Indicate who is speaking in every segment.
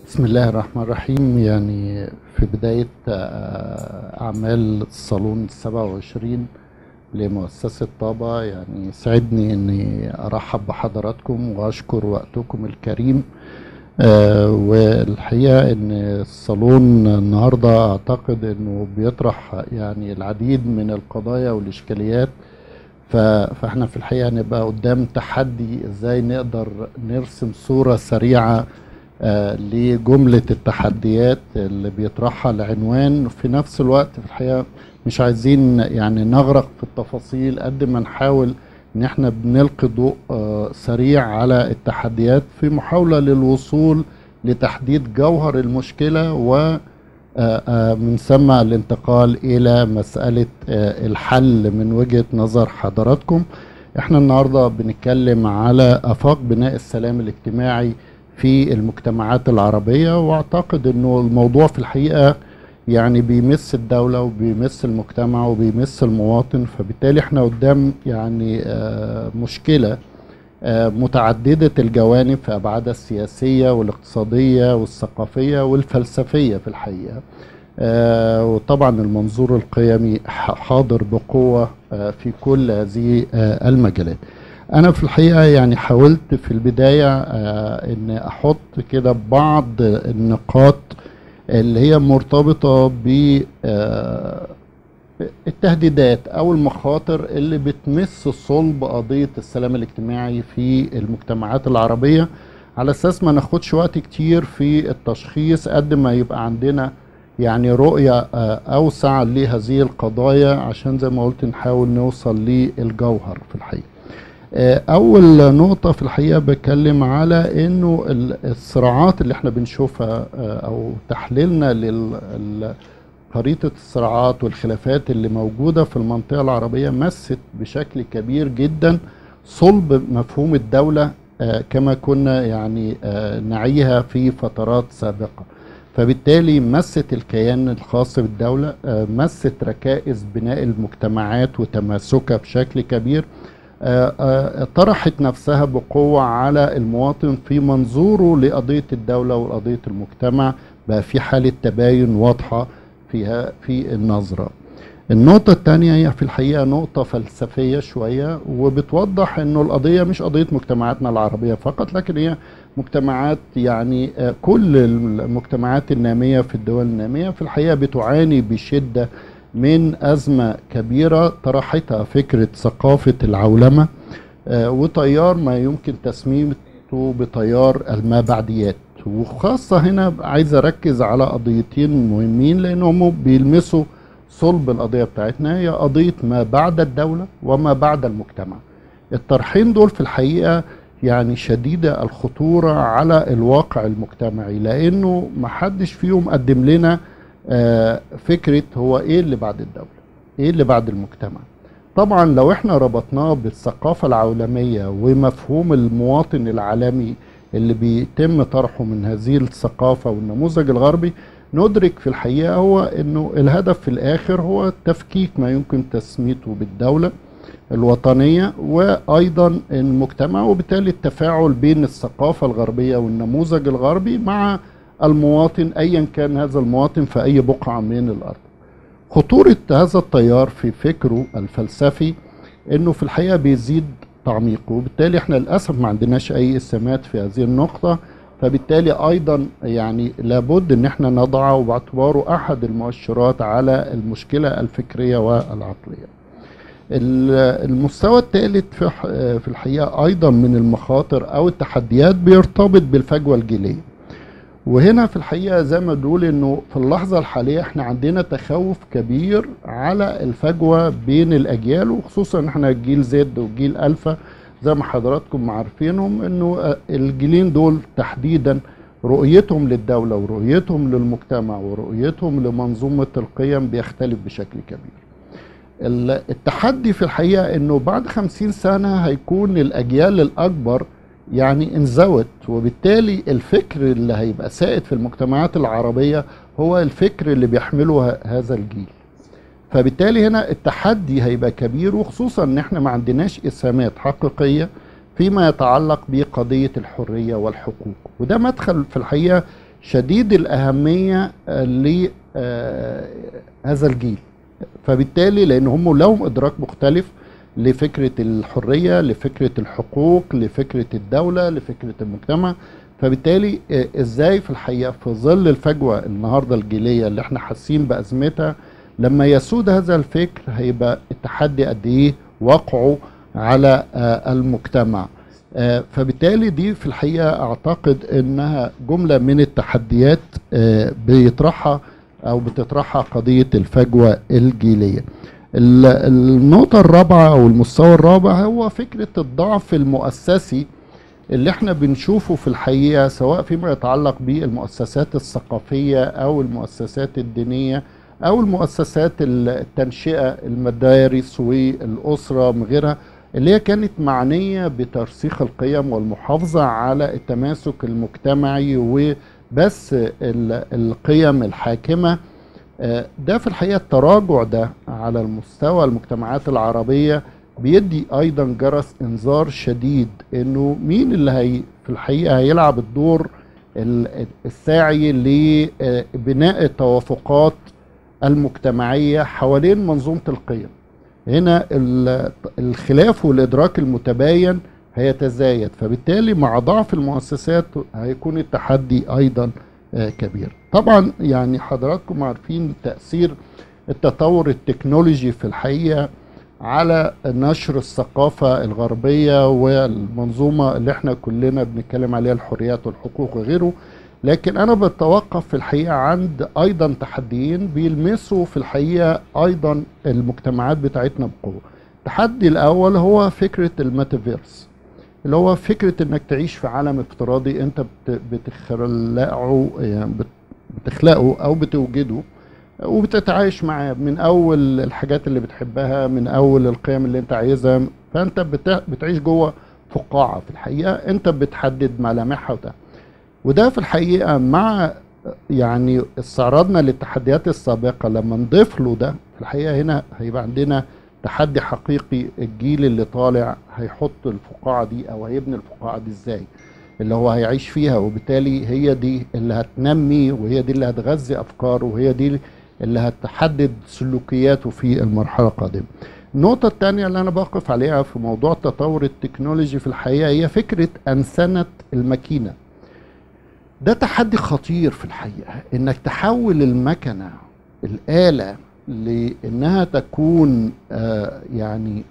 Speaker 1: بسم الله الرحمن الرحيم يعني في بداية آه، أعمال الصالون السبعة وعشرين لمؤسسة طابة يعني سعدني أني أرحب بحضراتكم وأشكر وقتكم الكريم آه، والحقيقة أن الصالون النهاردة أعتقد أنه بيطرح يعني العديد من القضايا والإشكاليات ف- فاحنا في الحقيقة نبقى قدام تحدي ازاي نقدر نرسم صورة سريعة آه، لجملة التحديات اللي بيطرحها العنوان في نفس الوقت في الحقيقة مش عايزين يعني نغرق في التفاصيل قد ما نحاول ان احنا بنلقي ضوء آه، سريع على التحديات في محاولة للوصول لتحديد جوهر المشكلة و آه، آه، من ثم الانتقال الى مسألة آه، الحل من وجهة نظر حضراتكم احنا النهاردة بنتكلم على افاق بناء السلام الاجتماعي في المجتمعات العربية واعتقد انه الموضوع في الحقيقة يعني بيمس الدولة وبيمس المجتمع وبيمس المواطن فبالتالي احنا قدام يعني آه، مشكلة آه، متعددة الجوانب في أبعادها السياسية والاقتصادية والثقافية والفلسفية في الحقيقة آه، وطبعا المنظور القيمي ح- حاضر بقوة آه، في كل هذه آه، المجالات أنا في الحقيقة يعني حاولت في البداية آه، إن أحط كده بعض النقاط اللي هي مرتبطة ب آه، التهديدات او المخاطر اللي بتمس صلب قضيه السلام الاجتماعي في المجتمعات العربيه على اساس ما ناخدش وقت كتير في التشخيص قد ما يبقى عندنا يعني رؤيه آه، اوسع لهذه القضايا عشان زي ما قلت نحاول نوصل للجوهر في الحقيقه. آه، اول نقطه في الحقيقه بتكلم على انه ال- الصراعات اللي احنا بنشوفها آه، او تحليلنا لل خريطة الصراعات والخلافات اللي موجودة في المنطقة العربية مست بشكل كبير جدا صلب مفهوم الدولة آه، كما كنا يعني آه، نعيها في فترات سابقة فبالتالي مست الكيان الخاص بالدولة آه، مست ركائز بناء المجتمعات وتماسكها بشكل كبير آه، آه، طرحت نفسها بقوة على المواطن في منظوره لقضية الدولة وقضية المجتمع بقى في حالة تباين واضحة فيها في النظرة النقطة الثانية هي في الحقيقة نقطة فلسفية شوية وبتوضح انه القضية مش قضية مجتمعاتنا العربية فقط لكن هي مجتمعات يعني آه، كل المجتمعات النامية في الدول النامية في الحقيقة بتعاني بشدة من أزمة كبيرة طرحتها فكرة ثقافة العولمة آه، وتيار ما يمكن تسميته بتيار المابعديات وخاصة هنا عايز أركز على قضيتين مهمين لأنهم بيلمسوا صلب القضية بتاعتنا هي قضية ما بعد الدولة وما بعد المجتمع الطرحين دول في الحقيقة يعني شديدة الخطورة على الواقع المجتمعي لأنه محدش فيهم قدم لنا آه، فكرة هو إيه اللي بعد الدولة إيه اللي بعد المجتمع طبعا لو احنا ربطناه بالثقافة العولمية ومفهوم المواطن العالمي اللي بيتم طرحه من هذه الثقافة والنموذج الغربي ندرك في الحقيقة هو انه الهدف في الاخر هو تفكيك ما يمكن تسميته بالدولة الوطنية وايضا المجتمع وبالتالي التفاعل بين الثقافة الغربية والنموذج الغربي مع المواطن ايا كان هذا المواطن في اي بقعة من الارض خطورة هذا التيار في فكره الفلسفي انه في الحقيقة بيزيد تعميقه وبالتالي احنا للاسف ما عندناش اي اسهامات في هذه النقطة فبالتالي ايضا يعني لابد ان احنا نضعه باعتباره احد المؤشرات على المشكلة الفكرية والعقلية ال- المستوى الثالث في ح- في الحقيقة ايضا من المخاطر او التحديات بيرتبط بالفجوة الجيلية وهنا في الحقيقة زي ما بنقول انه في اللحظة الحالية احنا عندنا تخوف كبير على الفجوة بين الاجيال وخصوصا ان احنا جيل زد وجيل الفا زي ما حضراتكم عارفينهم انه آه، الجيلين دول تحديدا رؤيتهم للدولة ورؤيتهم للمجتمع ورؤيتهم لمنظومة القيم بيختلف بشكل كبير ال- التحدي في الحقيقة انه بعد خمسين سنة هيكون الاجيال الاكبر يعني انزوت وبالتالي الفكر اللي هيبقى سائد في المجتمعات العربية هو الفكر اللي بيحمله ه- هذا الجيل فبالتالي هنا التحدي هيبقى كبير وخصوصا ان احنا ما عندناش اسهامات حقيقية فيما يتعلق بقضية الحرية والحقوق وده مدخل في الحقيقة شديد الأهمية لهذا الجيل فبالتالي لأن هم لهم إدراك مختلف لفكرة الحرية لفكرة الحقوق لفكرة الدولة لفكرة المجتمع فبالتالي آه، ازاي في الحقيقة في ظل الفجوة النهاردة الجيلية اللي احنا حاسين بأزمتها لما يسود هذا الفكر هيبقى التحدي قد ايه وقعه على آه، المجتمع آه، فبالتالي دي في الحقيقة اعتقد انها جملة من التحديات آه، بيطرحها او بتطرحها قضية الفجوة الجيلية ال- النقطة الرابعة او المستوى الرابع هو فكرة الضعف المؤسسي اللي احنا بنشوفه في الحقيقة سواء فيما يتعلق بالمؤسسات الثقافية او المؤسسات الدينية او المؤسسات التنشئة المدارس والاسرة من غيرها اللي هي كانت معنية بترسيخ القيم والمحافظة على التماسك المجتمعي وبس ال- القيم الحاكمة آه، ده في الحقيقة التراجع ده على المستوى المجتمعات العربية بيدي أيضا جرس إنذار شديد إنه مين اللي هي في الحقيقة هيلعب الدور ال- الساعي لبناء التوافقات المجتمعية حوالين منظومة القيم هنا ال- الخلاف والإدراك المتباين هيتزايد فبالتالي مع ضعف المؤسسات هيكون التحدي أيضا آه، كبير طبعا يعني حضراتكم عارفين تأثير التطور التكنولوجي في الحقيقة على نشر الثقافة الغربية والمنظومة اللي احنا كلنا بنتكلم عليها الحريات والحقوق وغيره لكن انا بتوقف في الحقيقة عند ايضا تحديين بيلمسوا في الحقيقة ايضا المجتمعات بتاعتنا بقوة التحدي الاول هو فكرة الميتافيرس اللي هو فكرة انك تعيش في عالم افتراضي انت بت- بتخلقه يعني بت- بتخلقه او بتوجده وبتتعايش معاه من اول الحاجات اللي بتحبها من اول القيم اللي انت عايزها فانت بت- بتعيش جوه فقاعة في الحقيقة انت بتحدد ملامحها وده وده في الحقيقة مع يعني استعراضنا للتحديات السابقة لما نضيف له ده في الحقيقة هنا هيبقى عندنا تحدي حقيقي الجيل اللي طالع هيحط الفقاعة دي او هيبني الفقاعة دي ازاي اللي هو هيعيش فيها وبالتالي هي دي اللي هتنمي وهي دي اللي هتغذي افكاره وهي دي اللي هتحدد سلوكياته في المرحلة القادمة النقطة الثانية اللي أنا بقف عليها في موضوع التطور التكنولوجي في الحقيقة هي فكرة أنسنة الماكينة ده تحدي خطير في الحقيقة إنك تحول المكنة الآلة لإنها تكون آه يعني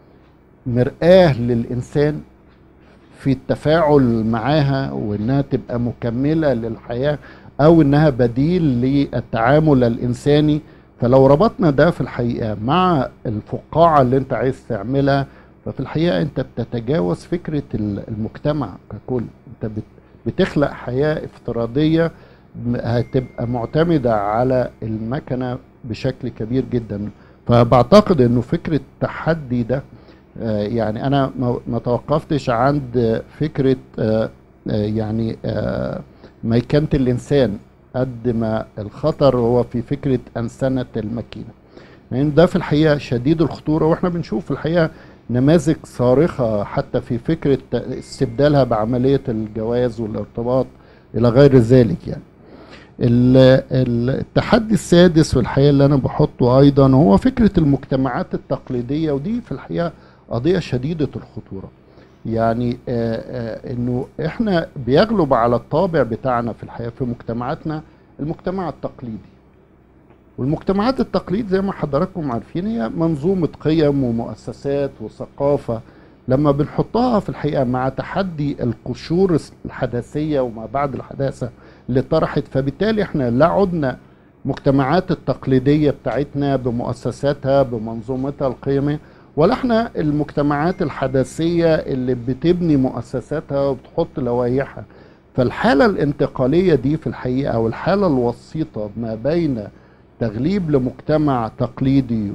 Speaker 1: مرآة للإنسان في التفاعل معاها وإنها تبقى مكملة للحياة أو إنها بديل للتعامل الإنساني فلو ربطنا ده في الحقيقة مع الفقاعة اللي أنت عايز تعملها ففي الحقيقة أنت بتتجاوز فكرة المجتمع ككل أنت بت بتخلق حياة افتراضية م- هتبقى معتمدة على المكنة بشكل كبير جدا فبعتقد انه فكرة التحدي ده آه، يعني انا ما ما توقفتش عند فكرة آه، آه، يعني آه، ميكنة الانسان قد ما الخطر هو في فكرة انسنة الماكينة يعني ده في الحقيقة شديد الخطورة واحنا بنشوف في الحقيقة نماذج صارخة حتى في فكرة استبدالها بعملية الجواز والارتباط إلى غير ذلك يعني ال- ال- التحدي السادس في الحقيقة اللي أنا بحطه أيضا هو فكرة المجتمعات التقليدية ودي في الحقيقة قضية شديدة الخطورة يعني آه، آه، انه احنا بيغلب على الطابع بتاعنا في الحياة في مجتمعاتنا المجتمع التقليدي والمجتمعات التقليد زي ما حضراتكم عارفين هي منظومة قيم ومؤسسات وثقافة لما بنحطها في الحقيقة مع تحدي القشور الحداثية وما بعد الحداثة اللي طرحت فبالتالي احنا لا عدنا مجتمعات التقليدية بتاعتنا بمؤسساتها بمنظومتها القيمية ولا احنا المجتمعات الحداثية اللي بتبني مؤسساتها وبتحط لوائحها فالحالة الانتقالية دي في الحقيقة أو الحالة الوسيطة ما بين تغليب لمجتمع تقليدي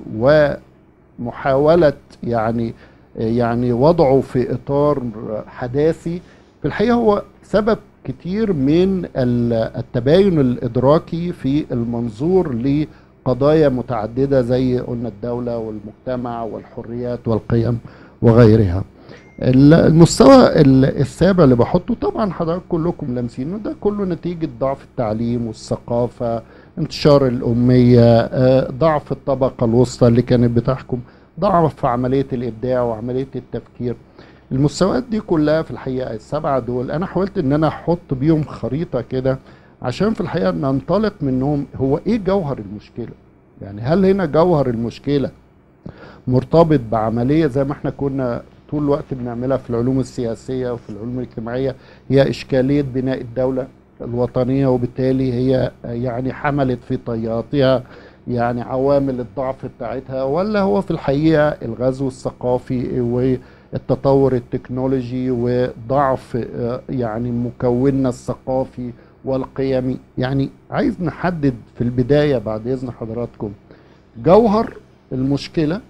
Speaker 1: ومحاولة يعني يعني وضعه في إطار حداثي في الحقيقة هو سبب كتير من ال- التباين الإدراكي في المنظور لقضايا متعددة زي قلنا الدولة والمجتمع والحريات والقيم وغيرها ال- المستوى ال- السابع اللي بحطه طبعا حضرتك كلكم لامسينه ده كله نتيجة ضعف التعليم والثقافة انتشار الأمية آه، ضعف الطبقة الوسطى اللي كانت بتحكم ضعف في عملية الإبداع وعملية التفكير المستويات دي كلها في الحقيقة السبعة دول أنا حاولت إن أنا أحط بيهم خريطة كده عشان في الحقيقة ننطلق منهم هو إيه جوهر المشكلة يعني هل هنا جوهر المشكلة مرتبط بعملية زي ما احنا كنا طول الوقت بنعملها في العلوم السياسية وفي العلوم الاجتماعية هي إشكالية بناء الدولة الوطنية وبالتالي هي يعني حملت في طياتها يعني عوامل الضعف بتاعتها ولا هو في الحقيقة الغزو الثقافي والتطور التكنولوجي وضعف آه، يعني مكوننا الثقافي والقيمي يعني عايز نحدد في البداية بعد إذن حضراتكم جوهر المشكلة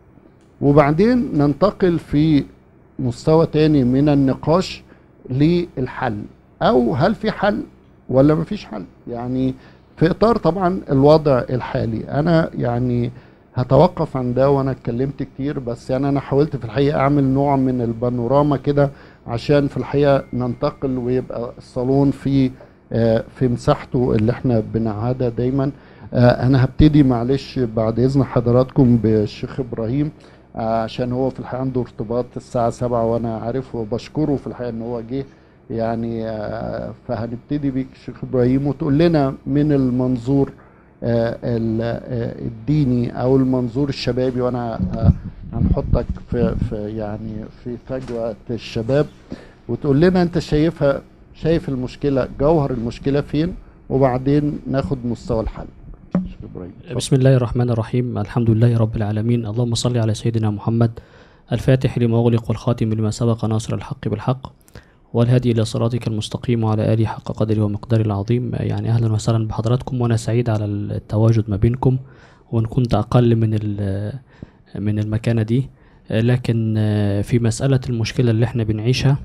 Speaker 1: وبعدين ننتقل في مستوى تاني من النقاش للحل او هل في حل ولا مفيش حل يعني في اطار طبعا الوضع الحالي انا يعني هتوقف عن ده وانا اتكلمت كتير بس يعني انا حاولت في الحقيقه اعمل نوع من البانوراما كده عشان في الحقيقه ننتقل ويبقى الصالون في آه، في مساحته اللي احنا بنعهدها دايما آه، انا هبتدي معلش بعد اذن حضراتكم بالشيخ ابراهيم آه، عشان هو في الحقيقه عنده ارتباط الساعه 7 وانا عارف وبشكره في الحقيقه ان هو جه يعني آه، فهنبتدي بيك شيخ ابراهيم وتقول لنا من المنظور آه، ال- آه، الديني او المنظور الشبابي وانا آه، هنحطك في في يعني في فجوه الشباب وتقول لنا انت شايفها شايف المشكله جوهر المشكله فين وبعدين ناخد مستوى الحل شيخ ابراهيم
Speaker 2: بسم الله الرحمن الرحيم الحمد لله رب العالمين اللهم صل على سيدنا محمد الفاتح لما أغلق والخاتم لما سبق ناصر الحق بالحق والهدي إلى صراطك المستقيم وعلى آله حق قدره ومقداره العظيم يعني أهلا وسهلا بحضراتكم وأنا سعيد على التواجد ما بينكم وإن كنت أقل من ال- من المكانة دي لكن في مسألة المشكلة اللي احنا بنعيشها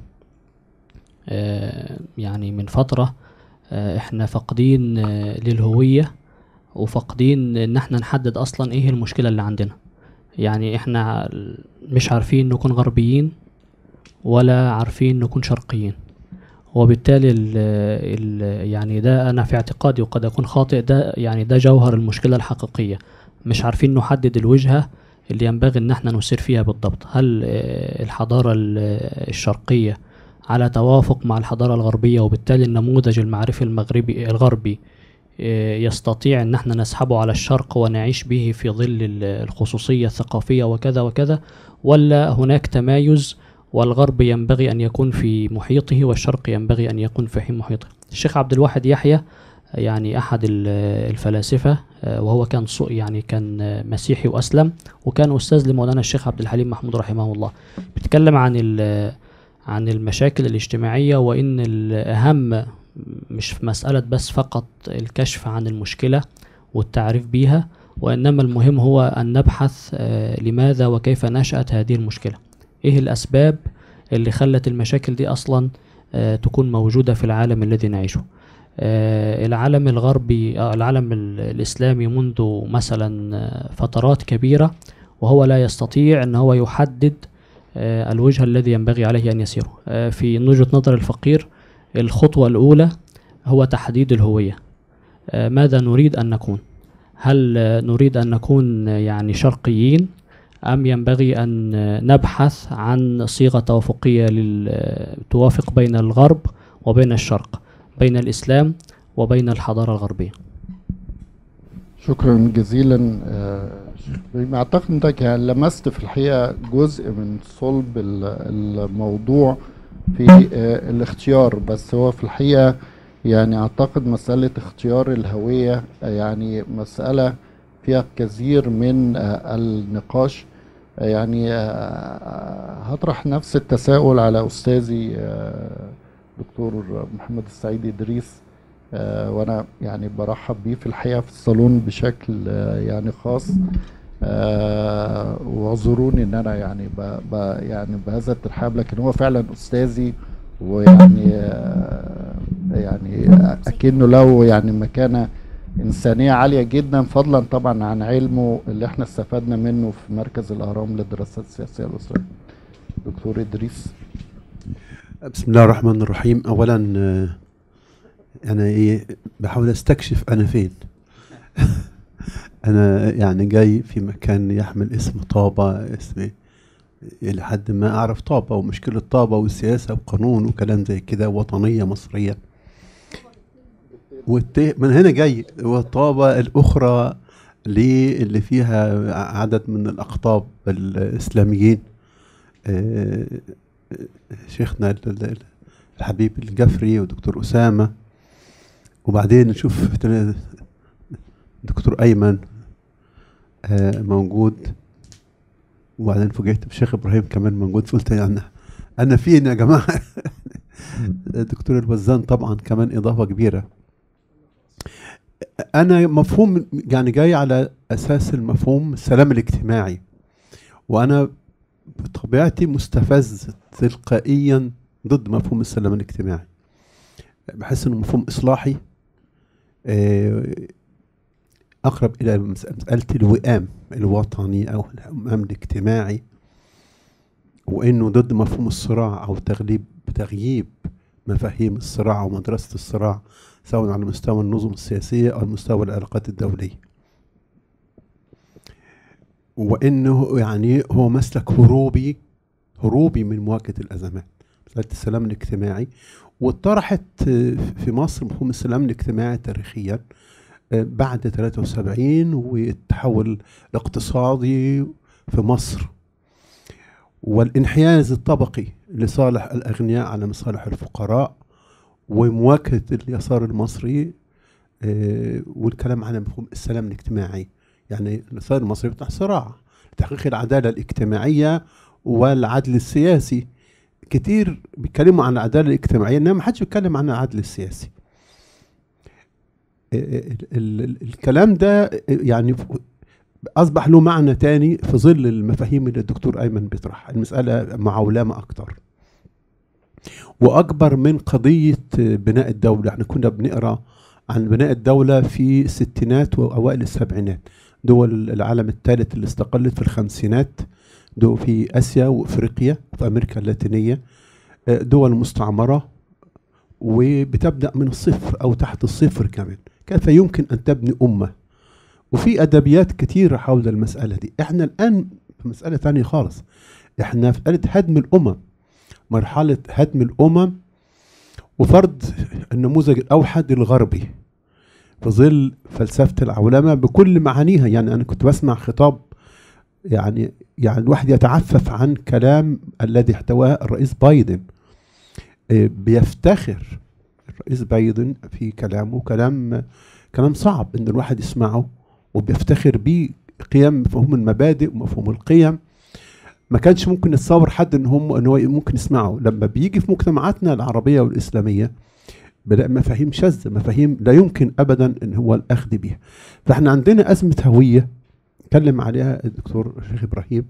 Speaker 2: يعني من فترة احنا فاقدين للهوية وفاقدين ان احنا نحدد اصلا ايه المشكلة اللي عندنا يعني احنا مش عارفين نكون غربيين ولا عارفين نكون شرقيين وبالتالي ال ال يعني ده انا في اعتقادي وقد اكون خاطئ ده يعني ده جوهر المشكلة الحقيقية مش عارفين نحدد الوجهة اللي ينبغي ان احنا نسير فيها بالضبط هل آه، الحضارة ال- الشرقية على توافق مع الحضارة الغربية وبالتالي النموذج المعرفي المغربي الغربي آه، يستطيع ان احنا نسحبه على الشرق ونعيش به في ظل ال- الخصوصية الثقافية وكذا وكذا ولا هناك تمايز والغرب ينبغي ان يكون في محيطه والشرق ينبغي ان يكون في محيطه الشيخ عبد الواحد يحيى يعني احد ال- الفلاسفه آه، وهو كان صو- يعني كان آه، مسيحي واسلم وكان استاذ لمولانا الشيخ عبد الحليم محمود رحمه الله بيتكلم عن ال- عن المشاكل الاجتماعيه وان الاهم مش في مساله بس فقط الكشف عن المشكله والتعريف بيها وانما المهم هو ان نبحث آه، لماذا وكيف نشات هذه المشكله ايه الاسباب اللي خلت المشاكل دي اصلا آه، تكون موجوده في العالم الذي نعيشه آه، العالم الغربي آه، العالم ال- الإسلامي منذ مثلا آه، فترات كبيرة وهو لا يستطيع أن هو يحدد آه، الوجه الذي ينبغي عليه أن يسيره آه، في وجهة نظر الفقير الخطوة الأولى هو تحديد الهوية آه، ماذا نريد أن نكون هل آه، نريد أن نكون آه، يعني شرقيين أم ينبغي أن آه، نبحث عن صيغة توافقية لل- آه، توافق بين الغرب وبين الشرق بين الإسلام وبين الحضارة الغربية
Speaker 1: شكرا جزيلا آه، شيخ إبراهيم. اعتقد انك يعني لمست في الحقيقه جزء من صلب ال- الموضوع في آه، الاختيار بس هو في الحقيقه يعني اعتقد مساله اختيار الهويه آه، يعني مساله فيها كثير من آه، النقاش آه، يعني آه، هطرح نفس التساؤل على استاذي آه، دكتور محمد السعيد ادريس آه، وانا يعني برحب بيه في الحقيقه في الصالون بشكل آه، يعني خاص آه، واعذروني ان انا يعني ب ب يعني بهذا الترحاب لكن هو فعلا استاذي ويعني آه، يعني اكنه له يعني مكانه انسانيه عاليه جدا فضلا طبعا عن علمه اللي احنا استفدنا منه في مركز الاهرام للدراسات السياسيه الاسريه. دكتور ادريس
Speaker 3: بسم الله الرحمن الرحيم اولا آه، انا ايه بحاول استكشف انا فين انا يعني جاي في مكان يحمل اسم طابة اسم الى حد ما اعرف طابة ومشكلة طابة والسياسة وقانون وكلام زي كده وطنية مصرية والت... من هنا جاي والطابة الاخرى ليه اللي فيها عدد من الاقطاب الاسلاميين آه، شيخنا ال- ال- الحبيب الجفري ودكتور أسامة وبعدين نشوف تل- دكتور أيمن آه، موجود وبعدين فوجئت بشيخ إبراهيم كمان موجود فقلت يعني أنا فين يا جماعة دكتور الوزان طبعا كمان إضافة كبيرة أنا مفهوم يعني جاي على أساس المفهوم السلام الاجتماعي وأنا بطبيعتي مستفز تلقائيا ضد مفهوم السلام الاجتماعي بحس انه مفهوم اصلاحي آه، اقرب الى مس- مساله الوئام الوطني او الوئام الاجتماعي وانه ضد مفهوم الصراع او تغليب تغييب مفاهيم الصراع ومدرسه الصراع سواء على مستوى النظم السياسيه او مستوى العلاقات الدوليه وانه يعني هو مسلك هروبي هروبي من مواجهه الازمات مساله السلام الاجتماعي واتطرحت آه، في مصر مفهوم السلام الاجتماعي تاريخيا آه، بعد 73 والتحول الاقتصادي في مصر والانحياز الطبقي لصالح الاغنياء على مصالح الفقراء ومواجهه اليسار المصري آه، والكلام عن مفهوم السلام الاجتماعي يعني اليسار المصري بتاع صراع لتحقيق العداله الاجتماعيه والعدل السياسي كتير بيتكلموا عن العداله الاجتماعيه انما ما حدش بيتكلم عن العدل السياسي ال- ال- ال- الكلام ده يعني اصبح له معنى تاني في ظل المفاهيم اللي الدكتور ايمن بيطرحها المساله معولمه اكتر واكبر من قضيه بناء الدوله احنا كنا بنقرا عن بناء الدوله في الستينات واوائل السبعينات دول العالم الثالث اللي استقلت في الخمسينات دول في اسيا وافريقيا وفي امريكا اللاتينيه آه، دول مستعمره وبتبدا من الصفر او تحت الصفر كمان كيف يمكن ان تبني امه وفي ادبيات كثيره حول المساله دي احنا الان في مساله ثانيه خالص احنا في مساله هدم الامم مرحله هدم الامم وفرض النموذج الاوحد الغربي في ظل فلسفه العولمه بكل معانيها يعني انا كنت بسمع خطاب يعني يعني الواحد يتعفف عن كلام الذي احتواه الرئيس بايدن إيه، بيفتخر الرئيس بايدن في كلامه كلام كلام صعب ان الواحد يسمعه وبيفتخر بيه قيم مفهوم المبادئ ومفهوم القيم ما كانش ممكن يتصور حد ان هم ان هو ممكن يسمعه لما بيجي في مجتمعاتنا العربيه والاسلاميه بلاقي مفاهيم شاذه مفاهيم لا يمكن ابدا ان هو الاخذ بها فاحنا عندنا ازمه هويه اتكلم عليها الدكتور شيخ ابراهيم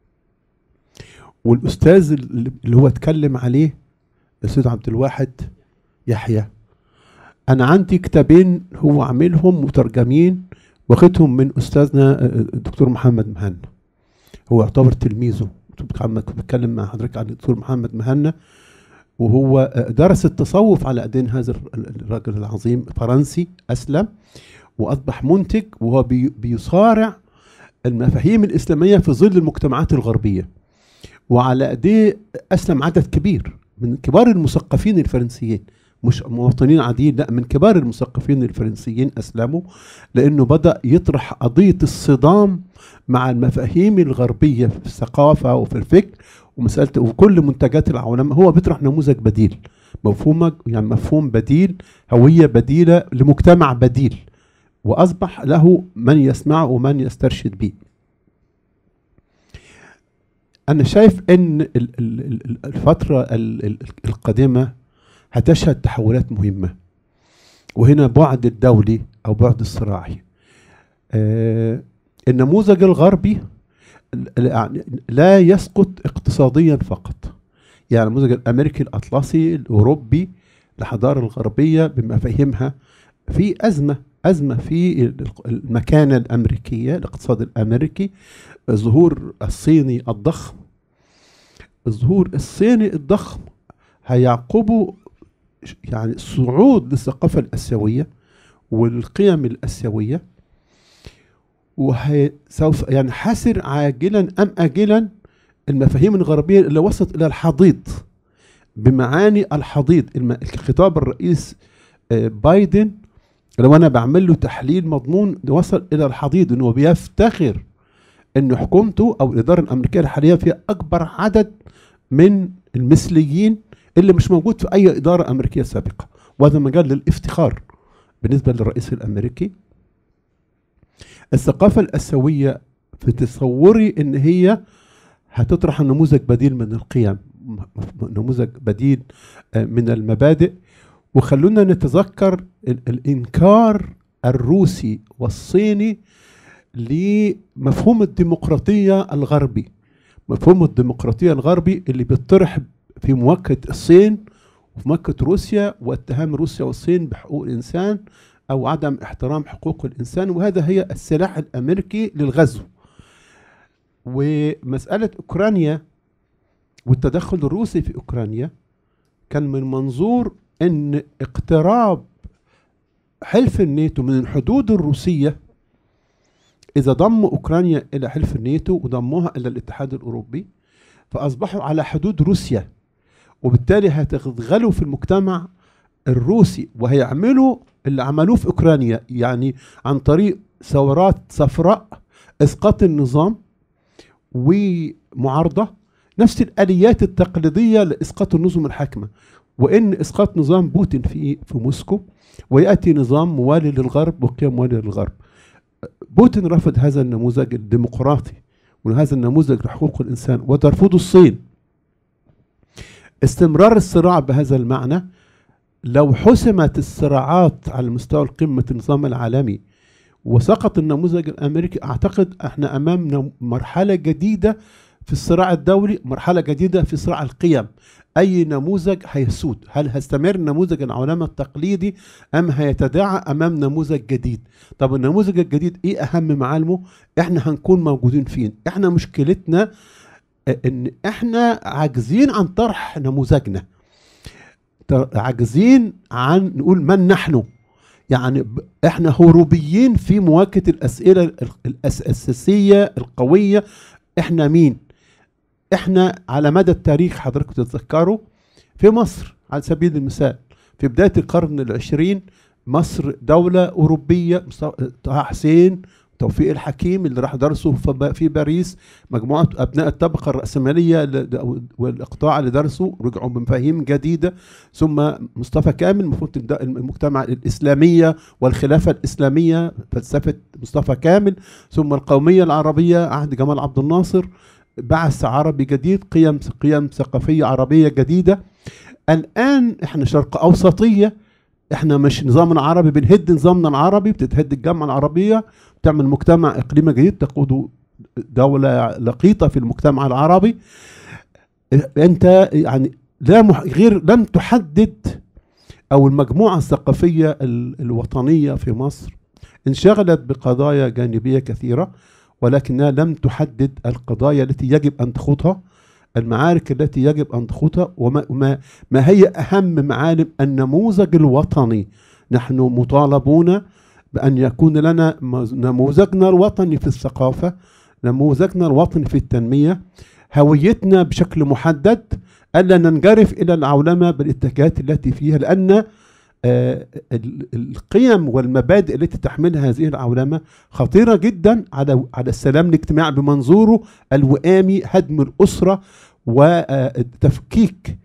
Speaker 3: والاستاذ اللي اللي هو اتكلم عليه الاستاذ عبد الواحد يحيى انا عندي كتابين هو عاملهم مترجمين واخدهم من استاذنا آه، الدكتور محمد مهنا هو يعتبر تلميذه كنت بتكلم مع حضرتك عن الدكتور محمد مهنا وهو آه، درس التصوف على ايدين هذا الر- الرجل العظيم فرنسي اسلم واصبح منتج وهو بي- بيصارع المفاهيم الاسلاميه في ظل المجتمعات الغربيه وعلى ايديه اسلم عدد كبير من كبار المثقفين الفرنسيين مش مواطنين عاديين لا من كبار المثقفين الفرنسيين اسلموا لانه بدا يطرح قضيه الصدام مع المفاهيم الغربيه في الثقافه وفي الفكر ومساله وكل منتجات العولمه هو بيطرح نموذج بديل مفهوم يعني مفهوم بديل هويه بديله لمجتمع بديل واصبح له من يسمعه ومن يسترشد به انا شايف ان ال- ال- ال- الفتره ال- ال- القادمه هتشهد تحولات مهمه وهنا بعد الدولي او بعد الصراعي آه، النموذج الغربي ل- يعني لا يسقط اقتصاديا فقط يعني النموذج الامريكي الاطلسي الاوروبي الحضاره الغربيه بمفاهيمها في ازمه ازمه في ال- المكانه الامريكيه الاقتصاد الامريكي ظهور الصيني الضخم الظهور الصيني الضخم هيعقبه ش- يعني صعود للثقافة الآسيوية والقيم الآسيوية وهي سوف يعني حسر عاجلا أم آجلا المفاهيم الغربية اللي وصلت إلى الحضيض بمعاني الحضيض الم- خطاب الرئيس آه، بايدن لو انا بعمل له تحليل مضمون وصل الى الحضيض انه بيفتخر ان حكومته او الاداره الامريكيه الحاليه فيها اكبر عدد من المثليين اللي مش موجود في اي اداره امريكيه سابقه وهذا مجال للافتخار بالنسبه للرئيس الامريكي الثقافه الاسيويه في تصوري ان هي هتطرح نموذج بديل من القيم م- م- نموذج بديل آه، من المبادئ وخلونا نتذكر ال- الانكار الروسي والصيني لمفهوم الديمقراطيه الغربي مفهوم الديمقراطيه الغربي اللي بيطرح في مواجهه الصين وفي مواجهه روسيا واتهام روسيا والصين بحقوق الانسان او عدم احترام حقوق الانسان وهذا هي السلاح الامريكي للغزو ومساله اوكرانيا والتدخل الروسي في اوكرانيا كان من منظور ان اقتراب حلف الناتو من الحدود الروسيه اذا ضموا اوكرانيا الى حلف الناتو وضموها الى الاتحاد الاوروبي فاصبحوا على حدود روسيا وبالتالي هيتغلوا في المجتمع الروسي وهيعملوا اللي عملوه في اوكرانيا يعني عن طريق ثورات صفراء اسقاط النظام ومعارضه نفس الاليات التقليديه لاسقاط النظم الحاكمه وان اسقاط نظام بوتين في في موسكو وياتي نظام موالي للغرب وقيم مواليه للغرب بوتين رفض هذا النموذج الديمقراطي وهذا النموذج لحقوق الانسان وترفضه الصين استمرار الصراع بهذا المعنى لو حسمت الصراعات على مستوى القمة النظام العالمي وسقط النموذج الأمريكي أعتقد احنا أمام نم- مرحلة جديدة في الصراع الدولي مرحلة جديدة في صراع القيم أي نموذج هيسود هل هيستمر النموذج العولمة التقليدي أم هيتداعى أمام نموذج جديد طب النموذج الجديد إيه أهم معالمه إحنا هنكون موجودين فين إحنا مشكلتنا آه، إن إحنا عاجزين عن طرح نموذجنا ت- عاجزين عن نقول من نحن يعني ب- احنا هروبيين في مواجهه الاسئله ال- الأس- الاساسيه القويه احنا مين احنا على مدى التاريخ حضراتكم تتذكروا في مصر على سبيل المثال في بدايه القرن العشرين مصر دوله اوروبيه مصط- طه حسين توفيق الحكيم اللي راح درسوا في ب- في باريس مجموعه ابناء الطبقه الراسماليه اللي- والاقطاع اللي درسوا رجعوا بمفاهيم جديده ثم مصطفى كامل مفهوم الد- المجتمع الاسلاميه والخلافه الاسلاميه فلسفه مصطفى كامل ثم القوميه العربيه عهد جمال عبد الناصر بعث عربي جديد قيم قيم ثقافيه عربيه جديده الان احنا شرق اوسطيه احنا مش نظامنا عربي بنهد نظامنا العربي بتتهد الجامعه العربيه تعمل مجتمع اقليمي جديد تقود دوله لقيطه في المجتمع العربي انت يعني لا مح... غير لم تحدد او المجموعه الثقافيه ال- الوطنيه في مصر انشغلت بقضايا جانبيه كثيره ولكنها لم تحدد القضايا التي يجب ان تخوضها المعارك التي يجب ان تخوضها وما ما, ما هي اهم معالم النموذج الوطني نحن مطالبون بان يكون لنا مز- نموذجنا الوطني في الثقافه نموذجنا الوطني في التنميه هويتنا بشكل محدد الا ننجرف الى العولمه بالاتجاهات التي فيها لان آه، ال- القيم والمبادئ التي تحملها هذه العولمه خطيره جدا على على السلام الاجتماعي بمنظوره الوئامي هدم الاسره وتفكيك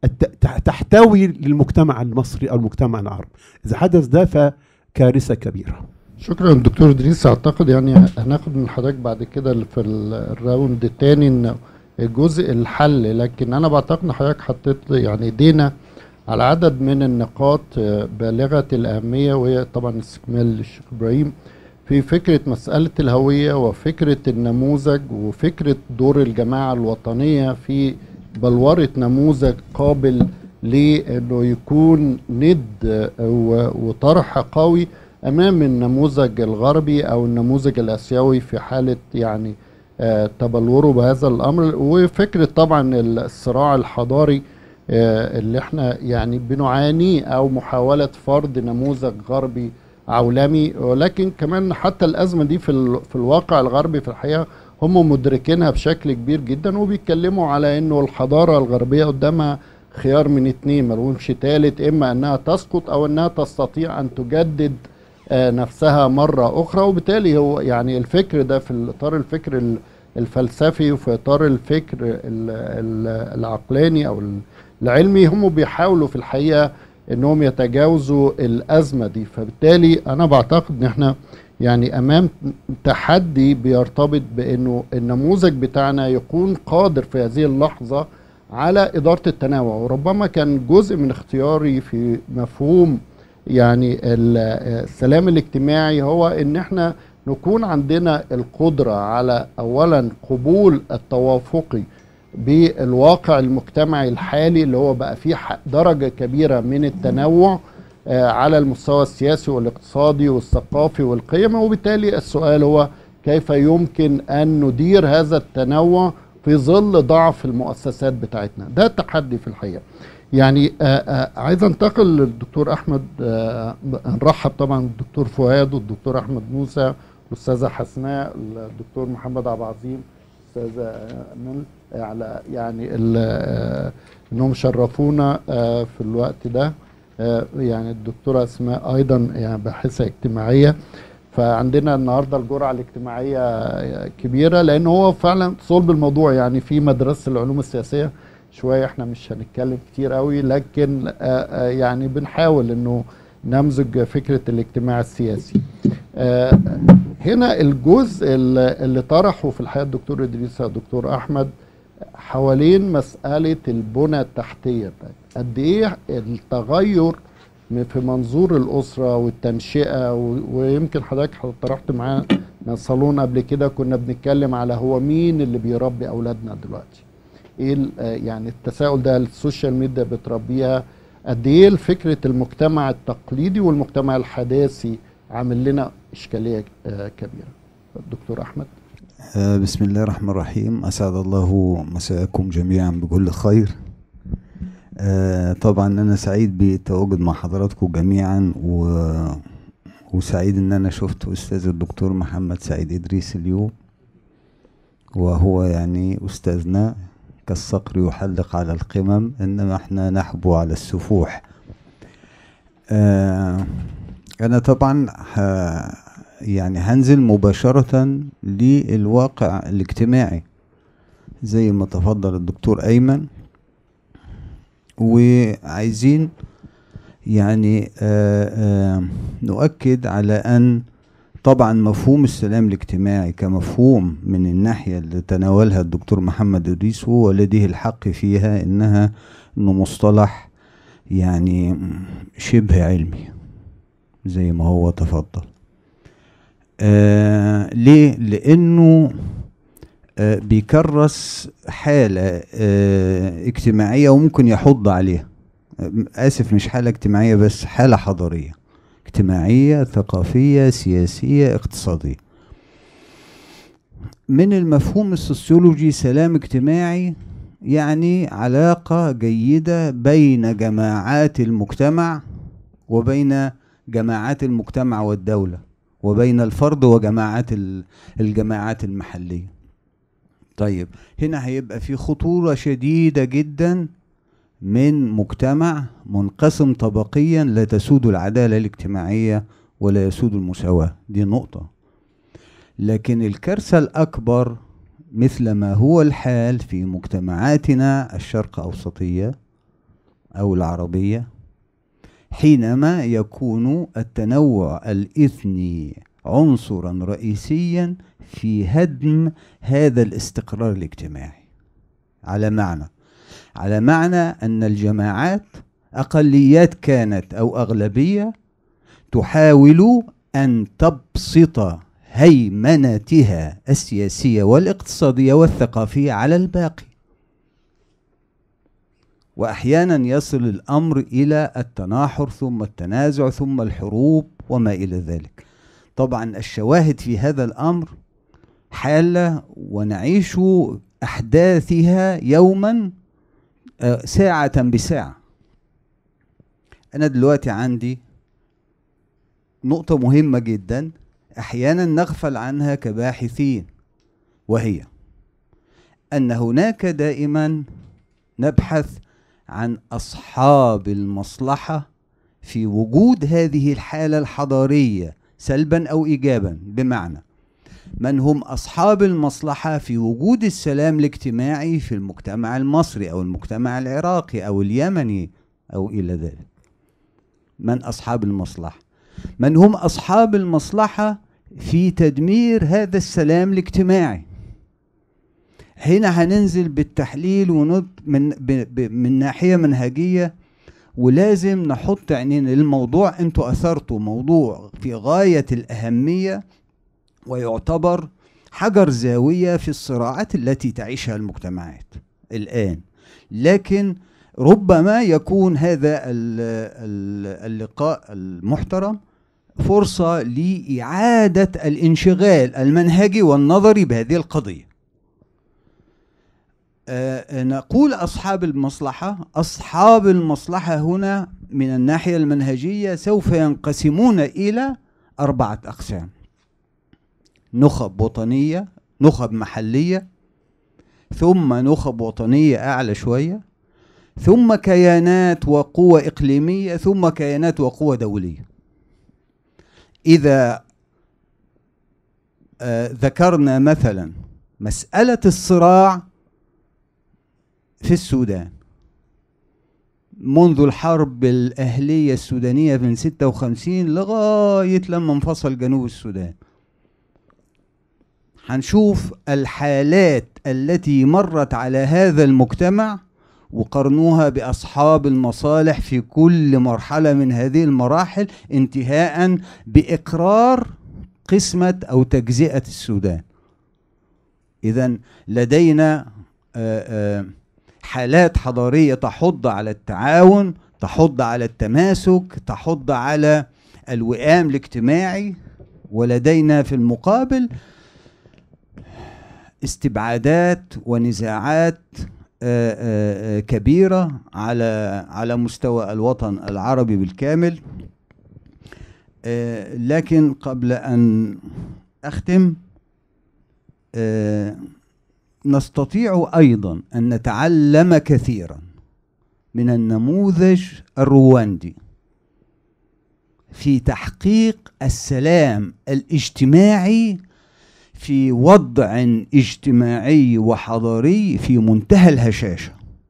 Speaker 3: تحتوي للمجتمع المصري او المجتمع العربي اذا حدث ده فكارثه كبيره
Speaker 1: شكرا دكتور ادريس اعتقد يعني هناخد من حضرتك بعد كده في ال- الراوند الثاني ان جزء الحل لكن انا بعتقد ان حضرتك حطيت يعني ايدينا على عدد من النقاط آه، بالغه الاهميه وهي طبعا استكمال للشيخ ابراهيم في فكره مساله الهويه وفكره النموذج وفكره دور الجماعه الوطنيه في بلوره نموذج قابل لانه يكون ند آه، و- وطرح قوي امام النموذج الغربي او النموذج الاسيوي في حاله يعني آه، تبلوره بهذا الامر وفكره طبعا الصراع الحضاري آه، اللي احنا يعني بنعانيه او محاوله فرض نموذج غربي عولمي ولكن كمان حتى الازمه دي في ال- في الواقع الغربي في الحقيقه هم مدركينها بشكل كبير جدا وبيتكلموا على انه الحضاره الغربيه قدامها خيار من اتنين ملهمش تالت اما انها تسقط او انها تستطيع ان تجدد آه، نفسها مرة أخرى وبالتالي هو يعني الفكر ده في إطار الفكر ال- الفلسفي وفي إطار الفكر ال- ال- العقلاني أو ال- العلمي هم بيحاولوا في الحقيقة إنهم يتجاوزوا الأزمة دي فبالتالي أنا بعتقد إن إحنا يعني أمام تحدي بيرتبط بإنه النموذج بتاعنا يكون قادر في هذه اللحظة على إدارة التنوع وربما كان جزء من اختياري في مفهوم يعني ال- السلام الاجتماعي هو ان احنا نكون عندنا القدرة على اولا قبول التوافقي بالواقع المجتمعي الحالي اللي هو بقى فيه ح- درجة كبيرة من التنوع آه، على المستوى السياسي والاقتصادي والثقافي والقيمي وبالتالي السؤال هو كيف يمكن ان ندير هذا التنوع في ظل ضعف المؤسسات بتاعتنا ده التحدي في الحقيقة يعني آه، آه، عايز انتقل للدكتور احمد آه، نرحب طبعا بالدكتور فؤاد والدكتور احمد موسى الاستاذه حسناء الدكتور محمد عبد العظيم استاذه امل على يعني ال- آه، انهم شرفونا آه، في الوقت ده آه، يعني الدكتوره اسماء ايضا يعني باحثه اجتماعيه فعندنا النهارده الجرعه الاجتماعيه كبيره لان هو فعلا صلب الموضوع يعني في مدرسه العلوم السياسيه شويه احنا مش هنتكلم كتير قوي لكن آه، آه، يعني بنحاول انه نمزج فكره الاجتماع السياسي آه، هنا الجزء اللي اللي طرحه في الحقيقه الدكتور ادريس والدكتور احمد حوالين مساله البنى التحتيه بتاعت قد ايه التغير م- في منظور الاسره والتنشئه و- ويمكن حضرتك طرحت معانا صالون قبل كده كنا بنتكلم على هو مين اللي بيربي اولادنا دلوقتي ايه ال- آه يعني التساؤل ده السوشيال ميديا بتربيها قد ايه فكره المجتمع التقليدي والمجتمع الحداثي عامل لنا اشكاليه آه كبيره الدكتور احمد
Speaker 4: آه، بسم الله الرحمن الرحيم أسعد الله مساءكم جميعا بكل خير آه، طبعا أنا سعيد بالتواجد مع حضراتكم جميعا و... وسعيد إن أنا شفت أستاذ الدكتور محمد سعيد إدريس اليوم وهو يعني أستاذنا كالصقر يحلق على القمم إنما إحنا نحبو على السفوح آه، أنا طبعا ه... يعني هنزل مباشرة للواقع الاجتماعي زي ما تفضل الدكتور أيمن وعايزين يعني آه آه نؤكد على أن طبعا مفهوم السلام الاجتماعي كمفهوم من الناحية اللي تناولها الدكتور محمد إدريس هو لديه الحق فيها إنها إنه مصطلح يعني شبه علمي زي ما هو تفضل آه ليه؟ لأنه آه بيكرس حالة آه اجتماعية وممكن يحض عليها آه آسف مش حالة اجتماعية بس حالة حضارية اجتماعية ثقافية سياسية اقتصادية من المفهوم السوسيولوجي سلام اجتماعي يعني علاقة جيدة بين جماعات المجتمع وبين جماعات المجتمع والدولة وبين الفرد وجماعات ال- الجماعات المحلية طيب هنا هيبقى في خطورة شديدة جدا من مجتمع منقسم طبقيا لا تسود العدالة الاجتماعية ولا يسود المساواة دي نقطة لكن الكارثة الأكبر مثل ما هو الحال في مجتمعاتنا الشرق أوسطية أو العربية حينما يكون التنوع الإثني عنصرا رئيسيا في هدم هذا الاستقرار الاجتماعي على معنى على معنى أن الجماعات أقليات كانت أو أغلبية تحاول أن تبسط هيمنتها السياسية والاقتصادية والثقافية على الباقي واحيانا يصل الامر الى التناحر ثم التنازع ثم الحروب وما الى ذلك طبعا الشواهد في هذا الامر حالة ونعيش أحداثها يوما آه، ساعة بساعة أنا دلوقتي عندي نقطة مهمة جدا أحيانا نغفل عنها كباحثين وهي أن هناك دائما نبحث عن أصحاب المصلحة في وجود هذه الحالة الحضارية سلبا أو إيجابا بمعنى من هم أصحاب المصلحة في وجود السلام الاجتماعي في المجتمع المصري أو المجتمع العراقي أو اليمني أو إلى ذلك من أصحاب المصلحة من هم أصحاب المصلحة في تدمير هذا السلام الاجتماعي هنا هننزل بالتحليل ونط من ب ب من ناحية منهجية ولازم نحط عينينا للموضوع انتوا اثرتوا موضوع في غاية الأهمية ويعتبر حجر زاوية في الصراعات التي تعيشها المجتمعات الآن لكن ربما يكون هذا اللقاء المحترم فرصة لإعادة الانشغال المنهجي والنظري بهذه القضية أه نقول أصحاب المصلحة أصحاب المصلحة هنا من الناحية المنهجية سوف ينقسمون إلى أربعة أقسام نخب وطنية نخب محلية ثم نخب وطنية أعلى شوية ثم كيانات وقوة إقليمية ثم كيانات وقوة دولية إذا آه ذكرنا مثلا مسألة الصراع في السودان منذ الحرب الأهلية السودانية من 56 لغاية لما انفصل جنوب السودان هنشوف الحالات التي مرت على هذا المجتمع وقارنوها باصحاب المصالح في كل مرحله من هذه المراحل انتهاء باقرار قسمه او تجزئه السودان اذا لدينا حالات حضاريه تحض على التعاون تحض على التماسك تحض على الوئام الاجتماعي ولدينا في المقابل استبعادات ونزاعات كبيرة على على مستوى الوطن العربي بالكامل لكن قبل أن أختم نستطيع أيضا أن نتعلم كثيرا من النموذج الرواندي في تحقيق السلام الاجتماعي في وضع اجتماعي وحضاري في منتهى الهشاشة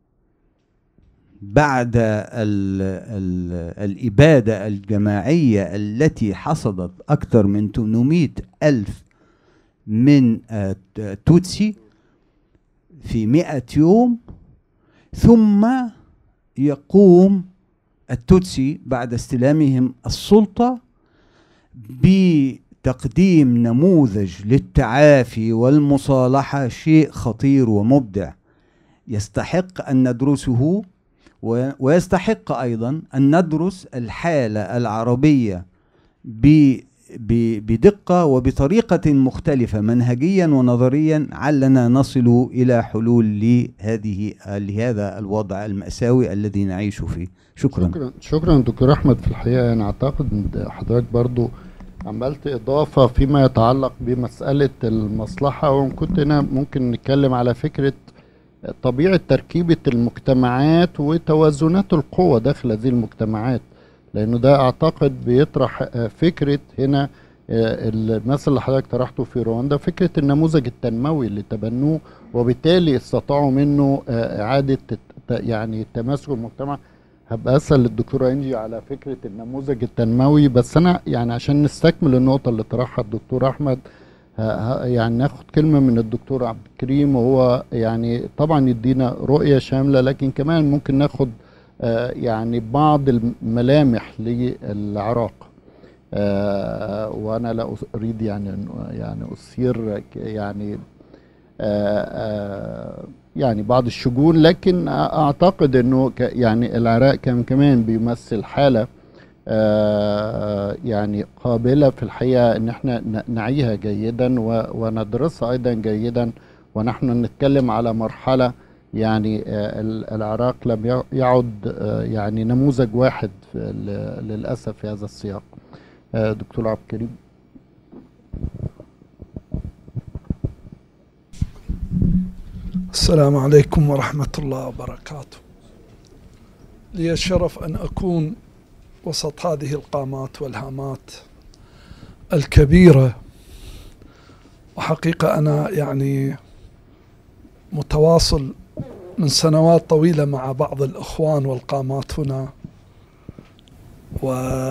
Speaker 4: بعد ال ال الإبادة الجماعية التي حصدت أكثر من 800 ألف من توتسي في مئة يوم ثم يقوم التوتسي بعد استلامهم السلطة بتقديم نموذج للتعافي والمصالحة شيء خطير ومبدع يستحق أن ندرسه ويستحق أيضا أن ندرس الحالة العربية بدقة وبطريقة مختلفة منهجيا ونظريا علنا نصل إلى حلول لهذه لهذا الوضع المأساوي الذي نعيش فيه شكرا
Speaker 1: شكرا شكرا دكتور احمد في الحقيقه انا اعتقد ان حضرتك برضو عملت اضافه فيما يتعلق بمساله المصلحه وكنت هنا ممكن نتكلم على فكره طبيعه تركيبه المجتمعات وتوازنات القوى داخل هذه المجتمعات لانه ده اعتقد بيطرح فكره هنا المثل اللي حضرتك طرحته في رواندا فكره النموذج التنموي اللي تبنوه وبالتالي استطاعوا منه اعاده يعني تماسك المجتمع هبقى اسال للدكتوره انجي على فكره النموذج التنموي بس انا يعني عشان نستكمل النقطه اللي طرحها الدكتور احمد يعني ناخد كلمه من الدكتور عبد الكريم وهو يعني طبعا يدينا رؤيه شامله لكن كمان ممكن ناخد يعني بعض الملامح للعراق وانا لا اريد يعني يعني اثير يعني يعني بعض الشجون لكن اعتقد انه يعني العراق كان كمان بيمثل حاله آه، يعني قابلة في الحقيقة ان احنا ن- نعيها جيدا و- وندرسها ايضا جيدا ونحن نتكلم على مرحلة يعني آه، ال- العراق لم يع- يعد آه، يعني نموذج واحد في ال- للأسف في هذا السياق آه، دكتور عبد الكريم
Speaker 5: السلام عليكم ورحمة الله وبركاته. لي الشرف أن أكون وسط هذه القامات والهامات الكبيرة وحقيقة أنا يعني متواصل من سنوات طويلة مع بعض الإخوان والقامات هنا و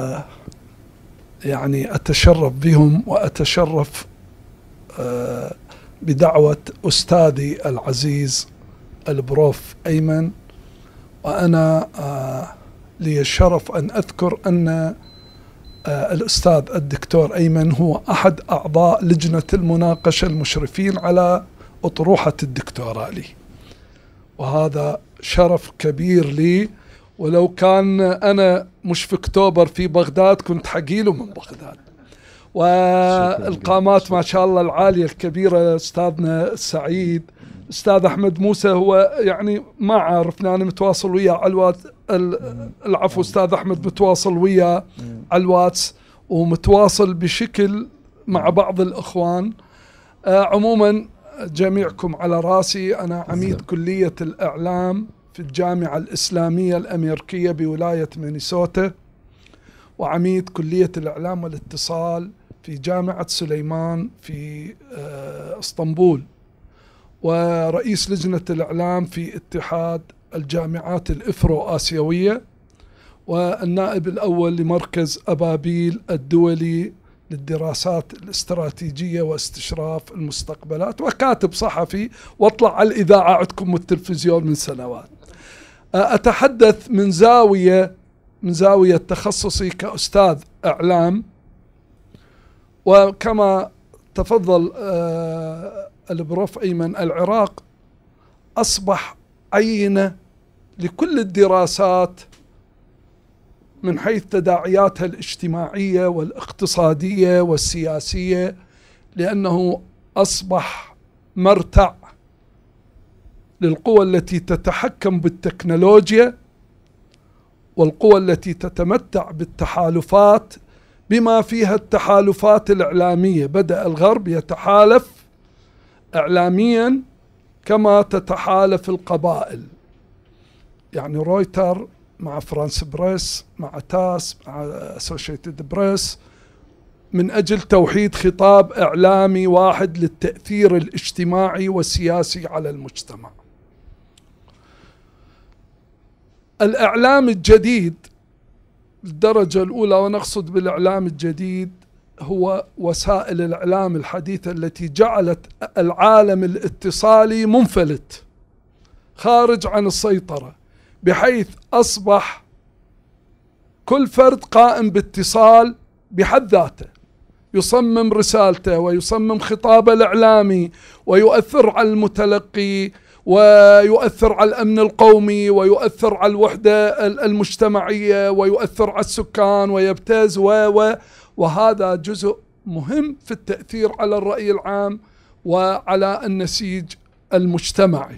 Speaker 5: يعني أتشرف بهم وأتشرف آه بدعوة أستاذي العزيز البروف أيمن وأنا آه لي الشرف أن أذكر أن آه الأستاذ الدكتور أيمن هو أحد أعضاء لجنة المناقشة المشرفين على أطروحة الدكتوراه لي وهذا شرف كبير لي ولو كان أنا مش في أكتوبر في بغداد كنت حقيله من بغداد والقامات ما شاء الله العالية الكبيرة أستاذنا السعيد أستاذ أحمد موسى هو يعني ما عارفنا أنا متواصل وياه على الواتس ال- العفو أستاذ أحمد متواصل وياه على الواتس ومتواصل بشكل مع بعض الإخوان آه عموما جميعكم على راسي أنا عميد كلية الإعلام في الجامعة الإسلامية الأمريكية بولاية مينيسوتا وعميد كلية الإعلام والاتصال في جامعة سليمان في آه، اسطنبول ورئيس لجنة الإعلام في اتحاد الجامعات الإفرو آسيوية والنائب الأول لمركز أبابيل الدولي للدراسات الاستراتيجية واستشراف المستقبلات وكاتب صحفي واطلع على الإذاعة عندكم والتلفزيون من سنوات آه، أتحدث من زاوية من زاوية تخصصي كأستاذ إعلام وكما تفضل آه، البروف أيمن العراق أصبح عينة لكل الدراسات من حيث تداعياتها الاجتماعية والاقتصادية والسياسية لأنه أصبح مرتع للقوى التي تتحكم بالتكنولوجيا والقوى التي تتمتع بالتحالفات بما فيها التحالفات الإعلامية بدأ الغرب يتحالف إعلاميا كما تتحالف القبائل يعني رويتر مع فرانس بريس مع تاس مع اسوشيتد بريس من اجل توحيد خطاب اعلامي واحد للتاثير الاجتماعي والسياسي على المجتمع. الاعلام الجديد الدرجه الاولى ونقصد بالاعلام الجديد هو وسائل الاعلام الحديثه التي جعلت العالم الاتصالي منفلت خارج عن السيطره بحيث اصبح كل فرد قائم باتصال بحد ذاته يصمم رسالته ويصمم خطابه الاعلامي ويؤثر على المتلقي ويؤثر على الامن القومي ويؤثر على الوحده المجتمعيه ويؤثر على السكان ويبتز و و وهذا جزء مهم في التاثير على الراي العام وعلى النسيج المجتمعي.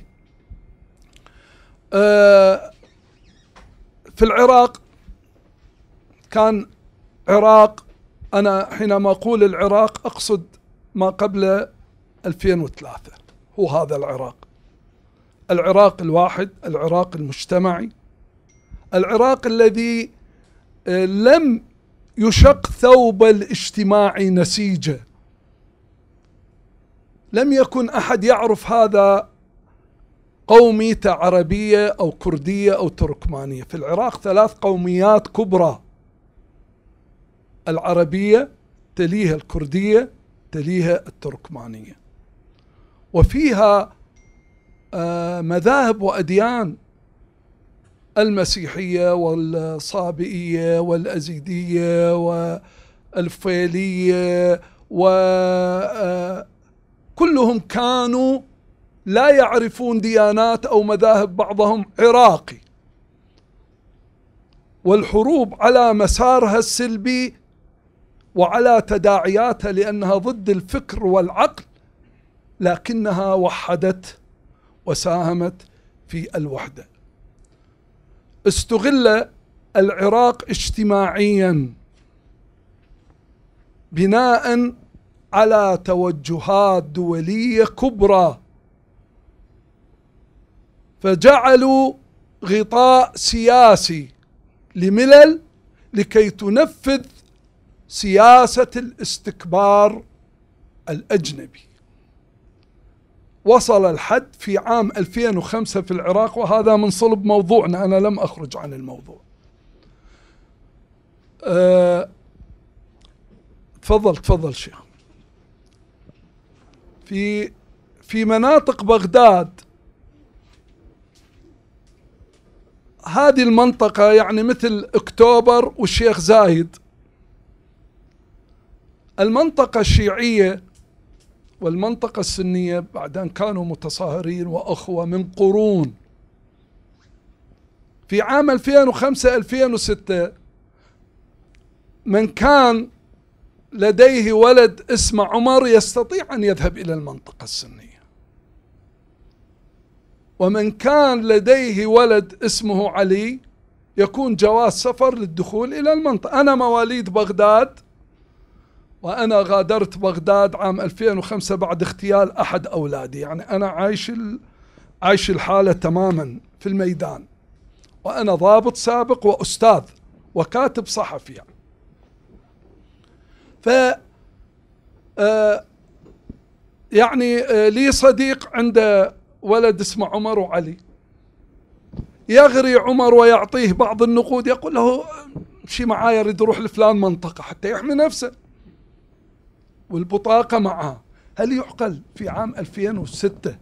Speaker 5: آه، في العراق كان عراق أنا حينما أقول العراق أقصد ما قبل 2003 هو هذا العراق العراق الواحد العراق المجتمعي العراق الذي آه، لم يشق ثوب الاجتماع نسيجه لم يكن أحد يعرف هذا قوميته عربية أو كردية أو تركمانية في العراق ثلاث قوميات كبرى العربية تليها الكردية تليها التركمانية وفيها آه، مذاهب وأديان المسيحية والصابئية والأزيدية والفيلية وكلهم كانوا لا يعرفون ديانات او مذاهب بعضهم عراقي والحروب على مسارها السلبي وعلى تداعياتها لانها ضد الفكر والعقل لكنها وحدت وساهمت في الوحده. استغل العراق اجتماعيا بناء على توجهات دوليه كبرى فجعلوا غطاء سياسي لملل لكي تنفذ سياسه الاستكبار الاجنبي وصل الحد في عام 2005 في العراق وهذا من صلب موضوعنا انا لم اخرج عن الموضوع أه تفضل تفضل شيخ في في مناطق بغداد هذه المنطقة يعني مثل اكتوبر والشيخ زايد المنطقة الشيعية والمنطقة السنية بعدين كانوا متصاهرين وأخوة من قرون في عام 2005 2006 من كان لديه ولد اسمه عمر يستطيع أن يذهب إلى المنطقة السنية ومن كان لديه ولد اسمه علي يكون جواز سفر للدخول إلى المنطقة أنا مواليد بغداد وأنا غادرت بغداد عام 2005 بعد اغتيال أحد أولادي يعني أنا عايش عايش الحالة تماما في الميدان وأنا ضابط سابق وأستاذ وكاتب صحفي يعني ف آه يعني آه لي صديق عنده ولد اسمه عمر وعلي يغري عمر ويعطيه بعض النقود يقول له امشي معاي اريد اروح لفلان منطقه حتى يحمي نفسه والبطاقه معاه هل يعقل في عام 2006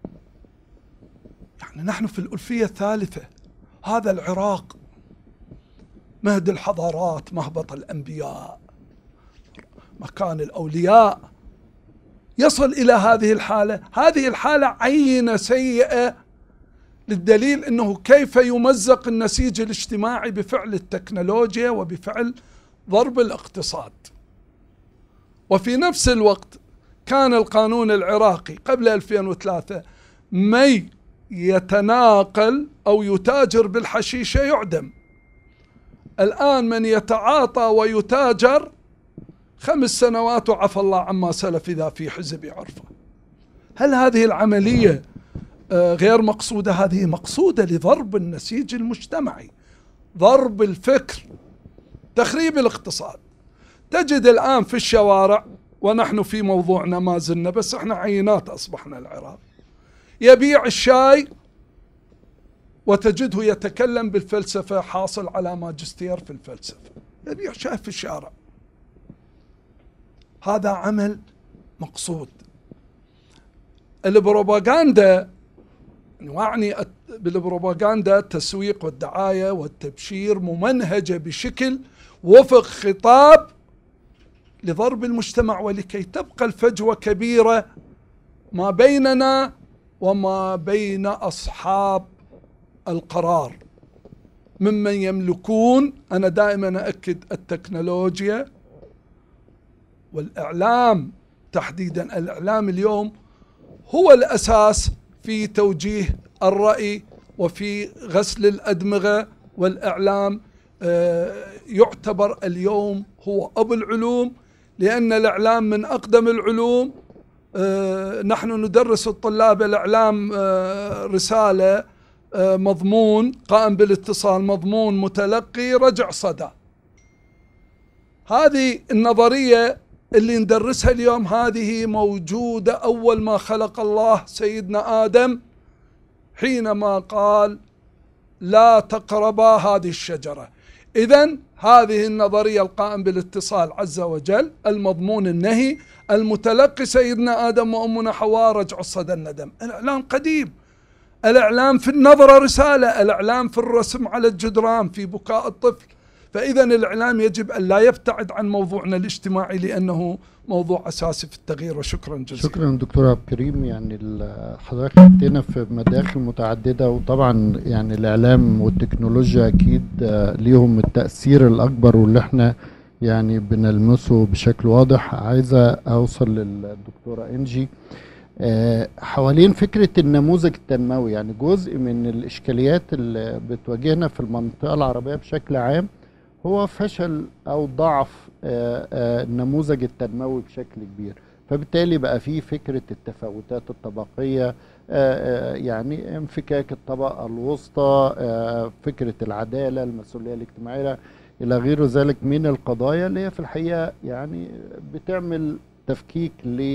Speaker 5: يعني نحن في الألفية الثالثة هذا العراق مهد الحضارات مهبط الأنبياء مكان الأولياء يصل إلى هذه الحالة هذه الحالة عينة سيئة للدليل أنه كيف يمزق النسيج الاجتماعي بفعل التكنولوجيا وبفعل ضرب الاقتصاد وفي نفس الوقت كان القانون العراقي قبل 2003 مي يتناقل أو يتاجر بالحشيشة يعدم الآن من يتعاطى ويتاجر خمس سنوات وعفى الله عما سلف إذا في حزب عرفه هل هذه العملية آه، غير مقصودة هذه مقصودة لضرب النسيج المجتمعي ضرب الفكر تخريب الاقتصاد تجد الآن في الشوارع ونحن في موضوعنا ما زلنا بس احنا عينات أصبحنا العراق يبيع الشاي وتجده يتكلم بالفلسفة حاصل على ماجستير في الفلسفة يبيع شاي في الشارع هذا عمل مقصود البروباغندا واعني بالبروباغندا التسويق والدعايه والتبشير ممنهجه بشكل وفق خطاب لضرب المجتمع ولكي تبقى الفجوه كبيره ما بيننا وما بين اصحاب القرار ممن يملكون انا دائما اكد التكنولوجيا والاعلام تحديدا الاعلام اليوم هو الاساس في توجيه الراي وفي غسل الادمغه والاعلام آه، يعتبر اليوم هو ابو العلوم لان الاعلام من اقدم العلوم آه، نحن ندرس الطلاب الاعلام آه، رساله مضمون قائم بالاتصال مضمون متلقي رجع صدى هذه النظريه اللي ندرسها اليوم هذه موجودة أول ما خلق الله سيدنا آدم حينما قال لا تقربا هذه الشجرة إذا هذه النظرية القائم بالاتصال عز وجل المضمون النهي المتلقي سيدنا آدم وأمنا حواء رجع الصدى الندم الإعلام قديم الإعلام في النظرة رسالة الإعلام في الرسم على الجدران في بكاء الطفل فاذا الاعلام يجب ان لا يبتعد عن موضوعنا الاجتماعي لانه موضوع اساسي في التغيير وشكرا جزيلا
Speaker 1: شكرا دكتور عبد الكريم يعني ال- حضرتك حطينا في مداخل متعدده وطبعا يعني الاعلام والتكنولوجيا اكيد آه، ليهم التاثير الاكبر واللي احنا يعني بنلمسه بشكل واضح عايزه اوصل للدكتوره انجي آه، حوالين فكره النموذج التنموي يعني جزء من الاشكاليات اللي بتواجهنا في المنطقه العربيه بشكل عام هو فشل او ضعف آه، آه، النموذج التنموي بشكل كبير فبالتالي بقى في فكره التفاوتات الطبقيه آه، آه، يعني انفكاك الطبقه الوسطى آه، فكره العداله المسؤوليه الاجتماعيه الى غير ذلك من القضايا اللي هي في الحقيقه يعني بتعمل تفكيك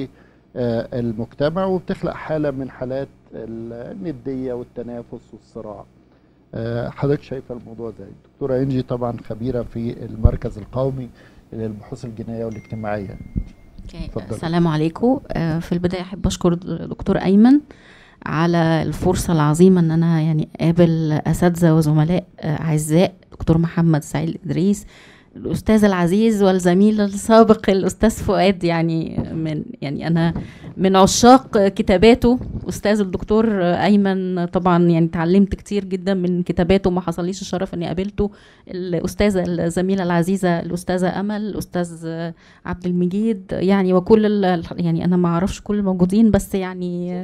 Speaker 1: للمجتمع وبتخلق حاله من حالات النديه والتنافس والصراع آه، حضرتك شايفه الموضوع ده الدكتوره انجي طبعا خبيره في المركز القومي للبحوث الجنائيه والاجتماعيه
Speaker 6: اوكي
Speaker 1: اتفضل.
Speaker 6: السلام عليكم آه، في البدايه احب اشكر دكتور ايمن على الفرصه العظيمه ان انا يعني اقابل اساتذه وزملاء آه، اعزاء دكتور محمد سعيد ادريس الاستاذ العزيز والزميل السابق الاستاذ فؤاد يعني من يعني انا من عشاق كتاباته استاذ الدكتور ايمن طبعا يعني تعلمت كتير جدا من كتاباته ما حصليش الشرف اني قابلته الاستاذه الزميله العزيزه الاستاذه امل الاستاذ عبد المجيد يعني وكل ال- يعني انا ما اعرفش كل الموجودين بس يعني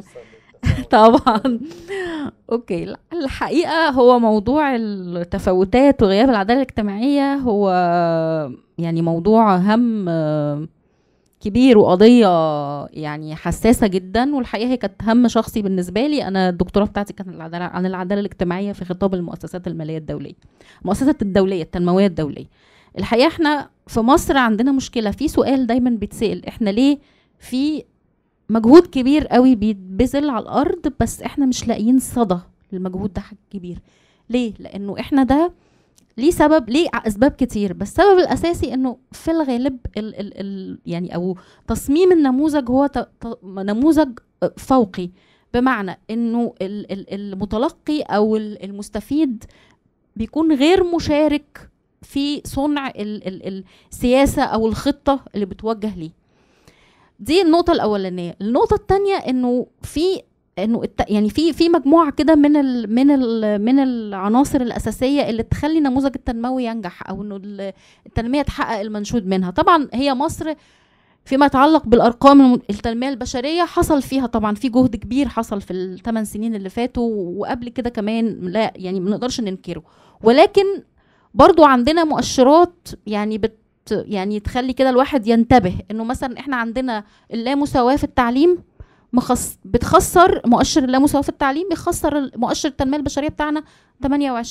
Speaker 6: طبعا اوكي لا، الحقيقه هو موضوع التفاوتات وغياب العداله الاجتماعيه هو يعني موضوع هم آه، كبير وقضيه يعني حساسه جدا والحقيقه هي كانت هم شخصي بالنسبه لي انا الدكتوراه بتاعتي كانت العدالة عن العداله الاجتماعيه في خطاب المؤسسات الماليه الدوليه المؤسسات الدوليه التنمويه الدوليه الحقيقه احنا في مصر عندنا مشكله في سؤال دايما بيتسال احنا ليه في مجهود كبير قوي بيتبذل على الارض بس احنا مش لاقيين صدى للمجهود ده حاجة كبير ليه لانه احنا ده ليه سبب ليه ع- اسباب كتير بس السبب الاساسي انه في الغالب ال ال ال يعني او تصميم النموذج هو ت ت نموذج فوقي بمعنى انه ال ال المتلقي او ال- المستفيد بيكون غير مشارك في صنع ال ال السياسه او الخطه اللي بتوجه ليه دي النقطة الأولانية، النقطة التانية إنه في إنه الت... يعني في في مجموعة كده من ال من ال من العناصر الأساسية اللي تخلي نموذج التنموي ينجح أو إنه ال- التنمية تحقق المنشود منها، طبعا هي مصر فيما يتعلق بالأرقام الم- التنمية البشرية حصل فيها طبعا في جهد كبير حصل في الثمان سنين اللي فاتوا وقبل كده كمان لا يعني ما نقدرش ننكره، ولكن برضو عندنا مؤشرات يعني بت يعني تخلي كده الواحد ينتبه انه مثلا احنا عندنا اللامساواه في التعليم مخص بتخسر مؤشر اللامساواه في التعليم بيخسر مؤشر التنميه البشريه بتاعنا 28%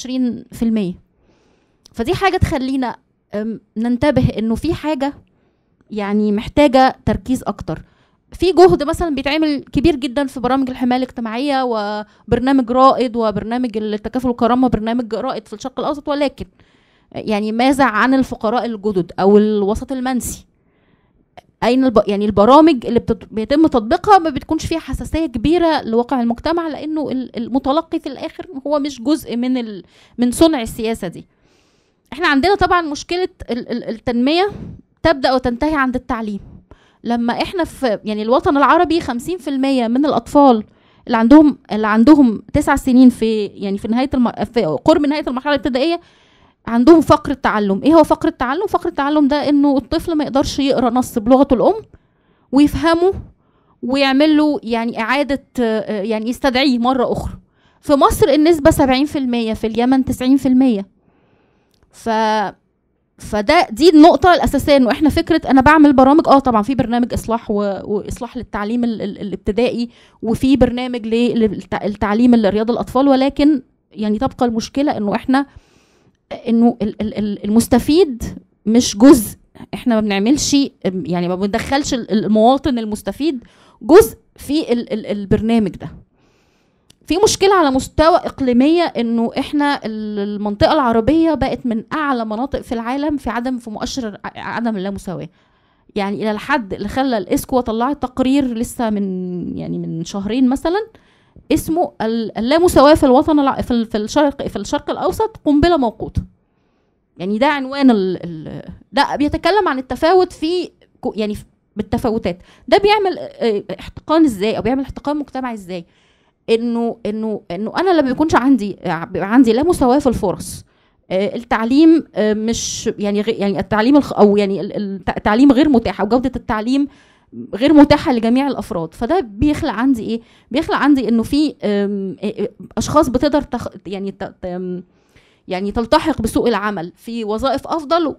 Speaker 6: فدي حاجه تخلينا أم، ننتبه انه في حاجه يعني محتاجه تركيز اكتر في جهد مثلا بيتعمل كبير جدا في برامج الحمايه الاجتماعيه وبرنامج رائد وبرنامج التكافل والكرامه برنامج رائد في الشرق الاوسط ولكن يعني ماذا عن الفقراء الجدد او الوسط المنسي اين الب... يعني البرامج اللي بتط... بيتم تطبيقها ما بتكونش فيها حساسيه كبيره لواقع المجتمع لانه ال- المتلقي في الاخر هو مش جزء من ال... من صنع السياسه دي احنا عندنا طبعا مشكله ال... ال- التنميه تبدا وتنتهي عند التعليم لما احنا في يعني الوطن العربي 50% من الاطفال اللي عندهم اللي عندهم تسع سنين في يعني في نهايه الم... في قرب نهايه المرحله الابتدائيه عندهم فقر التعلم ايه هو فقر التعلم فقر التعلم ده انه الطفل ما يقدرش يقرا نص بلغته الام ويفهمه ويعمل له يعني اعاده آه، يعني يستدعيه مره اخرى في مصر النسبه 70% في اليمن 90% ف فده دي النقطة الأساسية إنه إحنا فكرة أنا بعمل برامج أه طبعا في برنامج إصلاح و... وإصلاح للتعليم ال... ال... الابتدائي وفي برنامج للتعليم لرياض الأطفال ولكن يعني تبقى المشكلة إنه إحنا انه ال- ال- ال- المستفيد مش جزء احنا ما بنعملش يعني ما بندخلش ال- المواطن المستفيد جزء في ال ال البرنامج ده في مشكلة على مستوى إقليمية إنه إحنا ال- المنطقة العربية بقت من أعلى مناطق في العالم في عدم في مؤشر ع- عدم اللامساواة يعني إلى الحد اللي خلى الإسكو طلعت تقرير لسه من يعني من شهرين مثلا اسمه ال- اللامساواة في الوطن الع- في ال- في الشرق في الشرق الأوسط قنبلة موقوتة يعني ده عنوان ال ال ده بيتكلم عن التفاوت في كو- يعني في- بالتفاوتات ده بيعمل آه، احتقان ازاي او بيعمل احتقان مجتمعي ازاي انه انه انه انا لما بيكونش عندي بيبقى عندي لا مساواه في الفرص آه، التعليم آه، مش يعني غي- يعني التعليم الخ- او يعني ال- ال- التعليم غير متاح او جوده التعليم غير متاحه لجميع الافراد فده بيخلق عندي ايه بيخلق عندي انه في آم، آه، آه، اشخاص بتقدر تخ يعني ت- ت- آم، يعني تلتحق بسوق العمل في وظائف افضل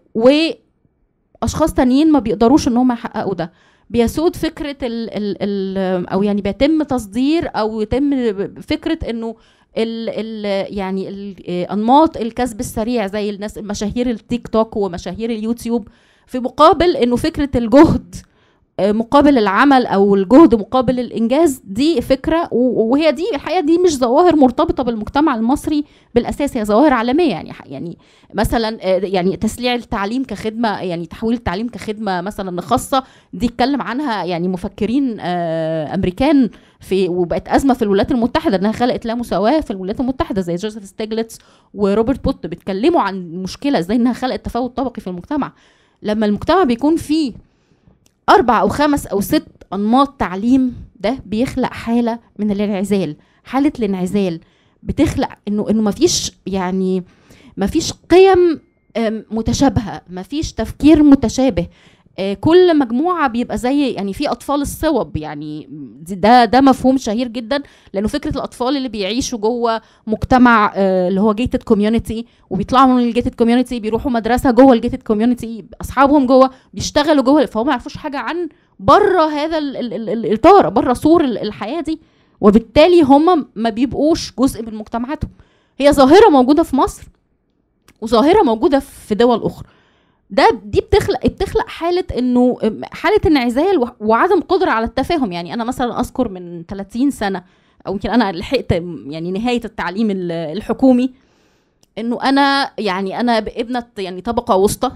Speaker 6: واشخاص تانيين ما بيقدروش ان هم يحققوا ده بيسود فكره ال ال ال او يعني بيتم تصدير او يتم فكره انه ال ال يعني ال- انماط الكسب السريع زي الناس مشاهير التيك توك ومشاهير اليوتيوب في مقابل انه فكره الجهد آه، مقابل العمل او الجهد مقابل الانجاز دي فكره و- وهي دي الحقيقه دي مش ظواهر مرتبطه بالمجتمع المصري بالاساس هي ظواهر عالميه يعني يعني مثلا آه، يعني تسليع التعليم كخدمه يعني تحويل التعليم كخدمه مثلا خاصه دي اتكلم عنها يعني مفكرين آه، امريكان في وبقت ازمه في الولايات المتحده انها خلقت لا مساواه في الولايات المتحده زي جوزيف ستيجلتس وروبرت بوت بيتكلموا عن مشكله ازاي انها خلقت تفاوت طبقي في المجتمع لما المجتمع بيكون فيه اربع او خمس او ست انماط تعليم ده بيخلق حاله من الانعزال حاله الانعزال بتخلق انه انه مفيش يعني مفيش قيم آم، متشابهه مفيش تفكير متشابه آه، كل مجموعه بيبقى زي يعني في اطفال الصوب يعني دي- ده ده مفهوم شهير جدا لانه فكره الاطفال اللي بيعيشوا جوه مجتمع آه، اللي هو جيتد كوميونتي وبيطلعوا من الجيتد كوميونتي بيروحوا مدرسه جوه الجيتد كوميونتي اصحابهم جوه بيشتغلوا جوه فهم ما يعرفوش حاجه عن بره هذا ال- ال- ال- الاطار بره سور ال- الحياه دي وبالتالي هم ما بيبقوش جزء من مجتمعاتهم هي ظاهره موجوده في مصر وظاهره موجوده في دول اخرى ده دي بتخلق بتخلق حاله انه حاله انعزال وع- وعدم قدره على التفاهم يعني انا مثلا اذكر من 30 سنه او يمكن انا لحقت يعني نهايه التعليم ال- الحكومي انه انا يعني انا ابنه يعني طبقه وسطى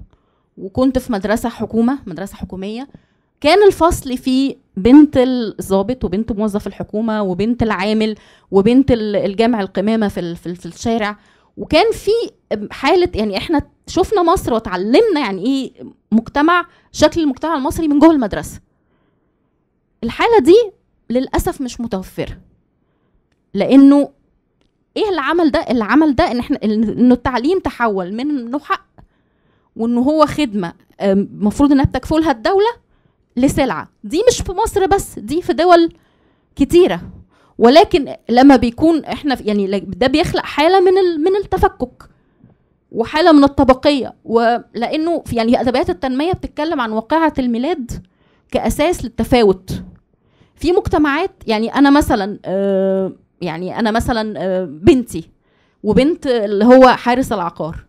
Speaker 6: وكنت في مدرسه حكومه مدرسه حكوميه كان الفصل فيه بنت الضابط وبنت موظف الحكومه وبنت العامل وبنت ال- الجامع القمامه في ال- في ال- في الشارع وكان في حاله يعني احنا شفنا مصر وتعلمنا يعني ايه مجتمع شكل المجتمع المصري من جوه المدرسه الحاله دي للاسف مش متوفره لانه ايه اللي عمل ده اللي عمل ده ان احنا انه التعليم تحول من انه حق وانه هو خدمه أم، المفروض انها بتكفلها الدوله لسلعه دي مش في مصر بس دي في دول كتيره ولكن لما بيكون احنا في- يعني ده بيخلق حاله من ال- من التفكك وحاله من الطبقيه ولانه في يعني ادبيات التنميه بتتكلم عن واقعه الميلاد كاساس للتفاوت في مجتمعات يعني انا مثلا آه، يعني انا مثلا آه، بنتي وبنت اللي هو حارس العقار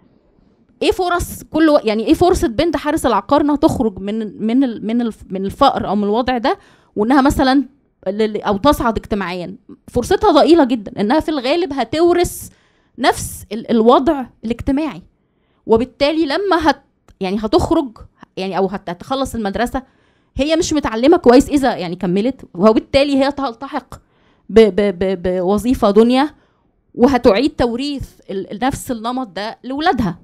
Speaker 6: ايه فرص كل و... يعني ايه فرصه بنت حارس العقار انها تخرج من من ال... من الف... من الفقر او من الوضع ده وانها مثلا لل- او تصعد اجتماعيا فرصتها ضئيله جدا انها في الغالب هتورث نفس ال... الوضع الاجتماعي وبالتالي لما هت يعني هتخرج يعني او هت- هتخلص المدرسه هي مش متعلمه كويس اذا يعني كملت وبالتالي هي تلتحق ب... ب... ب... بوظيفه دنيا وهتعيد توريث ال... نفس النمط ده لاولادها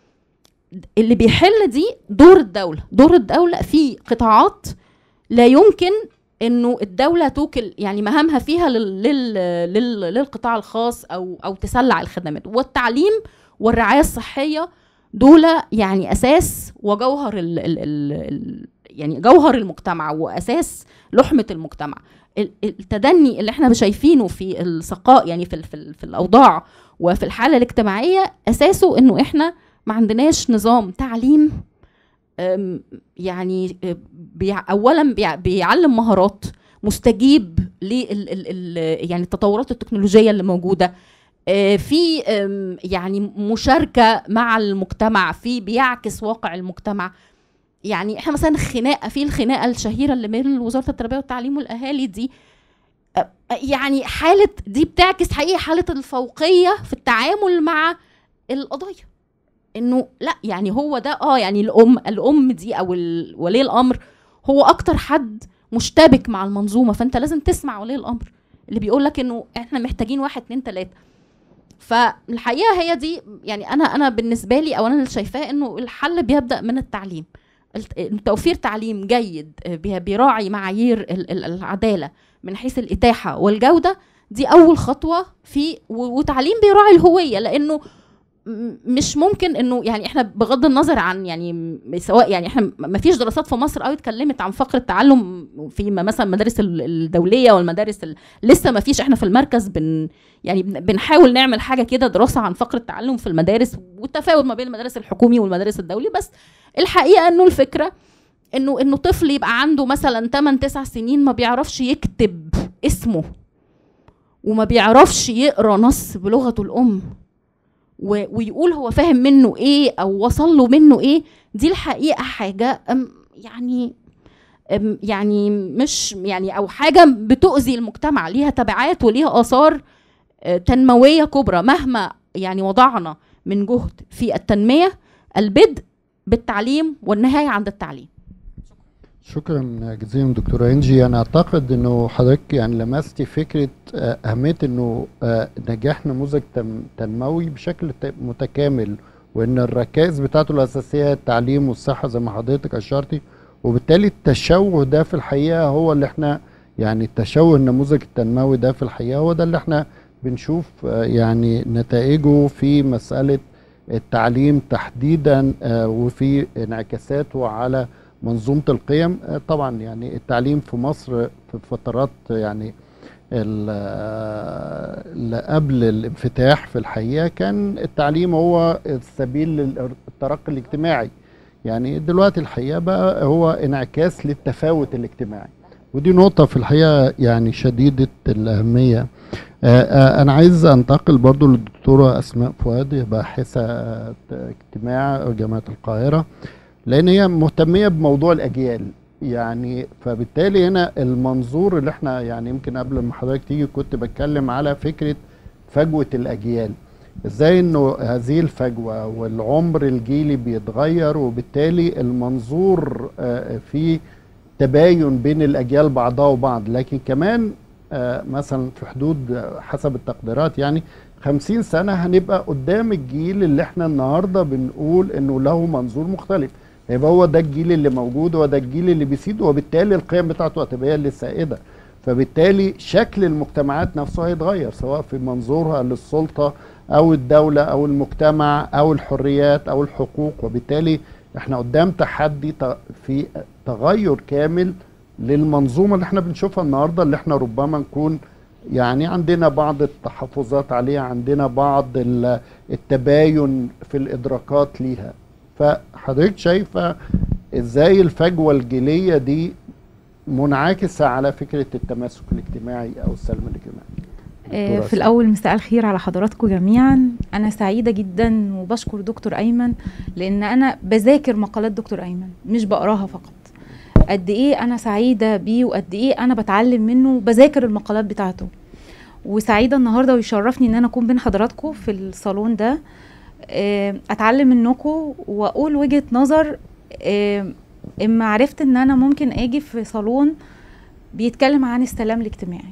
Speaker 6: اللي بيحل دي دور الدولة دور الدولة في قطاعات لا يمكن انه الدولة توكل يعني مهامها فيها لل لل لل للقطاع الخاص او او تسلع الخدمات والتعليم والرعاية الصحية دول يعني اساس وجوهر ال ال ال ال يعني جوهر المجتمع واساس لحمة المجتمع ال- التدني اللي احنا شايفينه في السقاء يعني في ال- في, ال- في الاوضاع وفي الحالة الاجتماعية اساسه انه احنا ما عندناش نظام تعليم أم، يعني أه، بيع اولا بيع- بيعلم مهارات مستجيب لل ال- ال- يعني التطورات التكنولوجيه اللي موجوده آه، في أم، يعني مشاركه مع المجتمع في بيعكس واقع المجتمع يعني احنا مثلا خناقه في الخناقه الشهيره اللي بين وزاره التربيه والتعليم والاهالي دي أه، يعني حاله دي بتعكس حقيقه حاله الفوقيه في التعامل مع القضايا انه لا يعني هو ده اه يعني الام الام دي او ال- ولي الامر هو اكتر حد مشتبك مع المنظومه فانت لازم تسمع ولي الامر اللي بيقول لك انه احنا محتاجين واحد اتنين تلاته فالحقيقه هي دي يعني انا انا بالنسبه لي او انا اللي شايفاه انه الحل بيبدا من التعليم الت- توفير تعليم جيد آه، بي- بيراعي معايير ال- ال- العداله من حيث الاتاحه والجوده دي اول خطوه في و- وتعليم بيراعي الهويه لانه م- مش ممكن انه يعني احنا بغض النظر عن يعني م- سواء يعني احنا ما فيش دراسات في مصر قوي اتكلمت عن فقر التعلم في م- مثلا المدارس ال- الدوليه والمدارس ال- لسه ما فيش احنا في المركز بن يعني بن- بنحاول نعمل حاجه كده دراسه عن فقر التعلم في المدارس والتفاوت ما بين المدارس الحكومي والمدارس الدولي بس الحقيقه انه الفكره انه انه طفل يبقى عنده مثلا 8 9 سنين ما بيعرفش يكتب اسمه وما بيعرفش يقرا نص بلغته الام و- ويقول هو فاهم منه ايه او وصل له منه ايه دي الحقيقه حاجه أم يعني أم يعني مش يعني او حاجه بتؤذي المجتمع ليها تبعات وليها اثار آه، تنمويه كبرى مهما يعني وضعنا من جهد في التنميه البدء بالتعليم والنهايه عند التعليم
Speaker 1: شكرا جزيلا دكتورة انجي انا اعتقد انه حضرتك يعني لمستي فكرة آه، اهمية انه آه، نجاح نموذج تم- تنموي بشكل ت- متكامل وان الركائز بتاعته الاساسية التعليم والصحة زي ما حضرتك اشرتي وبالتالي التشوه ده في الحقيقة هو اللي احنا يعني التشوه النموذج التنموي ده في الحقيقة هو ده اللي احنا بنشوف آه، يعني نتائجه في مسألة التعليم تحديدا آه، وفي انعكاساته على منظومة القيم آه، طبعا يعني التعليم في مصر في فترات يعني ال- آه، اللي قبل الانفتاح في الحقيقة كان التعليم هو السبيل للترقي الاجتماعي يعني دلوقتي الحقيقة بقى هو انعكاس للتفاوت الاجتماعي ودي نقطة في الحقيقة يعني شديدة الأهمية آه، آه، أنا عايز أنتقل برضو للدكتورة أسماء فؤاد باحثة آه، اجتماع جامعة القاهرة لان هي مهتميه بموضوع الاجيال يعني فبالتالي هنا المنظور اللي احنا يعني يمكن قبل ما حضرتك تيجي كنت بتكلم على فكره فجوه الاجيال ازاي انه هذه الفجوه والعمر الجيلي بيتغير وبالتالي المنظور آه، في تباين بين الاجيال بعضها وبعض لكن كمان آه، مثلا في حدود آه، حسب التقديرات يعني خمسين سنة هنبقى قدام الجيل اللي احنا النهاردة بنقول انه له منظور مختلف يبقى هو ده الجيل اللي موجود هو ده الجيل اللي بيسيد وبالتالي القيم بتاعته هتبقى هي اللي سائدة فبالتالي شكل المجتمعات نفسه هيتغير سواء في منظورها للسلطة او الدولة او المجتمع او الحريات او الحقوق وبالتالي احنا قدام تحدي ت- في تغير كامل للمنظومة اللي احنا بنشوفها النهاردة اللي احنا ربما نكون يعني عندنا بعض التحفظات عليها عندنا بعض ال- التباين في الادراكات ليها فحضرتك شايفه ازاي الفجوه الجيليه دي منعكسه على فكره التماسك الاجتماعي او السلم الاجتماعي
Speaker 7: آه،
Speaker 1: دكتورة
Speaker 7: في
Speaker 1: أسماء.
Speaker 7: الأول مساء الخير على حضراتكم جميعا أنا سعيدة جدا وبشكر دكتور أيمن لأن أنا بذاكر مقالات دكتور أيمن مش بقراها فقط قد إيه أنا سعيدة بيه وقد إيه أنا بتعلم منه وبذاكر المقالات بتاعته وسعيدة النهاردة ويشرفني إن أنا أكون بين حضراتكم في الصالون ده آه، أتعلم منكم وأقول وجهة نظر آه، إما عرفت إن أنا ممكن أجي في صالون بيتكلم عن السلام الاجتماعي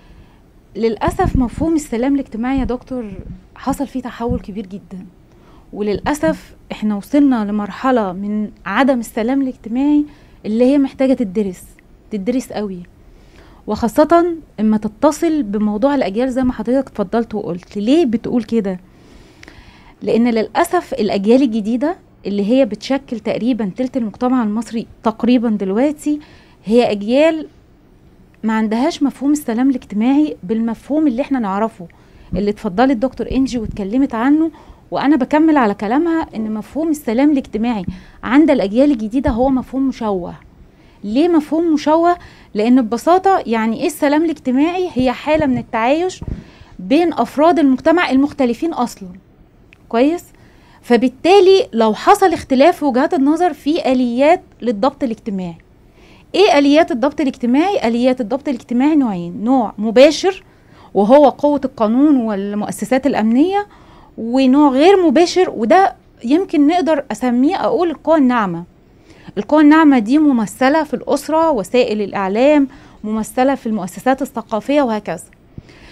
Speaker 7: للأسف مفهوم السلام الاجتماعي يا دكتور حصل فيه تحول كبير جدا وللأسف احنا وصلنا لمرحلة من عدم السلام الاجتماعي اللي هي محتاجة تدرس تدرس قوي وخاصة اما تتصل بموضوع الأجيال زي ما حضرتك اتفضلت وقلت ليه بتقول كده لأن للأسف الأجيال الجديدة اللي هي بتشكل تقريبا تلت المجتمع المصري تقريبا دلوقتي هي أجيال ما عندهاش مفهوم السلام الاجتماعي بالمفهوم اللي احنا نعرفه اللي اتفضلت دكتور انجي واتكلمت عنه وانا بكمل على كلامها ان مفهوم السلام الاجتماعي عند الاجيال الجديده هو مفهوم مشوه ليه مفهوم مشوه لان ببساطه يعني ايه السلام الاجتماعي هي حاله من التعايش بين افراد المجتمع المختلفين اصلا كويس فبالتالي لو حصل اختلاف في وجهات النظر في اليات للضبط الاجتماعي ايه اليات الضبط الاجتماعي اليات الضبط الاجتماعي نوعين نوع مباشر وهو قوه القانون والمؤسسات الامنيه ونوع غير مباشر وده يمكن نقدر اسميه اقول القوى الناعمه القوى الناعمه دي ممثله في الاسره وسائل الاعلام ممثله في المؤسسات الثقافيه وهكذا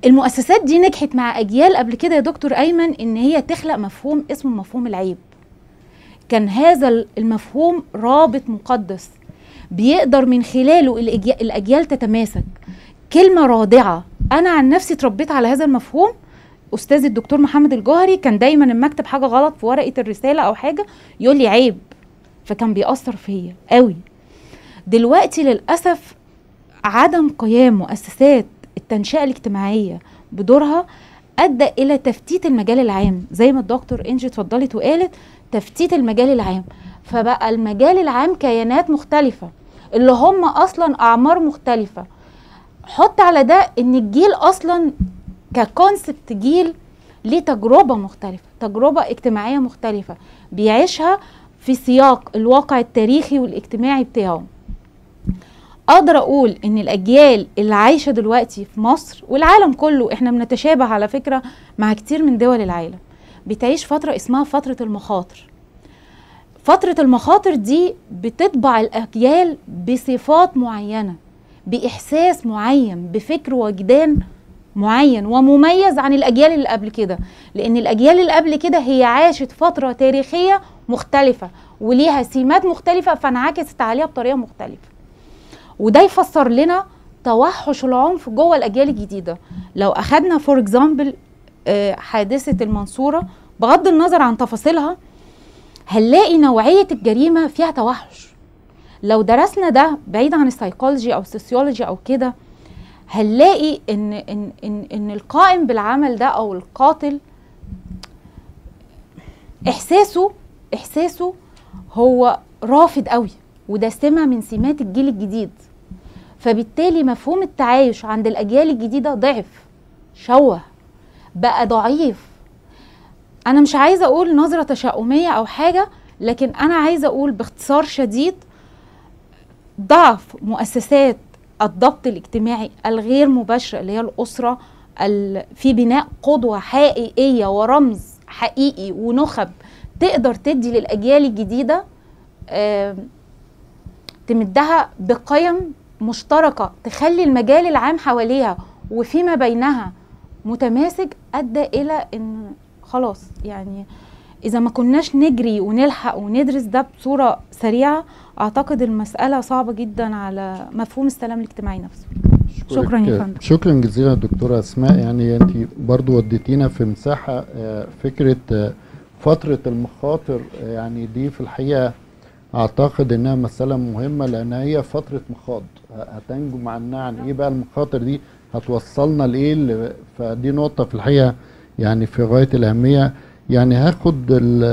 Speaker 7: المؤسسات دي نجحت مع اجيال قبل كده يا دكتور ايمن ان هي تخلق مفهوم اسمه مفهوم العيب كان هذا المفهوم رابط مقدس بيقدر من خلاله الأجيال, الاجيال تتماسك كلمه رادعه انا عن نفسي اتربيت على هذا المفهوم استاذ الدكتور محمد الجوهري كان دايما لما اكتب حاجه غلط في ورقه الرساله او حاجه يقول لي عيب فكان بيأثر فيا قوي دلوقتي للاسف عدم قيام مؤسسات التنشئه الاجتماعيه بدورها ادى الى تفتيت المجال العام زي ما الدكتور انجي اتفضلت وقالت تفتيت المجال العام فبقى المجال العام كيانات مختلفه اللي هم اصلا اعمار مختلفه حط على ده ان الجيل اصلا ككونسبت جيل ليه تجربه مختلفه تجربه اجتماعيه مختلفه بيعيشها في سياق الواقع التاريخي والاجتماعي بتاعه اقدر اقول ان الاجيال اللي عايشه دلوقتي في مصر والعالم كله احنا بنتشابه على فكره مع كتير من دول العالم بتعيش فتره اسمها فتره المخاطر فتره المخاطر دي بتطبع الاجيال بصفات معينه باحساس معين بفكر وجدان معين ومميز عن الاجيال اللي قبل كده لان الاجيال اللي قبل كده هي عاشت فتره تاريخيه مختلفه وليها سمات مختلفه فانعكست عليها بطريقه مختلفه وده يفسر لنا توحش العنف جوه الاجيال الجديده لو اخدنا فور اكزامبل حادثه المنصوره بغض النظر عن تفاصيلها هنلاقي نوعيه الجريمه فيها توحش لو درسنا ده بعيد عن السيكولوجي او السوسيولوجي او كده هنلاقي ان ان ان ان القائم بالعمل ده او القاتل احساسه احساسه هو رافض قوي وده سمه من سمات الجيل الجديد فبالتالي مفهوم التعايش عند الاجيال الجديده ضعف شوه بقى ضعيف انا مش عايزه اقول نظره تشاؤميه او حاجه لكن انا عايزه اقول باختصار شديد ضعف مؤسسات الضبط الاجتماعي الغير مباشره اللي هي الاسره في بناء قدوه حقيقيه ورمز حقيقي ونخب تقدر تدي للاجيال الجديده تمدها بقيم مشتركه تخلي المجال العام حواليها وفيما بينها متماسك ادى الى ان خلاص يعني اذا ما كناش نجري ونلحق وندرس ده بصوره سريعه اعتقد المساله صعبه جدا على مفهوم السلام الاجتماعي نفسه شكرا يا فندم
Speaker 1: شكرا جزيلا دكتوره اسماء يعني انت برضو وديتينا في مساحه فكره فتره المخاطر يعني دي في الحقيقه اعتقد انها مساله مهمه لان هي فتره مخاض هتنجم عنها عن ايه بقى المخاطر دي هتوصلنا لايه فدي نقطه في الحقيقه يعني في غايه الاهميه يعني هاخد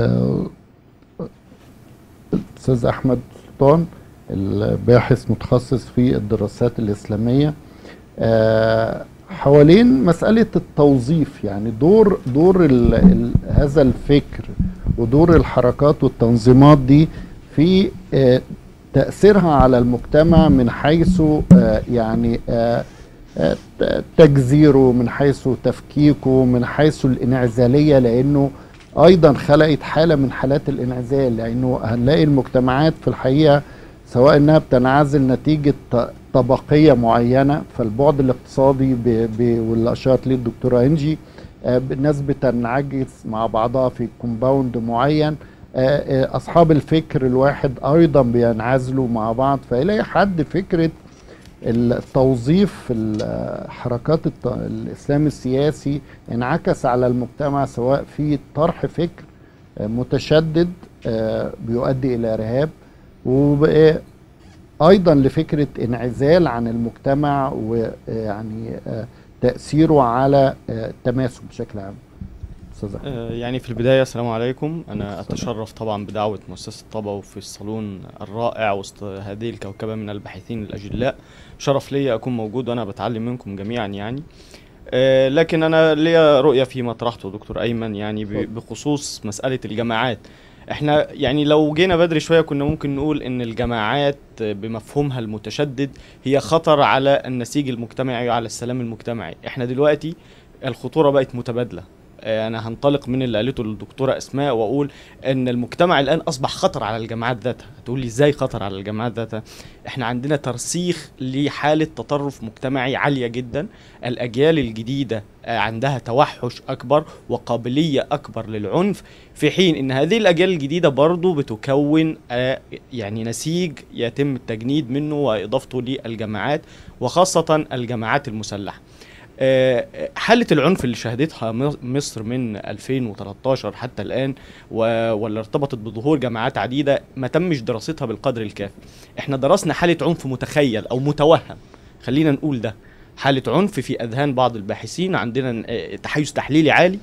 Speaker 1: الاستاذ احمد سلطان الباحث متخصص في الدراسات الاسلاميه أه حوالين مساله التوظيف يعني دور دور ال ال هذا الفكر ودور الحركات والتنظيمات دي في أه تاثيرها على المجتمع من حيث أه يعني تجزيره من حيث تفكيكه من حيث الانعزاليه لانه ايضا خلقت حاله من حالات الانعزال لانه هنلاقي المجتمعات في الحقيقه سواء انها بتنعزل نتيجه طبقيه معينه فالبعد الاقتصادي واللي اشارت ليه الدكتوره انجي الناس بتنعجز مع بعضها في كومباوند معين اصحاب الفكر الواحد ايضا بينعزلوا مع بعض فالى حد فكره التوظيف حركات الاسلام السياسي انعكس على المجتمع سواء في طرح فكر متشدد بيؤدي الى ارهاب وايضا لفكره انعزال عن المجتمع ويعني تاثيره على التماسك بشكل عام
Speaker 8: يعني في البداية السلام عليكم أنا أتشرف طبعا بدعوة مؤسسة طبا وفي الصالون الرائع وسط هذه الكوكبة من الباحثين الأجلاء شرف لي أكون موجود وأنا بتعلم منكم جميعا يعني آه لكن أنا ليا رؤية فيما طرحته دكتور أيمن يعني بخصوص مسألة الجماعات احنا يعني لو جينا بدري شوية كنا ممكن نقول ان الجماعات بمفهومها المتشدد هي خطر على النسيج المجتمعي وعلى السلام المجتمعي احنا دلوقتي الخطورة بقت متبادلة آه، انا هنطلق من اللي قالته الدكتوره اسماء واقول ان المجتمع الان اصبح خطر على الجامعات ذاتها هتقول لي ازاي خطر على الجامعات ذاتها احنا عندنا ترسيخ لحاله تطرف مجتمعي عاليه جدا الاجيال الجديده آه، عندها توحش اكبر وقابليه اكبر للعنف في حين ان هذه الاجيال الجديده برضو بتكون آه، يعني نسيج يتم التجنيد منه واضافته للجامعات وخاصه الجامعات المسلحه آه، حالة العنف اللي شهدتها م- مصر من 2013 حتى الآن و- واللي ارتبطت بظهور جماعات عديدة ما تمش دراستها بالقدر الكافي احنا درسنا حالة عنف متخيل أو متوهم خلينا نقول ده حالة عنف في أذهان بعض الباحثين عندنا آه، تحيز تحليلي عالي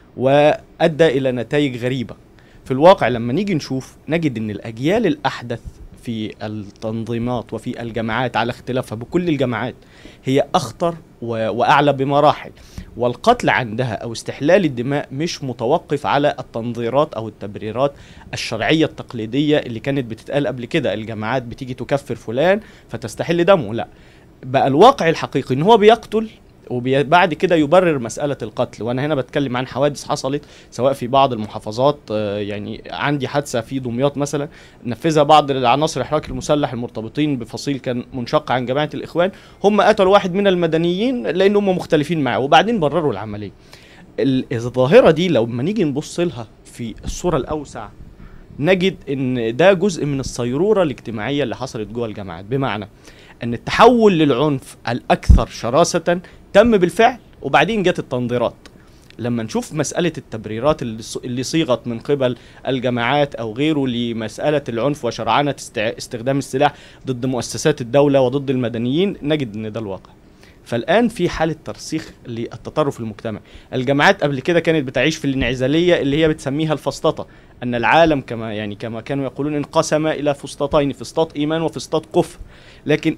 Speaker 8: وأدى إلى نتائج غريبة في الواقع لما نيجي نشوف نجد أن الأجيال الأحدث في التنظيمات وفي الجامعات على اختلافها بكل الجامعات هي أخطر و- وأعلى بمراحل والقتل عندها أو استحلال الدماء مش متوقف على التنظيرات أو التبريرات الشرعية التقليدية اللي كانت بتتقال قبل كده الجامعات بتيجي تكفر فلان فتستحل دمه لا بقى الواقع الحقيقي ان هو بيقتل وبعد كده يبرر مسألة القتل وأنا هنا بتكلم عن حوادث حصلت سواء في بعض المحافظات آه، يعني عندي حادثة في دمياط مثلا نفذها بعض العناصر الحراك المسلح المرتبطين بفصيل كان منشق عن جماعة الإخوان هم قتلوا واحد من المدنيين لأن هم مختلفين معه وبعدين برروا العملية ال- الظاهرة دي لو ما نيجي نبص لها في الصورة الأوسع نجد ان ده جزء من الصيرورة الاجتماعية اللي حصلت جوه الجامعات بمعنى ان التحول للعنف الاكثر شراسة تم بالفعل وبعدين جت التنظيرات لما نشوف مسألة التبريرات اللي ص- اللي صيغت من قبل الجماعات أو غيره لمسألة العنف وشرعنة استع- استخدام السلاح ضد مؤسسات الدولة وضد المدنيين نجد أن ده الواقع فالآن في حالة ترسيخ للتطرف المجتمعي الجماعات قبل كده كانت بتعيش في الانعزالية اللي هي بتسميها الفسطاطة أن العالم كما يعني كما كانوا يقولون انقسم إلى فسطاطين فسطاط إيمان وفسطاط كفر لكن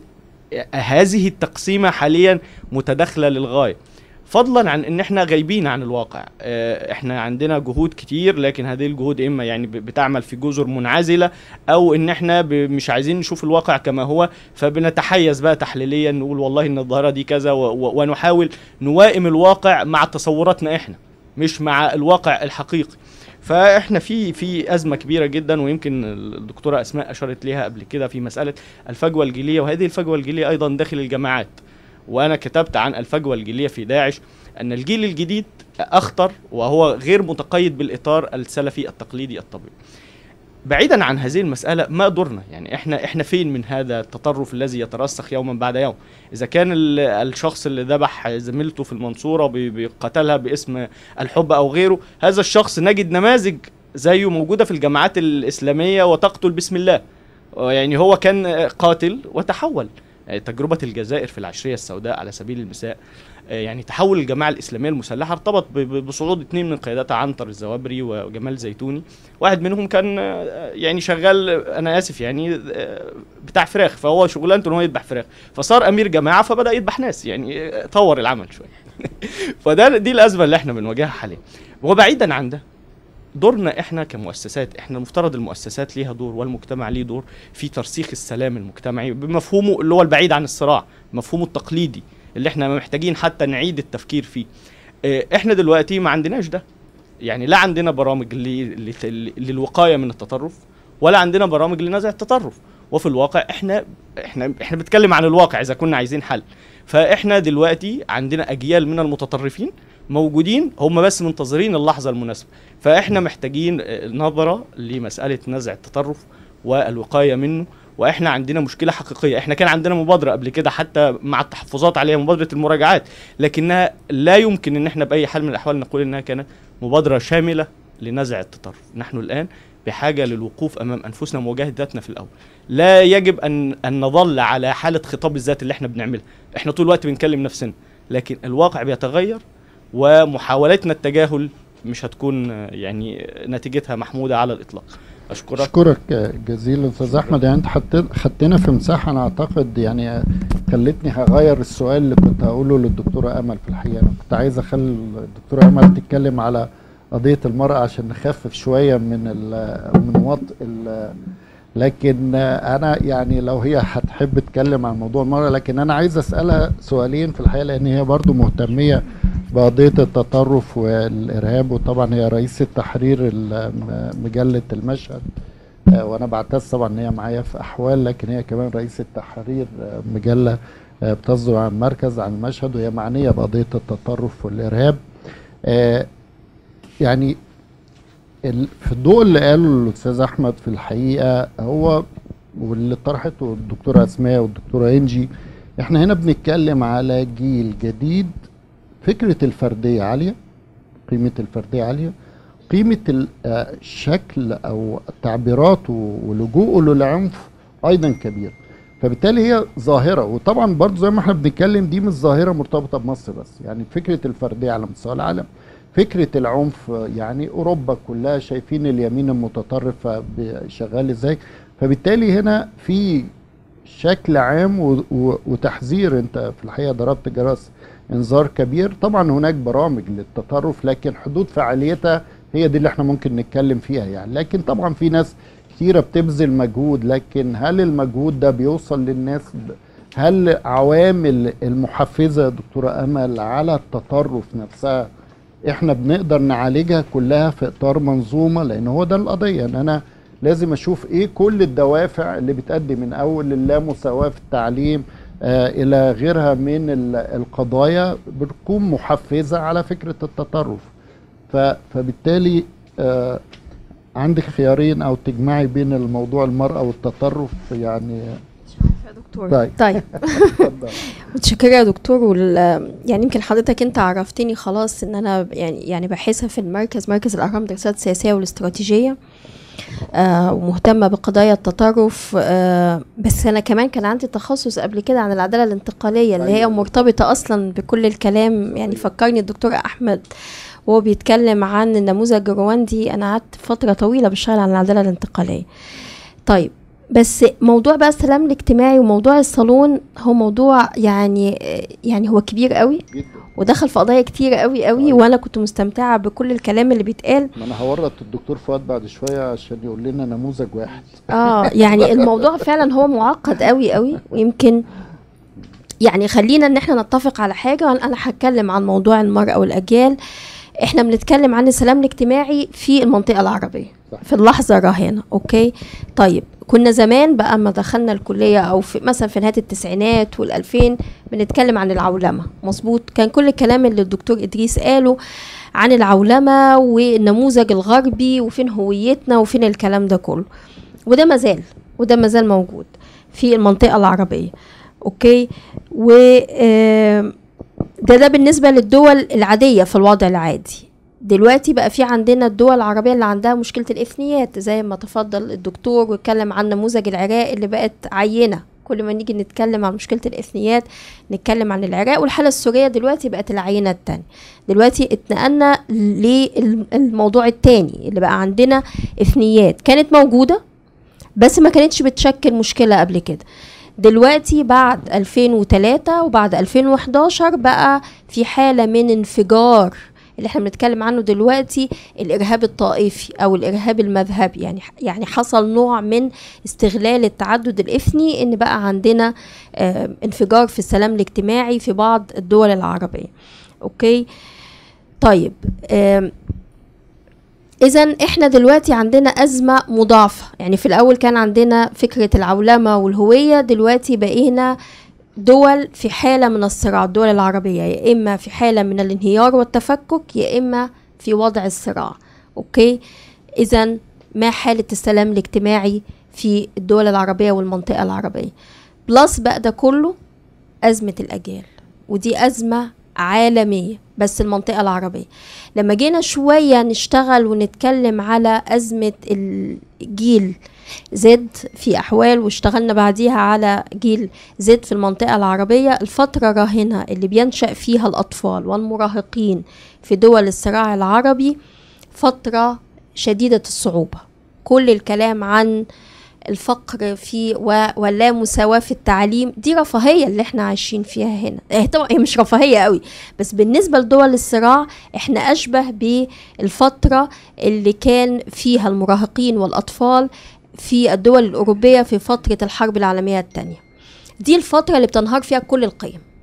Speaker 8: هذه التقسيمة حاليا متداخلة للغاية فضلا عن ان احنا غايبين عن الواقع آه، احنا عندنا جهود كتير لكن هذه الجهود اما يعني ب- بتعمل في جزر منعزله او ان احنا ب- مش عايزين نشوف الواقع كما هو فبنتحيز بقى تحليليا نقول والله ان الظاهره دي كذا و- و- ونحاول نوائم الواقع مع تصوراتنا احنا مش مع الواقع الحقيقي فاحنا في في ازمه كبيره جدا ويمكن الدكتوره اسماء اشارت ليها قبل كده في مساله الفجوه الجيليه وهذه الفجوه الجيليه ايضا داخل الجامعات وانا كتبت عن الفجوه الجيليه في داعش ان الجيل الجديد اخطر وهو غير متقيد بالاطار السلفي التقليدي الطبيعي بعيدا عن هذه المسألة ما دورنا يعني احنا احنا فين من هذا التطرف الذي يترسخ يوما بعد يوم اذا كان ال- الشخص اللي ذبح زميلته في المنصورة بي- بيقتلها باسم الحب او غيره هذا الشخص نجد نماذج زيه موجودة في الجامعات الاسلامية وتقتل بسم الله يعني هو كان قاتل وتحول يعني تجربة الجزائر في العشرية السوداء على سبيل المثال آه، يعني تحول الجماعة الإسلامية المسلحة ارتبط ب- ب- بصعود اثنين من قياداتها عنتر الزوابري وجمال زيتوني واحد منهم كان آه، يعني شغال أنا آسف يعني آه، بتاع فراخ فهو شغلانته إن هو يذبح فراخ فصار أمير جماعة فبدأ يذبح ناس يعني آه، طور العمل شوية فده دي الأزمة اللي احنا بنواجهها حاليا وبعيدا عن ده دورنا احنا كمؤسسات احنا المفترض المؤسسات ليها دور والمجتمع ليه دور في ترسيخ السلام المجتمعي بمفهومه اللي هو البعيد عن الصراع مفهومه التقليدي اللي احنا محتاجين حتى نعيد التفكير فيه اه، احنا دلوقتي ما عندناش ده يعني لا عندنا برامج ل- ل- للوقايه من التطرف ولا عندنا برامج لنزع التطرف وفي الواقع احنا احنا احنا بنتكلم عن الواقع اذا كنا عايزين حل فاحنا دلوقتي عندنا اجيال من المتطرفين موجودين هم بس منتظرين اللحظه المناسبه فاحنا محتاجين آه، نظره لمساله نزع التطرف والوقايه منه واحنا عندنا مشكله حقيقيه احنا كان عندنا مبادره قبل كده حتى مع التحفظات عليها مبادره المراجعات لكنها لا يمكن ان احنا باي حال من الاحوال نقول انها كانت مبادره شامله لنزع التطرف نحن الان بحاجه للوقوف امام انفسنا ومواجهه ذاتنا في الاول لا يجب ان ان نظل على حاله خطاب الذات اللي احنا بنعملها احنا طول الوقت بنكلم نفسنا لكن الواقع بيتغير ومحاولتنا التجاهل مش هتكون آه، يعني نتيجتها محموده على الاطلاق اشكرك
Speaker 1: اشكرك جزيلا استاذ احمد يعني انت حطيت خدتنا في مساحه انا اعتقد يعني خلتني هغير السؤال اللي كنت هقوله للدكتوره امل في الحقيقه انا كنت عايز اخلي الدكتوره امل تتكلم على قضيه المراه عشان نخفف شويه من ال من وطء ال لكن انا يعني لو هي هتحب تتكلم عن موضوع المراه لكن انا عايز اسالها سؤالين في الحقيقه لان هي برضو مهتميه بقضية التطرف والإرهاب وطبعا هي رئيسة تحرير ال- م- مجلة المشهد آه، وأنا بعتز طبعا إن هي معايا في أحوال لكن هي كمان رئيسة تحرير آه، مجلة آه، بتصدر عن مركز عن المشهد وهي معنية بقضية التطرف والإرهاب آه، يعني ال- في الضوء اللي قاله الأستاذ أحمد في الحقيقة هو واللي طرحته الدكتورة أسماء والدكتورة إنجي احنا هنا بنتكلم على جيل جديد فكرة الفردية عالية قيمة الفردية عالية قيمة ال- آه، الشكل أو تعبيراته ولجوءه للعنف أيضا كبير فبالتالي هي ظاهرة وطبعا برضو زي ما احنا بنتكلم دي مش ظاهرة مرتبطة بمصر بس يعني فكرة الفردية على مستوى العالم فكرة العنف آه، يعني أوروبا كلها شايفين اليمين المتطرف ب- شغال ازاي فبالتالي هنا في شكل عام و- و- وتحذير انت في الحقيقه ضربت جرس انذار كبير طبعا هناك برامج للتطرف لكن حدود فعاليتها هي دي اللي احنا ممكن نتكلم فيها يعني لكن طبعا في ناس كتيره بتبذل مجهود لكن هل المجهود ده بيوصل للناس ب- هل عوامل المحفزه يا دكتوره امل على التطرف نفسها احنا بنقدر نعالجها كلها في اطار منظومه لان هو ده القضيه ان انا لازم اشوف ايه كل الدوافع اللي بتؤدي من اول اللامساواه في التعليم آه الى غيرها من ال- القضايا بتكون محفزه على فكره التطرف ف- فبالتالي آه عندك خيارين او تجمعي بين الموضوع المراه والتطرف يعني
Speaker 9: يا دكتور
Speaker 1: طيب.
Speaker 9: طيب
Speaker 1: اتفضل.
Speaker 9: متشكرة يا دكتور وال يعني يمكن حضرتك انت عرفتني خلاص ان انا يعني يعني باحثة في المركز مركز الاهرام الدراسات السياسية والاستراتيجية آه ومهتمة بقضايا التطرف آه بس انا كمان كان عندي تخصص قبل كده عن العدالة الانتقالية اللي هي
Speaker 1: أيوة.
Speaker 9: مرتبطة اصلا بكل الكلام يعني فكرني الدكتور احمد وهو بيتكلم عن النموذج الرواندي انا قعدت فترة طويلة بشتغل عن العدالة الانتقالية طيب بس موضوع بقى السلام الاجتماعي وموضوع الصالون هو موضوع يعني يعني هو كبير قوي
Speaker 1: جدا
Speaker 9: ودخل في قضايا كتير قوي قوي
Speaker 1: صحيح.
Speaker 9: وانا كنت مستمتعه بكل الكلام اللي بيتقال
Speaker 1: ما انا هورط الدكتور فؤاد بعد شويه عشان يقول لنا نموذج واحد
Speaker 9: اه يعني الموضوع فعلا هو معقد قوي قوي ويمكن يعني خلينا ان احنا نتفق على حاجه انا هتكلم عن موضوع المراه والاجيال احنا بنتكلم عن السلام الاجتماعي في المنطقه العربيه
Speaker 1: صح.
Speaker 9: في اللحظه الراهنه اوكي طيب كنا زمان بقى ما دخلنا الكليه او في مثلا في نهايه التسعينات والألفين بنتكلم عن العولمه مظبوط كان كل الكلام اللي الدكتور ادريس قاله عن العولمه والنموذج الغربي وفين هويتنا وفين الكلام ده كله وده مازال وده مازال موجود في المنطقة العربية اوكي و آم، ده ده بالنسبة للدول العادية في الوضع العادي دلوقتي بقى في عندنا الدول العربية اللي عندها مشكلة الإثنيات زي ما تفضل الدكتور واتكلم عن نموذج العراق اللي بقت عينة كل ما نيجي نتكلم عن مشكلة الإثنيات نتكلم عن العراق والحالة السورية دلوقتي بقت العينة التانية دلوقتي اتنقلنا للموضوع التاني اللي بقى عندنا إثنيات كانت موجودة بس ما كانتش بتشكل مشكلة قبل كده دلوقتي بعد 2003 وبعد 2011 بقى في حالة من انفجار اللي احنا بنتكلم عنه دلوقتي الارهاب الطائفي او الارهاب المذهبي يعني يعني حصل نوع من استغلال التعدد الاثني ان بقى عندنا آه انفجار في السلام الاجتماعي في بعض الدول العربيه اوكي طيب آم، اذا احنا دلوقتي عندنا ازمه مضاعفه يعني في الاول كان عندنا فكره العولمه والهويه دلوقتي بقينا دول في حاله من الصراع الدول العربيه يا اما في حاله من الانهيار والتفكك يا اما في وضع الصراع اوكي اذا ما حاله السلام الاجتماعي في الدول العربيه والمنطقه العربيه بلس بقى ده كله ازمه الاجيال ودي ازمه عالميه بس المنطقه العربيه لما جينا شويه نشتغل ونتكلم على ازمه الجيل زد في احوال واشتغلنا بعديها على جيل زد في المنطقه العربيه الفتره راهنه اللي بينشا فيها الاطفال والمراهقين في دول الصراع العربي فتره شديده الصعوبه كل الكلام عن الفقر في و- واللا مساواة في التعليم دي رفاهية اللي احنا عايشين فيها هنا هي طبعا هي مش رفاهية قوي بس بالنسبة لدول الصراع احنا أشبه بالفترة اللي كان فيها المراهقين والأطفال في الدول الأوروبية في فترة الحرب العالمية الثانية دي الفترة اللي بتنهار فيها كل القيم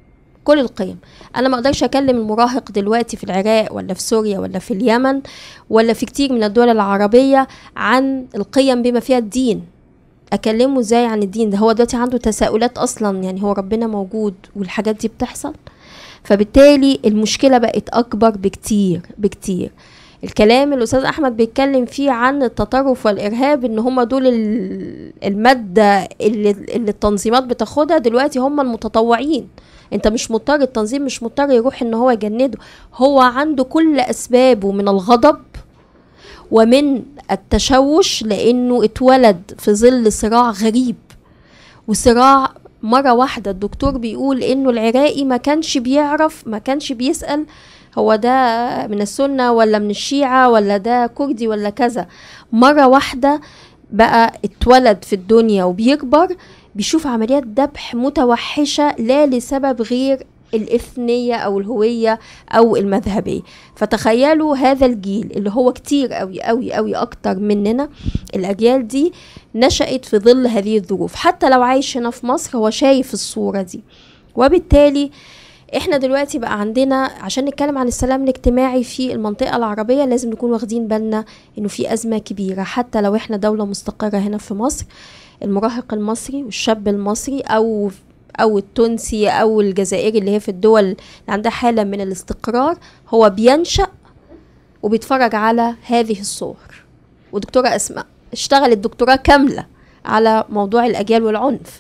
Speaker 9: كل القيم انا ما اقدرش اكلم المراهق دلوقتي في العراق ولا في سوريا ولا في اليمن ولا في كتير من الدول العربيه عن القيم بما فيها الدين اكلمه ازاي عن الدين ده هو دلوقتي عنده تساؤلات اصلا يعني هو ربنا موجود والحاجات دي بتحصل فبالتالي المشكله بقت اكبر بكتير بكتير الكلام اللي الاستاذ احمد بيتكلم فيه عن التطرف والارهاب ان هم دول ال- الماده اللي, اللي التنظيمات بتاخدها دلوقتي هم المتطوعين انت مش مضطر التنظيم مش مضطر يروح ان هو يجنده هو عنده كل اسبابه من الغضب ومن التشوش لانه اتولد في ظل صراع غريب وصراع مرة واحدة الدكتور بيقول انه العراقي ما كانش بيعرف ما كانش بيسأل هو ده من السنة ولا من الشيعة ولا ده كردي ولا كذا مرة واحدة بقى اتولد في الدنيا وبيكبر بيشوف عمليات ذبح متوحشة لا لسبب غير الإثنية أو الهوية أو المذهبية فتخيلوا هذا الجيل اللي هو كتير قوي قوي قوي أكتر مننا الأجيال دي نشأت في ظل هذه الظروف حتى لو عايش هنا في مصر هو شايف الصورة دي وبالتالي احنا دلوقتي بقى عندنا عشان نتكلم عن السلام الاجتماعي في المنطقة العربية لازم نكون واخدين بالنا انه في ازمة كبيرة حتى لو احنا دولة مستقرة هنا في مصر المراهق المصري والشاب المصري او او التونسي او الجزائري اللي هي في الدول اللي عندها حالة من الاستقرار هو بينشأ وبيتفرج على هذه الصور ودكتورة اسماء اشتغلت دكتوراه كاملة على موضوع الاجيال والعنف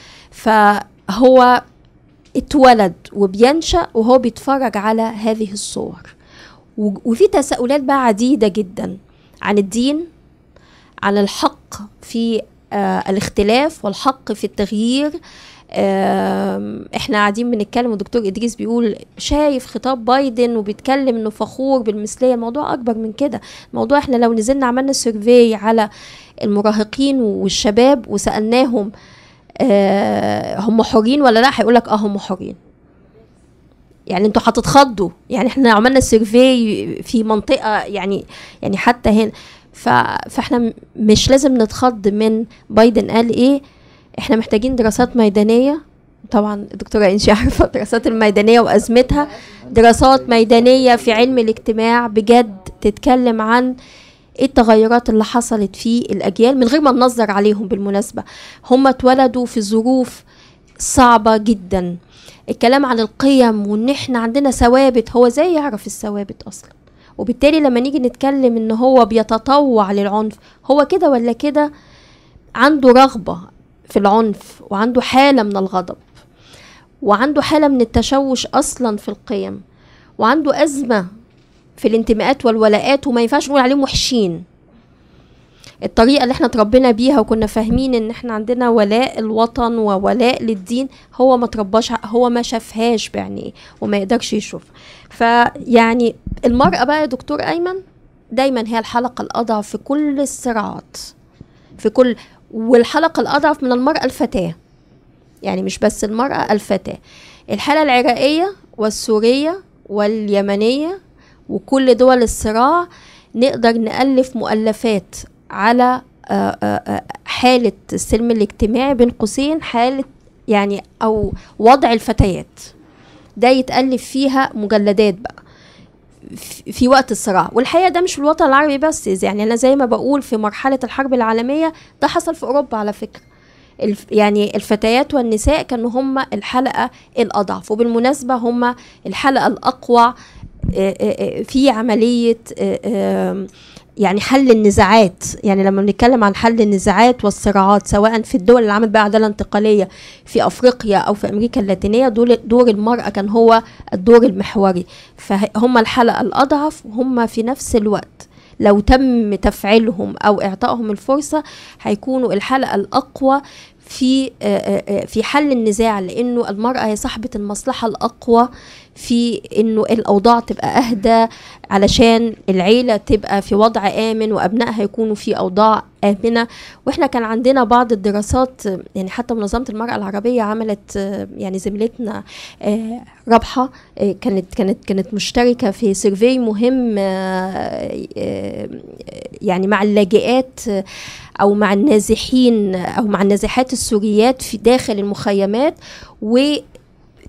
Speaker 9: فهو اتولد وبينشأ وهو بيتفرج على هذه الصور و- وفي تساؤلات بقى عديدة جدا عن الدين عن الحق في آه الاختلاف والحق في التغيير آم، احنا قاعدين بنتكلم والدكتور ادريس بيقول شايف خطاب بايدن وبيتكلم انه فخور بالمثليه الموضوع اكبر من كده الموضوع احنا لو نزلنا عملنا سيرفي على المراهقين والشباب وسالناهم آه هم حرين ولا لا هيقول لك اه هم حرين يعني انتوا هتتخضوا يعني احنا عملنا سيرفي في منطقه يعني يعني حتى هنا ف... فاحنا م- مش لازم نتخض من بايدن قال ايه احنا محتاجين دراسات ميدانيه طبعا الدكتوره انشي عارفه الدراسات الميدانيه وازمتها دراسات ميدانيه في علم الاجتماع بجد تتكلم عن ايه التغيرات اللي حصلت في الاجيال من غير ما ننظر عليهم بالمناسبه هم اتولدوا في ظروف صعبه جدا الكلام عن القيم وان احنا عندنا ثوابت هو ازاي يعرف الثوابت اصلا وبالتالي لما نيجي نتكلم ان هو بيتطوع للعنف هو كده ولا كده عنده رغبه في العنف وعنده حاله من الغضب وعنده حاله من التشوش اصلا في القيم وعنده ازمه في الانتماءات والولاءات وما ينفعش نقول عليهم وحشين الطريقه اللي احنا اتربينا بيها وكنا فاهمين ان احنا عندنا ولاء الوطن وولاء للدين هو ما ترباش هو ما شافهاش بعينيه وما يقدرش يشوفها فيعني المرأة بقى يا دكتور أيمن دايما هي الحلقة الأضعف في كل الصراعات في كل والحلقة الأضعف من المرأة الفتاة يعني مش بس المرأة الفتاة الحالة العراقية والسورية واليمنية وكل دول الصراع نقدر نألف مؤلفات على آه، آه، آه، حالة السلم الاجتماعي بين قوسين حالة يعني أو وضع الفتيات ده يتألف فيها مجلدات بقى في- في وقت الصراع والحقيقه ده مش في الوطن العربي بس يعني انا زي ما بقول في مرحله الحرب العالميه ده حصل في اوروبا على فكره الف يعني الفتيات والنساء كانوا هم الحلقه الاضعف وبالمناسبه هم الحلقه الاقوى آه، آه، آه، في عمليه آه، آه، يعني حل النزاعات يعني لما بنتكلم عن حل النزاعات والصراعات سواء في الدول اللي عملت بقى عداله انتقاليه في افريقيا او في امريكا اللاتينيه دول دور المراه كان هو الدور المحوري فهم الحلقه الاضعف وهم في نفس الوقت لو تم تفعيلهم او اعطائهم الفرصه هيكونوا الحلقه الاقوى في آه، آه، آه، في حل النزاع لانه المراه هي صاحبه المصلحه الاقوى في انه الاوضاع تبقى اهدى علشان العيله تبقى في وضع امن وابنائها يكونوا في اوضاع امنه واحنا كان عندنا بعض الدراسات آه، يعني حتى منظمه المراه العربيه عملت آه، يعني زميلتنا آه، رابحه آه، كانت كانت كانت مشتركه في سيرفي مهم آه، آه، يعني مع اللاجئات آه، او مع النازحين او مع النازحات السوريات في داخل المخيمات و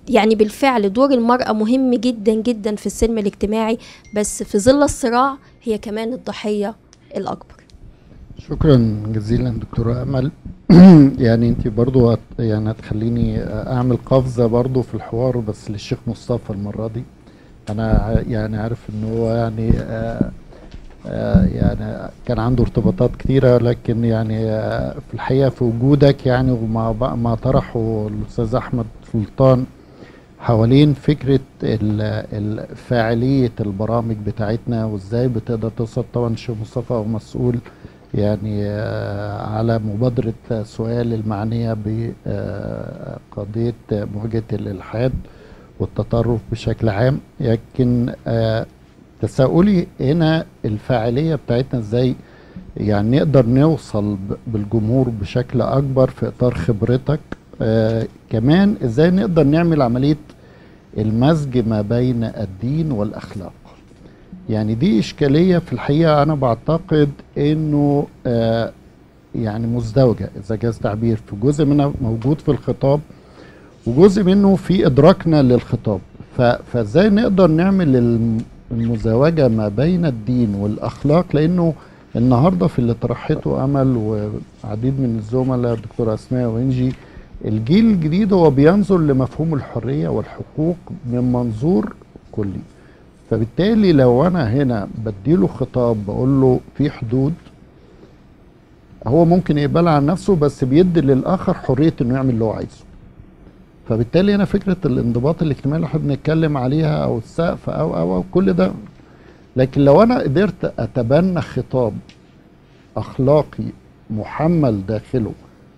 Speaker 9: يعني بالفعل دور المرأة مهم جدا جدا في السلم الاجتماعي بس في ظل الصراع هي كمان الضحية الأكبر
Speaker 1: شكرا جزيلا دكتورة أمل يعني انت برضو هت يعني هتخليني اعمل قفزة برضو في الحوار بس للشيخ مصطفى المرة دي انا ع- يعني عارف ان هو يعني آه آه يعني كان عنده ارتباطات كتيرة لكن يعني آه في الحقيقة في وجودك يعني ومع بق- ما طرحه الأستاذ أحمد سلطان حوالين فكرة ال- ال- فاعلية البرامج بتاعتنا وازاي بتقدر توصل طبعا الشيخ مصطفى هو مسؤول يعني آه، على مبادرة سؤال المعنية بقضية مواجهة الإلحاد والتطرف بشكل عام لكن آه، تساؤلي هنا الفاعلية بتاعتنا ازاي يعني نقدر نوصل ب- بالجمهور بشكل أكبر في إطار خبرتك آه كمان ازاي نقدر نعمل عملية المزج ما بين الدين والأخلاق يعني دي إشكالية في الحقيقة أنا بعتقد إنه آه يعني مزدوجة إذا جاز تعبير في جزء منها موجود في الخطاب وجزء منه في إدراكنا للخطاب ف- فإزاي نقدر نعمل الم- المزاوجة ما بين الدين والأخلاق لأنه النهارده في اللي طرحته أمل وعديد من الزملاء الدكتورة أسماء وإنجي الجيل الجديد هو بينظر لمفهوم الحرية والحقوق من منظور كلي فبالتالي لو انا هنا بديله خطاب بقول له في حدود هو ممكن يقبلها عن نفسه بس بيدي للاخر حريه انه يعمل اللي هو عايزه فبالتالي هنا فكره الانضباط الاجتماعي اللي احنا بنتكلم عليها او السقف او او او كل ده لكن لو انا قدرت اتبنى خطاب اخلاقي محمل داخله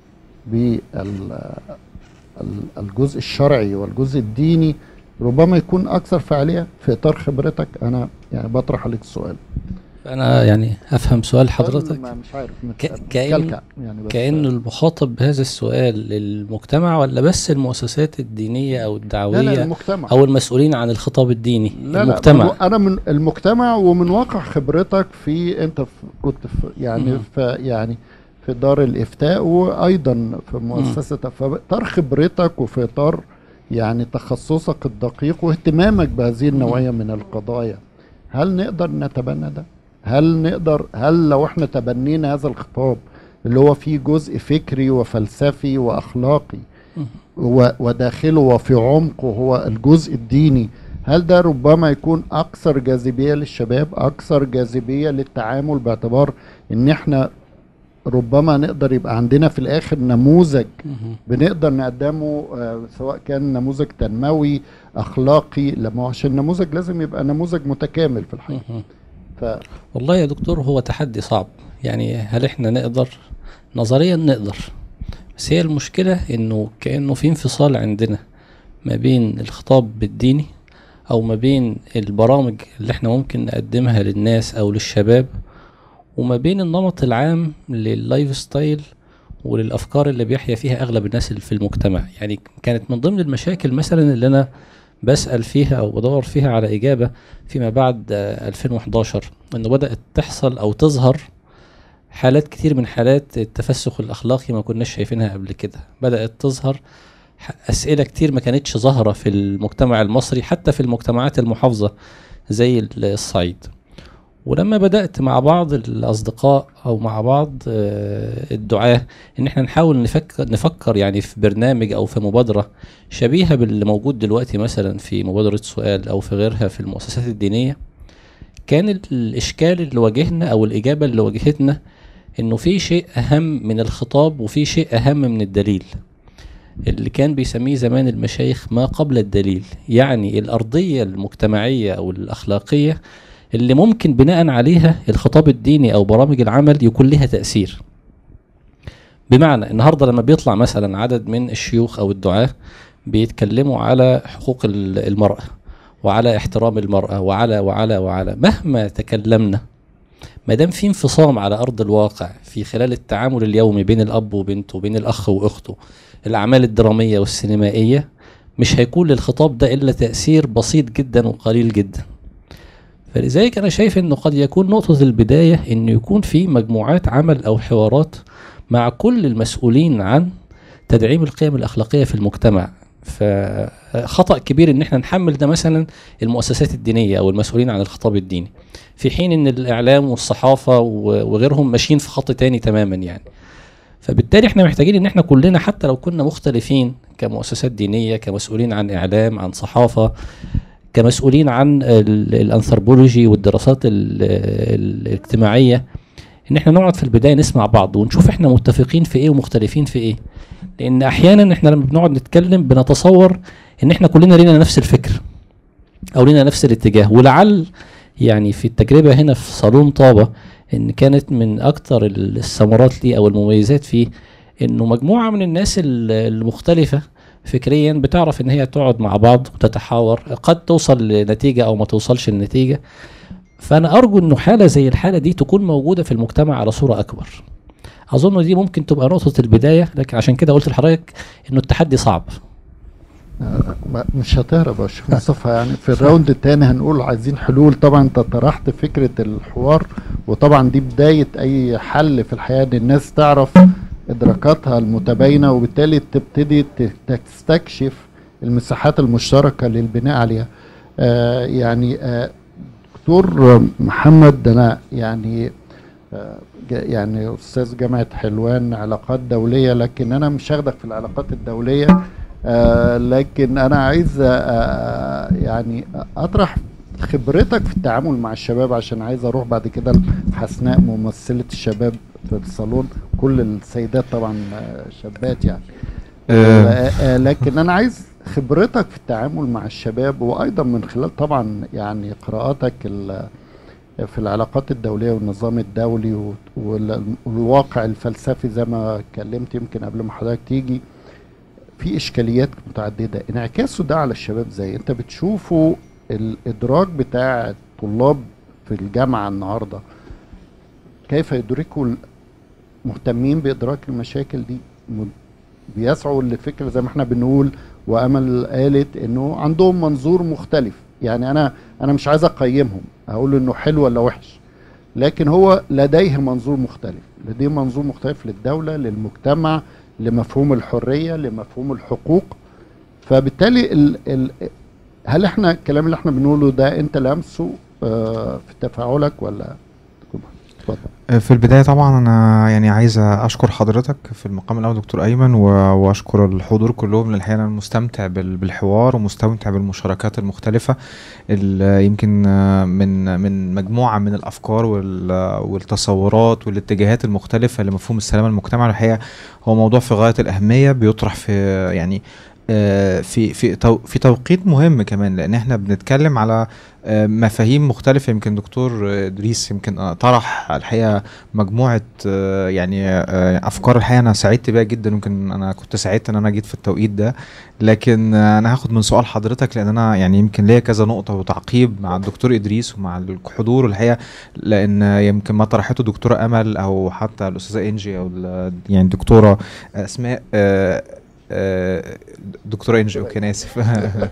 Speaker 1: بالجزء الشرعي والجزء الديني ربما يكون اكثر فعاليه في اطار خبرتك انا يعني بطرح عليك السؤال
Speaker 10: انا يعني افهم سؤال حضرتك
Speaker 1: ما- مش عارف
Speaker 10: ك-
Speaker 1: مت-
Speaker 10: كأن
Speaker 1: متكلكع يعني بس
Speaker 10: كأن المخاطب بهذا السؤال المجتمع ولا بس المؤسسات الدينية أو
Speaker 1: لا
Speaker 10: الدعوية
Speaker 1: لا المجتمع
Speaker 10: أو المسؤولين عن الخطاب الديني
Speaker 1: لا لا
Speaker 10: المجتمع
Speaker 1: من- انا من المجتمع ومن واقع خبرتك في انت في كنت في يعني
Speaker 10: مم.
Speaker 1: في يعني في دار الافتاء وايضا في مؤسسه في اطار خبرتك وفي اطار يعني تخصصك الدقيق واهتمامك بهذه النوعيه من القضايا هل نقدر نتبنى ده؟ هل نقدر هل لو احنا تبنينا هذا الخطاب اللي هو فيه جزء فكري وفلسفي واخلاقي و- وداخله وفي عمقه هو الجزء الديني هل ده ربما يكون اكثر جاذبيه للشباب اكثر جاذبيه للتعامل باعتبار ان احنا ربما نقدر يبقى عندنا في الاخر نموذج
Speaker 10: مهم.
Speaker 1: بنقدر نقدمه آه، سواء كان نموذج تنموي اخلاقي لما هو عشان النموذج لازم يبقى نموذج متكامل في الحقيقه
Speaker 10: مهم.
Speaker 1: ف
Speaker 10: والله يا دكتور هو تحدي صعب يعني هل احنا نقدر نظريا نقدر بس هي المشكلة انه كأنه في انفصال عندنا ما بين الخطاب الديني او ما بين البرامج اللي احنا ممكن نقدمها للناس او للشباب وما بين النمط العام لللايف ستايل وللافكار اللي بيحيا فيها اغلب الناس اللي في المجتمع يعني كانت من ضمن المشاكل مثلا اللي انا بسأل فيها او بدور فيها على اجابة فيما بعد آه، 2011 انه بدأت تحصل او تظهر حالات كتير من حالات التفسخ الاخلاقي ما كناش شايفينها قبل كده بدأت تظهر ح- اسئلة كتير ما كانتش ظاهرة في المجتمع المصري حتى في المجتمعات المحافظة زي ال- الصعيد ولما بدأت مع بعض الأصدقاء أو مع بعض آه، الدعاة إن إحنا نحاول نفكر نفكر يعني في برنامج أو في مبادرة شبيهة باللي موجود دلوقتي مثلا في مبادرة سؤال أو في غيرها في المؤسسات الدينية كان ال- الإشكال اللي واجهنا أو الإجابة اللي واجهتنا إنه في شيء أهم من الخطاب وفي شيء أهم من الدليل اللي كان بيسميه زمان المشايخ ما قبل الدليل يعني الأرضية المجتمعية أو الأخلاقية اللي ممكن بناء عليها الخطاب الديني أو برامج العمل يكون لها تأثير بمعنى النهارده لما بيطلع مثلا عدد من الشيوخ او الدعاة بيتكلموا على حقوق ال- المرأة وعلى احترام المرأة وعلى وعلى وعلى مهما تكلمنا ما دام في انفصام على ارض الواقع في خلال التعامل اليومي بين الاب وبنته وبين الاخ واخته الاعمال الدرامية والسينمائية مش هيكون للخطاب ده الا تأثير بسيط جدا وقليل جدا فلذلك انا شايف انه قد يكون نقطة البداية انه يكون في مجموعات عمل او حوارات مع كل المسؤولين عن تدعيم القيم الاخلاقية في المجتمع فخطأ كبير ان احنا نحمل ده مثلا المؤسسات الدينية او المسؤولين عن الخطاب الديني في حين ان الاعلام والصحافة و- وغيرهم ماشيين في خط تاني تماما يعني فبالتالي احنا محتاجين ان احنا كلنا حتى لو كنا مختلفين كمؤسسات دينية كمسؤولين عن اعلام عن صحافة كمسؤولين عن ال- الانثروبولوجي والدراسات ال- ال- الاجتماعية ان احنا نقعد في البداية نسمع بعض ونشوف احنا متفقين في ايه ومختلفين في ايه لان احيانا احنا لما بنقعد نتكلم بنتصور ان احنا كلنا لينا نفس الفكر او لينا نفس الاتجاه ولعل يعني في التجربة هنا في صالون طابة ان كانت من اكتر ال- الثمرات ليه او المميزات فيه انه مجموعة من الناس ال- المختلفة فكريا بتعرف ان هي تقعد مع بعض وتتحاور قد توصل لنتيجة او ما توصلش لنتيجة فانا ارجو انه حالة زي الحالة دي تكون موجودة في المجتمع على صورة اكبر اظن دي ممكن تبقى نقطة البداية لكن عشان كده قلت لحضرتك انه التحدي صعب
Speaker 1: ما- مش هتهرب يا شيخ مصطفى يعني في الراوند التاني هنقول عايزين حلول طبعا انت طرحت فكرة الحوار وطبعا دي بداية اي حل في الحياة ان الناس تعرف ادراكاتها المتباينة وبالتالي تبتدي ت- تستكشف المساحات المشتركة للبناء عليها آه يعني آه دكتور محمد انا يعني آه، ج- يعني استاذ جامعه حلوان علاقات دوليه لكن انا مش هاخدك في العلاقات الدوليه آه، لكن انا عايز آه، يعني اطرح خبرتك في التعامل مع الشباب عشان عايز اروح بعد كده لحسناء ممثله الشباب في الصالون كل السيدات طبعا آه، شابات يعني
Speaker 11: آه.
Speaker 1: آه، آه، لكن انا عايز خبرتك في التعامل مع الشباب وايضا من خلال طبعا يعني قراءاتك ال- في العلاقات الدولية والنظام الدولي و- وال- والواقع الفلسفي زي ما اتكلمت يمكن قبل ما حضرتك تيجي في إشكاليات متعددة انعكاسه ده على الشباب زي أنت بتشوفوا الإدراك بتاع الطلاب في الجامعة النهاردة كيف يدركوا ال- مهتمين بإدراك المشاكل دي م- بيسعوا لفكرة زي ما احنا بنقول وأمل قالت إنه عندهم منظور مختلف يعني أنا أنا مش عايز أقيمهم أقول إنه حلو ولا وحش لكن هو لديه منظور مختلف لديه منظور مختلف للدولة للمجتمع لمفهوم الحرية لمفهوم الحقوق فبالتالي ال ال هل احنا الكلام اللي احنا بنقوله ده انت لامسه آه، في تفاعلك ولا اتفضل
Speaker 11: في البداية طبعا أنا يعني عايز أشكر حضرتك في المقام الأول دكتور أيمن و- وأشكر الحضور كلهم لأن الحقيقة أنا مستمتع بال- بالحوار ومستمتع بالمشاركات المختلفة ال- يمكن آه، من من مجموعة من الأفكار وال- والتصورات والاتجاهات المختلفة لمفهوم السلام المجتمعي الحقيقة هو موضوع في غاية الأهمية بيطرح في يعني آه، في في تو- في توقيت مهم كمان لان احنا بنتكلم على آه، مفاهيم مختلفه يمكن دكتور آه، ادريس يمكن آه، طرح الحقيقه مجموعه آه، يعني آه، افكار الحقيقه انا سعدت بيها جدا يمكن انا كنت سعيد ان انا جيت في التوقيت ده لكن آه، انا هاخد من سؤال حضرتك لان انا يعني يمكن ليا كذا نقطه وتعقيب مع الدكتور ادريس ومع الحضور الحقيقه لان يمكن ما طرحته دكتوره امل او حتى الاستاذه انجي او ال- يعني الدكتوره اسماء آه، آه، دكتوره انجي اوكي انا اسف آه،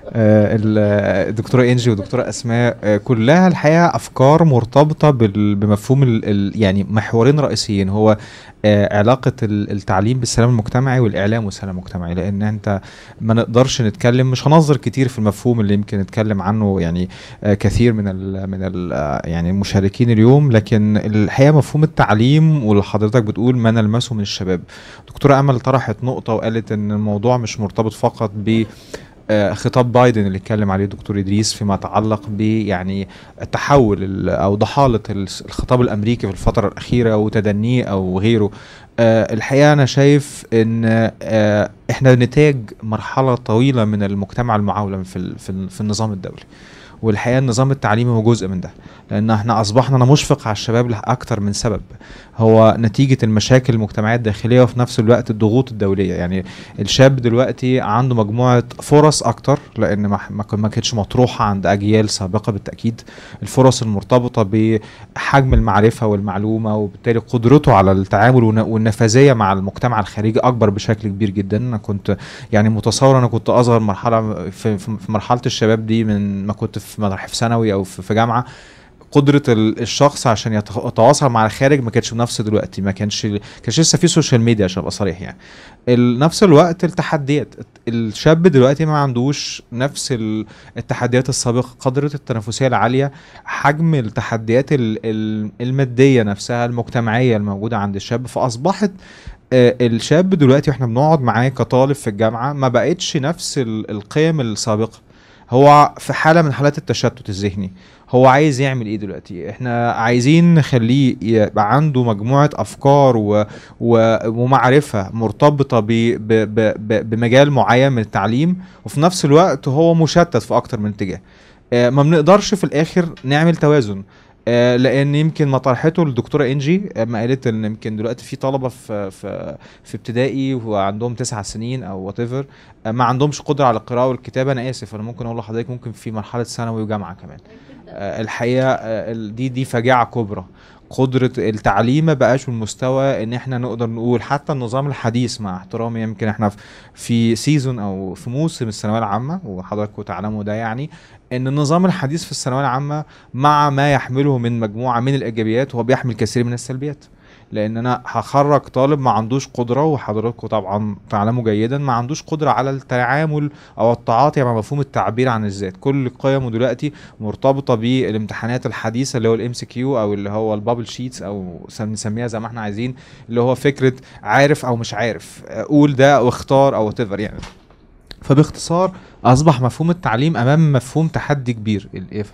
Speaker 11: ال- الدكتوره انجي ودكتوره اسماء آه، كلها الحقيقه افكار مرتبطه بال- بمفهوم ال- ال- يعني محورين رئيسيين هو آه، علاقه ال- التعليم بالسلام المجتمعي والاعلام والسلام المجتمعي لان انت ما نقدرش نتكلم مش هنظر كتير في المفهوم اللي يمكن نتكلم عنه يعني آه، كثير من ال من ال يعني المشاركين اليوم لكن الحقيقه مفهوم التعليم واللي حضرتك بتقول ما نلمسه من الشباب دكتوره امل طرحت نقطه وقالت ان الموضوع مش مرتبط فقط ب آه، خطاب بايدن اللي اتكلم عليه دكتور ادريس فيما يتعلق ب يعني التحول ال- او ضحاله الس- الخطاب الامريكي في الفتره الاخيره وتدنيه او غيره آه، الحقيقه انا شايف ان آه، احنا نتاج مرحله طويله من المجتمع المعولم في ال- في ال- في النظام الدولي والحقيقه النظام التعليمي هو جزء من ده لان احنا اصبحنا انا مشفق على الشباب لاكثر من سبب هو نتيجه المشاكل المجتمعيه الداخليه وفي نفس الوقت الضغوط الدوليه يعني الشاب دلوقتي عنده مجموعه فرص اكتر لان ما ما كان- ما كانتش مطروحه عند اجيال سابقه بالتاكيد الفرص المرتبطه بحجم المعرفه والمعلومه وبالتالي قدرته على التعامل والن- والنفاذيه مع المجتمع الخارجي اكبر بشكل كبير جدا انا كنت يعني متصور انا كنت اصغر مرحله في, في في مرحله الشباب دي من ما كنت في مدرسه في ثانوي او في في جامعه قدره ال- الشخص عشان يتخ- يتواصل مع الخارج ما كانتش بنفس دلوقتي ما كانش كانش لسه في سوشيال ميديا عشان ابقى صريح يعني ال- نفس الوقت التحديات الشاب دلوقتي ما عندوش نفس ال- التحديات السابقه قدره التنافسيه العاليه حجم التحديات ال- ال- الماديه نفسها المجتمعيه الموجوده عند الشاب فاصبحت آه، الشاب دلوقتي واحنا بنقعد معاه كطالب في الجامعه ما بقتش نفس ال- القيم السابقه هو في حاله من حالات التشتت الذهني هو عايز يعمل ايه دلوقتي احنا عايزين نخليه يبقى عنده مجموعه افكار و... و... ومعرفه مرتبطه ب... ب... ب... ب... بمجال معين من التعليم وفي نفس الوقت هو مشتت في اكتر من اتجاه آه، ما بنقدرش في الاخر نعمل توازن آه، لان يمكن ما طرحته الدكتوره انجي آه، ما قالت ان يمكن دلوقتي في طلبه في في في ابتدائي وعندهم تسع سنين او وات ايفر ما عندهمش قدره على القراءه والكتابه انا اسف انا ممكن اقول لحضرتك ممكن في مرحله ثانوي وجامعه كمان آه، الحقيقه آه، ال- دي دي فجاعه كبرى قدرة التعليم ما بقاش بالمستوى ان احنا نقدر نقول حتى النظام الحديث مع احترامي يمكن احنا في- في سيزون او في موسم الثانويه العامه وحضراتكم تعلموا ده يعني ان النظام الحديث في الثانويه العامه مع ما يحمله من مجموعه من الايجابيات هو بيحمل كثير من السلبيات لان انا هخرج طالب ما عندوش قدره وحضراتكم طبعا تعلموا جيدا ما عندوش قدره على التعامل او التعاطي مع مفهوم التعبير عن الذات كل قيمه دلوقتي مرتبطه بالامتحانات الحديثه اللي هو الام سي كيو او اللي هو البابل شيتس او سم- نسميها زي ما احنا عايزين اللي هو فكره عارف او مش عارف قول ده واختار او whatever يعني فباختصار اصبح مفهوم التعليم امام مفهوم تحدي كبير ال- إيه يا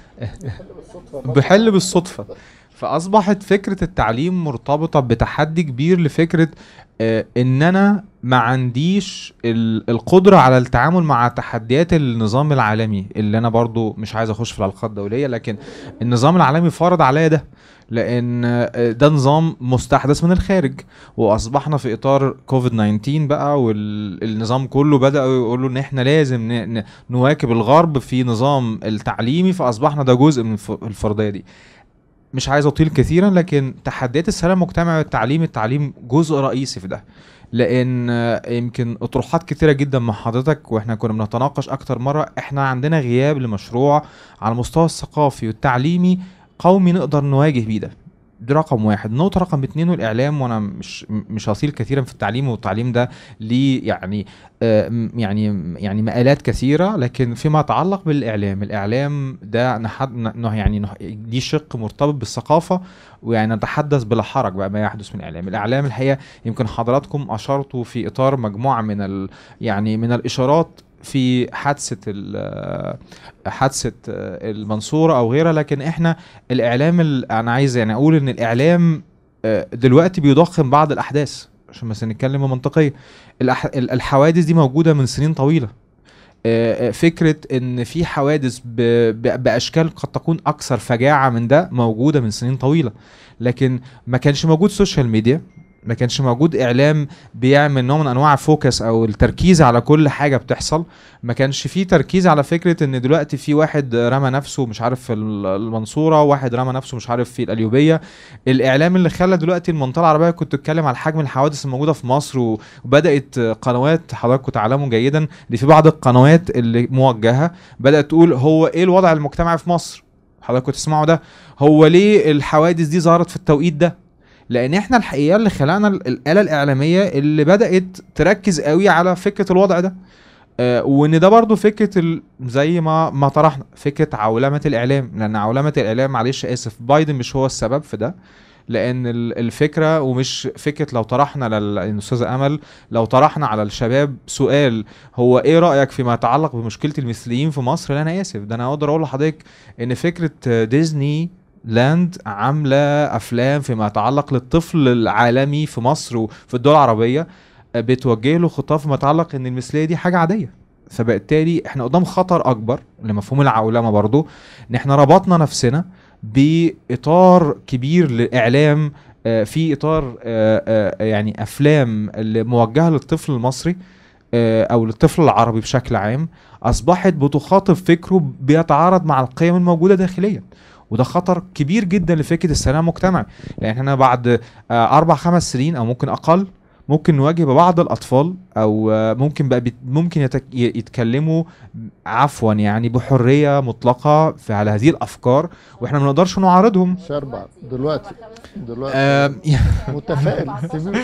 Speaker 11: فندم؟ بحل بالصدفه فاصبحت فكره التعليم مرتبطه بتحدي كبير لفكره آه، ان انا ما عنديش ال- القدره على التعامل مع تحديات النظام العالمي اللي انا برضو مش عايز اخش في العلاقات الدوليه لكن النظام العالمي فرض عليا ده لان آه، ده نظام مستحدث من الخارج واصبحنا في اطار كوفيد 19 بقى والنظام كله بداوا يقولوا ان احنا لازم ن- ن- نواكب الغرب في نظام التعليمي فاصبحنا ده جزء من الف- الفرضيه دي مش عايز اطيل كثيرا لكن تحديات السلام المجتمعي والتعليم التعليم جزء رئيسي في ده لان آه، يمكن اطروحات كتيره جدا مع حضرتك واحنا كنا بنتناقش اكتر مره احنا عندنا غياب لمشروع على المستوى الثقافي والتعليمي قومي نقدر نواجه بيه ده دي رقم واحد النقطة رقم اتنين والإعلام وأنا مش مش هطيل كثيرا في التعليم والتعليم ده ليه يعني آه م- يعني يعني مقالات كثيرة لكن فيما يتعلق بالإعلام الإعلام ده نحد ن- يعني نح- دي شق مرتبط بالثقافة ويعني نتحدث بلا حرج بقى ما يحدث من الإعلام الإعلام الحقيقة يمكن حضراتكم أشرتوا في إطار مجموعة من ال يعني من الإشارات في حادثة ال- حادثة آه، المنصورة أو غيرها لكن إحنا الإعلام ال- أنا عايز يعني أقول إن الإعلام آه، دلوقتي بيضخم بعض الأحداث عشان بس نتكلم بمنطقية الأح... ال- الحوادث دي موجودة من سنين طويلة آه، آه، فكرة ان في حوادث ب... ب... باشكال قد تكون اكثر فجاعة من ده موجودة من سنين طويلة لكن ما كانش موجود سوشيال ميديا ما كانش موجود اعلام بيعمل نوع من انواع الفوكس او التركيز على كل حاجه بتحصل ما كانش فيه تركيز على فكره ان دلوقتي في واحد رمى نفسه مش عارف في ال- المنصوره واحد رمى نفسه مش عارف في القليوبيه الاعلام اللي خلى دلوقتي المنطقه العربيه كنت بتتكلم على حجم الحوادث الموجوده في مصر و- وبدات قنوات حضراتكم تعلموا جيدا ان في بعض القنوات اللي موجهه بدات تقول هو ايه الوضع المجتمعي في مصر حضراتكم تسمعوا ده هو ليه الحوادث دي ظهرت في التوقيت ده لان احنا الحقيقه اللي خلقنا ال- الاله الاعلاميه اللي بدات تركز قوي على فكره الوضع ده آه وان ده برضو فكره ال... زي ما ما طرحنا فكره عولمه الاعلام لان عولمه الاعلام معلش اسف بايدن مش هو السبب في ده لان ال- الفكره ومش فكره لو طرحنا للاستاذه امل لو طرحنا على الشباب سؤال هو ايه رايك فيما يتعلق بمشكله المثليين في مصر لا انا اسف ده انا اقدر اقول لحضرتك ان فكره آه، ديزني لاند عامله افلام فيما يتعلق للطفل العالمي في مصر وفي الدول العربيه آه، بتوجه له خطاب فيما يتعلق ان المثليه دي حاجه عاديه فبالتالي احنا قدام خطر اكبر لمفهوم العولمه برضو ان احنا ربطنا نفسنا باطار كبير للاعلام آه، في اطار آه، آه، يعني افلام اللي موجهه للطفل المصري آه، او للطفل العربي بشكل عام اصبحت بتخاطب فكره بيتعارض مع القيم الموجوده داخليا وده خطر كبير جدا لفكره السلام المجتمعي لان احنا بعد آه، اربع خمس سنين او ممكن اقل ممكن نواجه بعض الاطفال او آه، ممكن بقى بيت- ممكن يتك ي- يتكلموا عفوا يعني بحريه مطلقه في على هذه الافكار واحنا ما نقدرش نعارضهم
Speaker 1: شربع دلوقتي دلوقتي
Speaker 11: آم،
Speaker 1: متفائل سيبيه.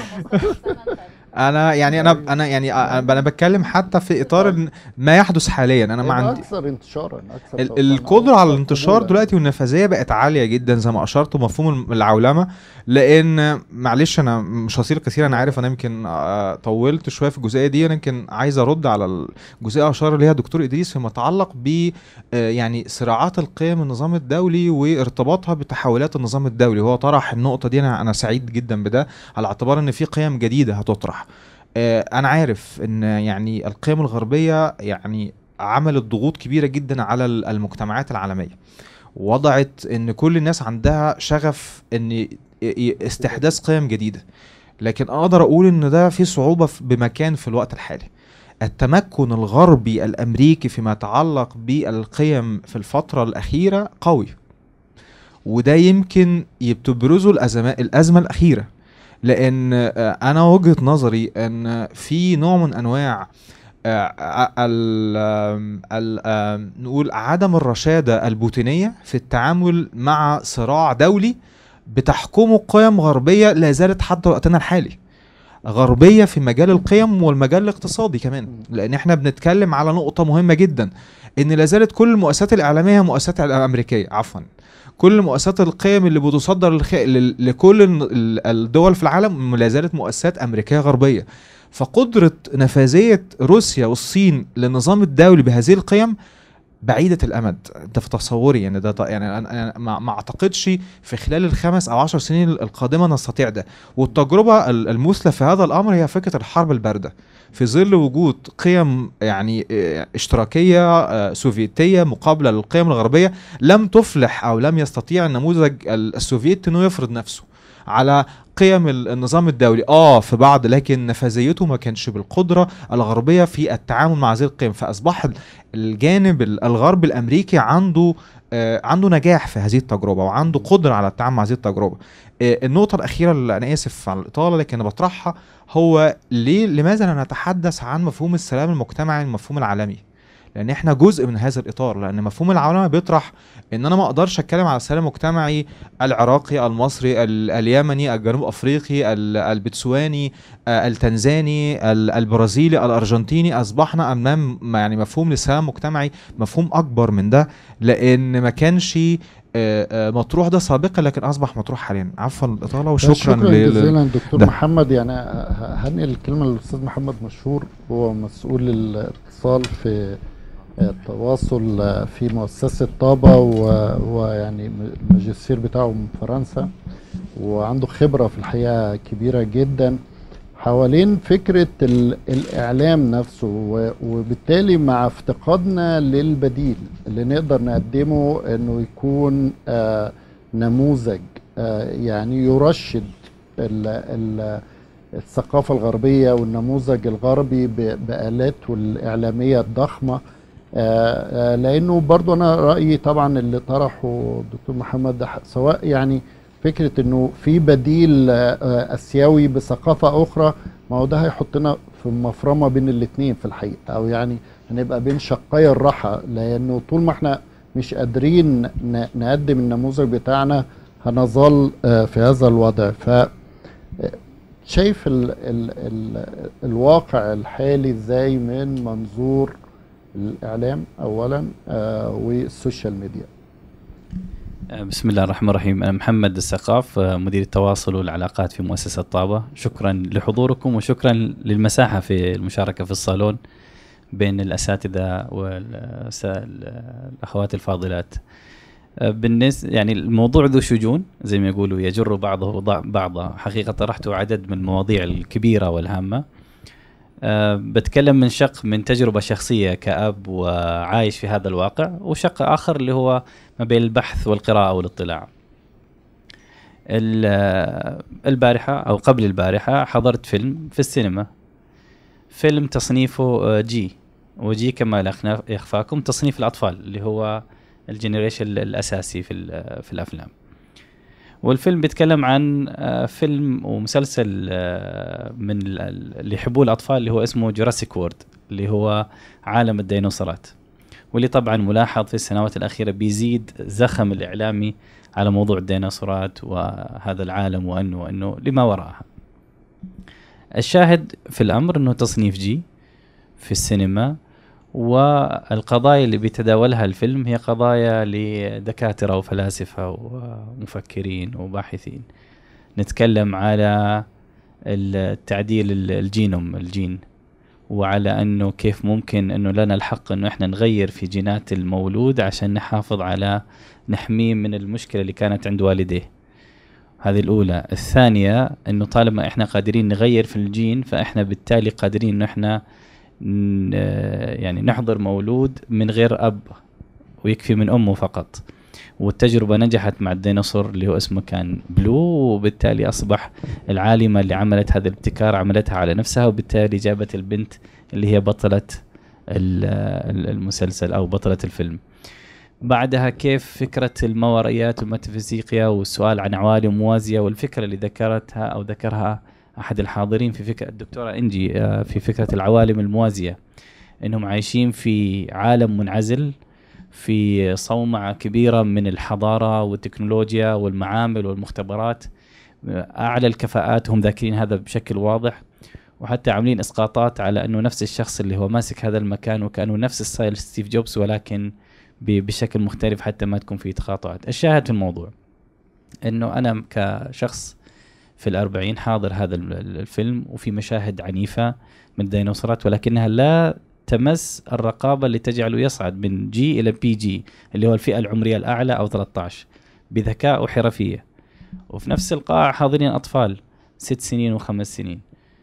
Speaker 11: انا يعني انا انا يعني انا أنا بتكلم حتى في اطار إن ما يحدث حاليا انا ما
Speaker 1: هيبقى
Speaker 11: عندي
Speaker 1: اكثر انتشارا اكثر
Speaker 11: ال-
Speaker 1: توسعاً،
Speaker 11: القدرة على
Speaker 1: أكثر
Speaker 11: الانتشار
Speaker 1: قبولاً.
Speaker 11: دلوقتي والنفاذية بقت عالية جدا زي ما أشرت ومفهوم الم- العولمة لأن معلش أنا مش هصير كثير أنا عارف أنا يمكن آه، طولت شوية في الجزئية دي أنا يمكن عايز أرد على الجزئية أشار ليها دكتور إدريس فيما يتعلق ب آه، يعني صراعات القيم النظام الدولي وارتباطها بتحولات النظام الدولي هو طرح النقطة دي أنا أنا سعيد جدا بده على اعتبار إن في قيم جديدة هتطرح آه، انا عارف ان يعني القيم الغربيه يعني عملت ضغوط كبيره جدا على ال- المجتمعات العالميه وضعت ان كل الناس عندها شغف ان ي- ي- استحداث قيم جديده لكن اقدر اقول ان ده في صعوبه في- بمكان في الوقت الحالي التمكن الغربي الامريكي فيما يتعلق بالقيم في الفتره الاخيره قوي وده يمكن بتبرزه الازمات الازمه الاخيره لان آه، انا وجهه نظري ان في نوع من انواع آه، ال آم، ال آم، نقول عدم الرشاده البوتينيه في التعامل مع صراع دولي بتحكمه قيم غربيه لا زالت حتى وقتنا الحالي غربيه في مجال القيم والمجال الاقتصادي كمان لان احنا بنتكلم على نقطه مهمه جدا ان لا زالت كل المؤسسات الاعلاميه مؤسسات امريكيه عفوا كل مؤسسات القيم اللي بتصدر للخ... لل- لكل الن- ال- الدول في العالم لا زالت مؤسسات امريكيه غربيه فقدره نفاذيه روسيا والصين للنظام الدولي بهذه القيم بعيدة الأمد ده في تصوري يعني ده ده- يعني أنا أنا ما ما أعتقدش في خلال الخمس أو عشر سنين القادمة نستطيع ده والتجربة ال- المثلى في هذا الأمر هي فكرة الحرب الباردة في ظل وجود قيم يعني آه، اشتراكية آه، سوفيتية مقابلة للقيم الغربية لم تفلح أو لم يستطيع النموذج ال- السوفيتي أنه يفرض نفسه على قيم ال- النظام الدولي اه في بعض لكن نفاذيته ما كانش بالقدره الغربيه في التعامل مع هذه القيم فاصبح ال- الجانب ال- الغربي الامريكي عنده آه عنده نجاح في هذه التجربه وعنده قدره على التعامل مع هذه التجربه آه النقطه الاخيره اللي انا اسف على الاطاله لكن أنا بطرحها هو ليه لماذا لا نتحدث عن مفهوم السلام المجتمعي المفهوم العالمي لان احنا جزء من هذا الاطار لان مفهوم العولمه بيطرح ان انا ما اقدرش اتكلم على السلام المجتمعي العراقي المصري ال- اليمني الجنوب افريقي ال- البتسواني آه، التنزاني ال- البرازيلي الارجنتيني اصبحنا امام م- يعني مفهوم للسلام المجتمعي مفهوم اكبر من ده لان ما كانش آه، آه، مطروح ده سابقا لكن اصبح مطروح حاليا عفوا الاطاله وشكرا
Speaker 1: شكرا
Speaker 11: لل-
Speaker 1: جزيلا دكتور
Speaker 11: ده.
Speaker 1: محمد يعني ه- هنقل الكلمه للاستاذ محمد مشهور هو مسؤول الاتصال في التواصل في مؤسسه طابا و- ويعني الماجستير بتاعه من فرنسا وعنده خبره في الحقيقه كبيره جدا حوالين فكره ال- الاعلام نفسه و- وبالتالي مع افتقادنا للبديل اللي نقدر نقدمه انه يكون آه نموذج آه يعني يرشد ال ال الثقافة الغربية والنموذج الغربي ب- بآلاته الإعلامية الضخمة آه، آه، لأنه برضو أنا رأيي طبعا اللي طرحه الدكتور محمد ده ح- سواء يعني فكرة أنه في بديل آه، آه، آسيوي بثقافة أخرى ما هو ده هيحطنا في مفرمة بين الاتنين في الحقيقة أو يعني هنبقى بين شقي الرحى لأنه طول ما احنا مش قادرين ن- نقدم النموذج بتاعنا هنظل آه، في هذا الوضع ف آه، شايف ال ال ال الواقع الحالي ازاي من منظور الاعلام اولا آه والسوشيال ميديا
Speaker 12: بسم الله الرحمن الرحيم أنا محمد السقاف مدير التواصل والعلاقات في مؤسسة طابة شكرا لحضوركم وشكرا للمساحة في المشاركة في الصالون بين الأساتذة والأخوات الفاضلات بالنسبة يعني الموضوع ذو شجون زي ما يقولوا يجر بعضه بعضا حقيقة طرحت عدد من المواضيع الكبيرة والهامة أه بتكلم من شق من تجربة شخصية كأب وعايش في هذا الواقع وشق آخر اللي هو ما بين البحث والقراءة والاطلاع البارحة أو قبل البارحة حضرت فيلم في السينما فيلم تصنيفه جي وجي كما لا يخفاكم تصنيف الأطفال اللي هو الجنريشن الأساسي في, في الأفلام والفيلم بيتكلم عن آه، فيلم ومسلسل آه، من ال- ال- اللي يحبوه الاطفال اللي هو اسمه جوراسيك وورد اللي هو عالم الديناصورات واللي طبعا ملاحظ في السنوات الاخيره بيزيد زخم الاعلامي على موضوع الديناصورات وهذا العالم وانه وانه لما وراءها. الشاهد في الامر انه تصنيف جي في السينما والقضايا اللي بيتداولها الفيلم هي قضايا لدكاترة وفلاسفة ومفكرين وباحثين نتكلم على التعديل ال- الجينوم الجين وعلى انه كيف ممكن انه لنا الحق انه احنا نغير في جينات المولود عشان نحافظ على نحميه من المشكله اللي كانت عند والديه هذه الاولى الثانيه انه طالما احنا قادرين نغير في الجين فاحنا بالتالي قادرين انه احنا ن- يعني نحضر مولود من غير اب ويكفي من امه فقط والتجربه نجحت مع الديناصور اللي هو اسمه كان بلو وبالتالي اصبح العالمه اللي عملت هذا الابتكار عملتها على نفسها وبالتالي جابت البنت اللي هي بطله ال- ال- المسلسل او بطله الفيلم بعدها كيف فكرة الماورائيات والميتافيزيقيا والسؤال عن عوالم موازية والفكرة اللي ذكرتها أو ذكرها أحد الحاضرين في فكرة الدكتورة إنجي آه، في فكرة العوالم الموازية إنهم عايشين في عالم منعزل في صومعة كبيرة من الحضارة والتكنولوجيا والمعامل والمختبرات آه، أعلى الكفاءات هم ذاكرين هذا بشكل واضح وحتى عاملين اسقاطات على انه نفس الشخص اللي هو ماسك هذا المكان وكانه نفس ستايل ستيف جوبز ولكن ب- بشكل مختلف حتى ما تكون في تقاطعات الشاهد في الموضوع انه انا كشخص في الأربعين حاضر هذا ال- ال- الفيلم وفي مشاهد عنيفة من الديناصورات ولكنها لا تمس الرقابة اللي تجعله يصعد من جي إلى بي جي اللي هو الفئة العمرية الأعلى أو 13 بذكاء وحرفية وفي نفس القاعة حاضرين أطفال ست سنين وخمس سنين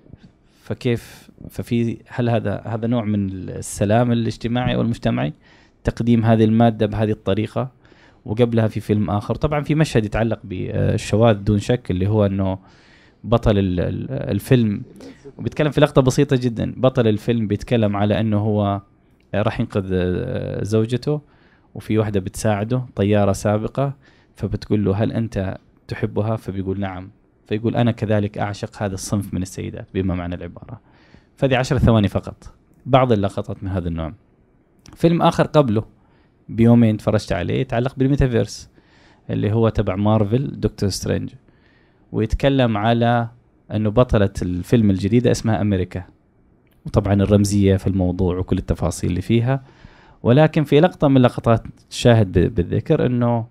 Speaker 12: فكيف ففي هل هذا هذا نوع من السلام الاجتماعي والمجتمعي تقديم هذه المادة بهذه الطريقة وقبلها في فيلم آخر طبعا في مشهد يتعلق بالشواذ دون شك اللي هو أنه بطل ال- ال- الفيلم وبيتكلم في لقطة بسيطة جدا بطل الفيلم بيتكلم على أنه هو راح ينقذ آه، زوجته وفي واحدة بتساعده طيارة سابقة فبتقول له هل أنت تحبها فبيقول نعم فيقول أنا كذلك أعشق هذا الصنف من السيدات بما معنى العبارة فهذه عشر ثواني فقط بعض اللقطات من هذا النوع فيلم آخر قبله بيومين تفرجت عليه يتعلق بالميتافيرس اللي هو تبع مارفل دكتور سترينج ويتكلم على انه بطلة الفيلم الجديدة اسمها امريكا وطبعا الرمزية في الموضوع وكل التفاصيل اللي فيها ولكن في لقطة من لقطات شاهد ب- بالذكر انه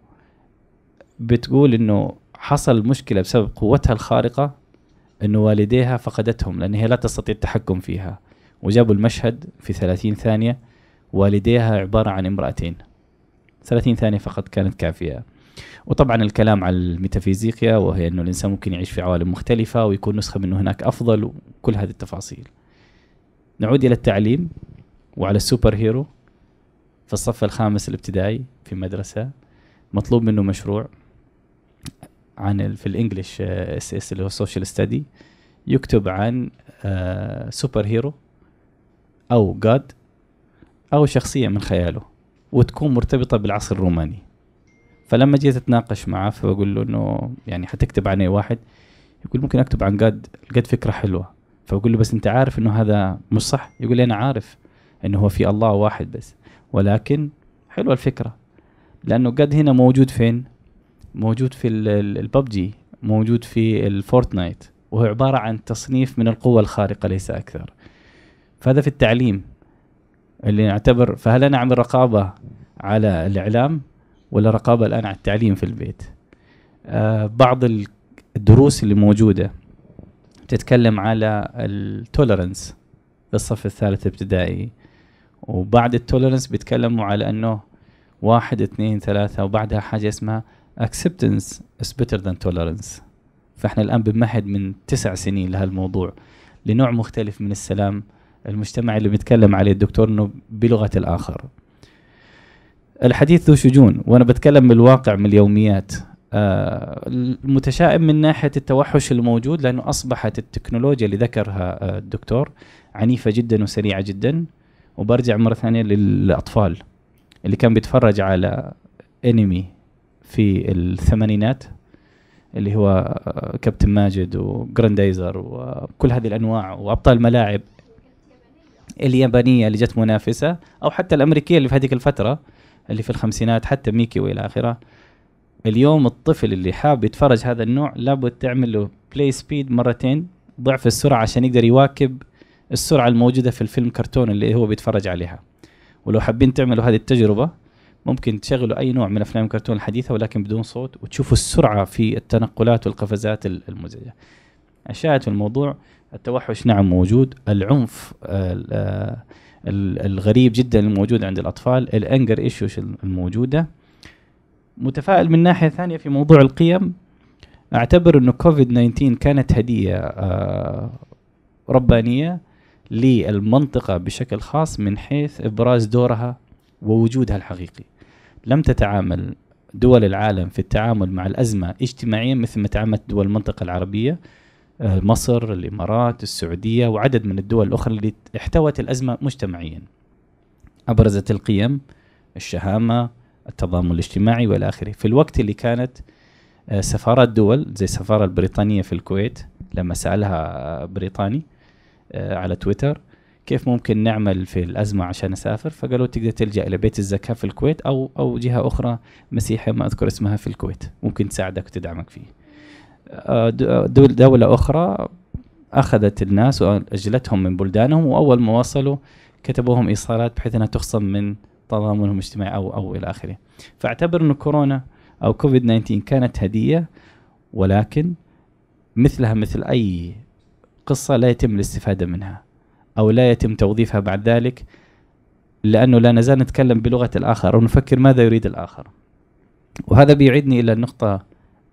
Speaker 12: بتقول انه حصل مشكلة بسبب قوتها الخارقة انه والديها فقدتهم لان هي لا تستطيع التحكم فيها وجابوا المشهد في 30 ثانية والديها عبارة عن امرأتين 30 ثانية فقط كانت كافية وطبعا الكلام على الميتافيزيقيا وهي انه الانسان ممكن يعيش في عوالم مختلفة ويكون نسخة منه هناك افضل وكل هذه التفاصيل نعود الى التعليم وعلى السوبر هيرو في الصف الخامس الابتدائي في مدرسة مطلوب منه مشروع عن ال- في الانجليش اس اس اللي هو سوشيال ستدي يكتب عن آه، سوبر هيرو او جاد او شخصيه من خياله وتكون مرتبطه بالعصر الروماني فلما جيت اتناقش معه فبقول له انه يعني حتكتب عن اي واحد يقول ممكن اكتب عن جاد جد فكره حلوه فبقول له بس انت عارف انه هذا مش صح يقول لي انا عارف انه هو في الله واحد بس ولكن حلوه الفكره لانه قد هنا موجود فين موجود في الببجي موجود في الفورتنايت وهو عباره عن تصنيف من القوه الخارقه ليس اكثر فهذا في التعليم اللي نعتبر فهل انا اعمل رقابه على الاعلام ولا رقابه الان على التعليم في البيت آه بعض ال- الدروس اللي موجوده تتكلم على التولرنس في الصف الثالث ابتدائي وبعد التولرنس بيتكلموا على انه واحد اثنين ثلاثة وبعدها حاجة اسمها acceptance is better than tolerance فاحنا الآن بنمهد من تسع سنين لهالموضوع لنوع مختلف من السلام المجتمعي اللي بيتكلم عليه الدكتور انه بلغة الآخر الحديث ذو شجون وانا بتكلم من الواقع من اليوميات آه، المتشائم من ناحيه التوحش الموجود لانه اصبحت التكنولوجيا اللي ذكرها آه، الدكتور عنيفه جدا وسريعه جدا وبرجع مره ثانيه للاطفال اللي كان بيتفرج على انمي في الثمانينات اللي هو آه، كابتن ماجد وجراندايزر وكل هذه الانواع وابطال الملاعب اليابانيه اللي جت منافسه او حتى الامريكيه اللي في هذيك الفتره اللي في الخمسينات حتى ميكي والى اخره اليوم الطفل اللي حاب يتفرج هذا النوع لابد تعمل له بلاي سبيد مرتين ضعف السرعه عشان يقدر يواكب السرعه الموجوده في الفيلم كرتون اللي هو بيتفرج عليها ولو حابين تعملوا هذه التجربه ممكن تشغلوا اي نوع من افلام الكرتون الحديثه ولكن بدون صوت وتشوفوا السرعه في التنقلات والقفزات ال- المزعجه. الشاهد في الموضوع التوحش نعم موجود، العنف ال- آه، ال- الغريب جدا الموجود عند الاطفال، الانجر ايشوز الموجوده. متفائل من ناحيه ثانيه في موضوع القيم اعتبر انه كوفيد 19 كانت هديه آه، ربانيه للمنطقه بشكل خاص من حيث ابراز دورها ووجودها الحقيقي. لم تتعامل دول العالم في التعامل مع الازمه اجتماعيا مثل ما تعاملت دول المنطقه العربيه آه، مصر، الامارات، السعوديه وعدد من الدول الاخرى اللي احتوت الازمه مجتمعيا. ابرزت القيم، الشهامه، التضامن الاجتماعي والى اخره، في الوقت اللي كانت آه، سفارات دول زي السفاره البريطانيه في الكويت لما سالها بريطاني آه، على تويتر كيف ممكن نعمل في الازمه عشان اسافر فقالوا تقدر تلجا الى بيت الزكاه في الكويت او او جهه اخرى مسيحيه ما اذكر اسمها في الكويت ممكن تساعدك وتدعمك فيه آه، د- دول دوله اخرى اخذت الناس واجلتهم من بلدانهم واول ما وصلوا كتبوهم ايصالات بحيث انها تخصم من تضامنهم الاجتماعي او او الى اخره فاعتبر انه كورونا او كوفيد 19 كانت هديه ولكن مثلها مثل اي قصه لا يتم الاستفاده منها او لا يتم توظيفها بعد ذلك لانه لا نزال نتكلم بلغه الاخر او نفكر ماذا يريد الاخر وهذا بيعيدني الى النقطه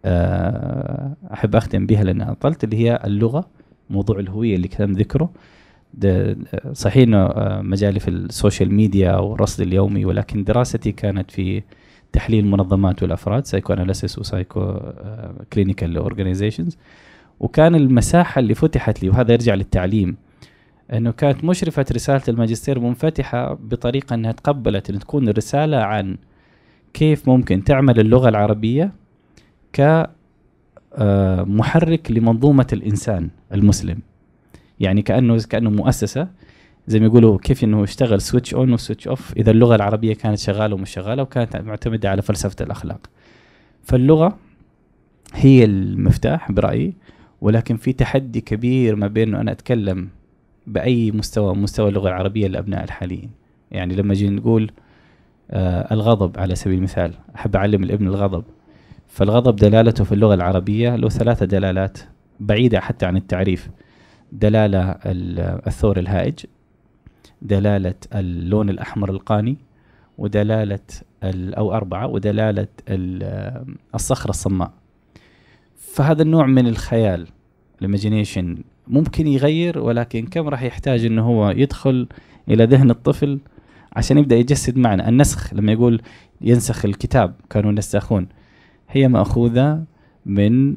Speaker 12: آه، احب اختم بها لان اطلت اللي هي اللغه موضوع الهويه اللي كان ذكره ده صحيح انه آه، مجالي في السوشيال ميديا والرصد اليومي ولكن دراستي كانت في تحليل المنظمات والافراد سايكو اناليسيس وسايكو كلينيكال اورجانيزيشنز وكان المساحه اللي فتحت لي وهذا يرجع للتعليم انه كانت مشرفه رساله الماجستير منفتحه بطريقه انها تقبلت ان تكون الرساله عن كيف ممكن تعمل اللغه العربيه ك آه، محرك لمنظومه الانسان المسلم يعني كانه كانه مؤسسه زي ما يقولوا كيف انه يشتغل سويتش اون وسويتش اوف اذا اللغه العربيه كانت شغاله ومش شغاله وكانت معتمده على فلسفه الاخلاق فاللغه هي المفتاح برايي ولكن في تحدي كبير ما بين انه انا اتكلم باي مستوى مستوى اللغه العربيه للابناء الحاليين يعني لما جينا نقول آه الغضب على سبيل المثال احب اعلم الابن الغضب فالغضب دلالته في اللغه العربيه له ثلاثه دلالات بعيده حتى عن التعريف دلاله ال- الثور الهائج دلاله اللون الاحمر القاني ودلاله ال- او اربعه ودلاله ال- الصخره الصماء فهذا النوع من الخيال الايماجينيشن ممكن يغير ولكن كم راح يحتاج انه هو يدخل الى ذهن الطفل عشان يبدا يجسد معنى النسخ لما يقول ينسخ الكتاب كانوا ينسخون هي ماخوذه من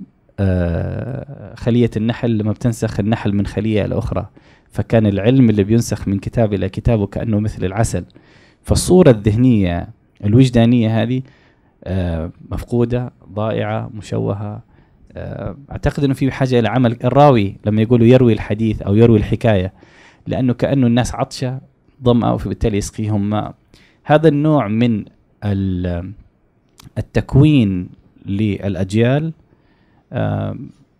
Speaker 12: آه، خليه النحل لما بتنسخ النحل من خليه الى اخرى فكان العلم اللي بينسخ من كتاب الى كتاب وكانه مثل العسل فالصوره الذهنيه الوجدانيه هذه آه، مفقوده ضائعه مشوهه آه، اعتقد انه في حاجه الى عمل الراوي لما يقولوا يروي الحديث او يروي الحكايه لانه كانه الناس عطشه ظمأ فبالتالي يسقيهم ماء هذا النوع من ال- التكوين للاجيال آه،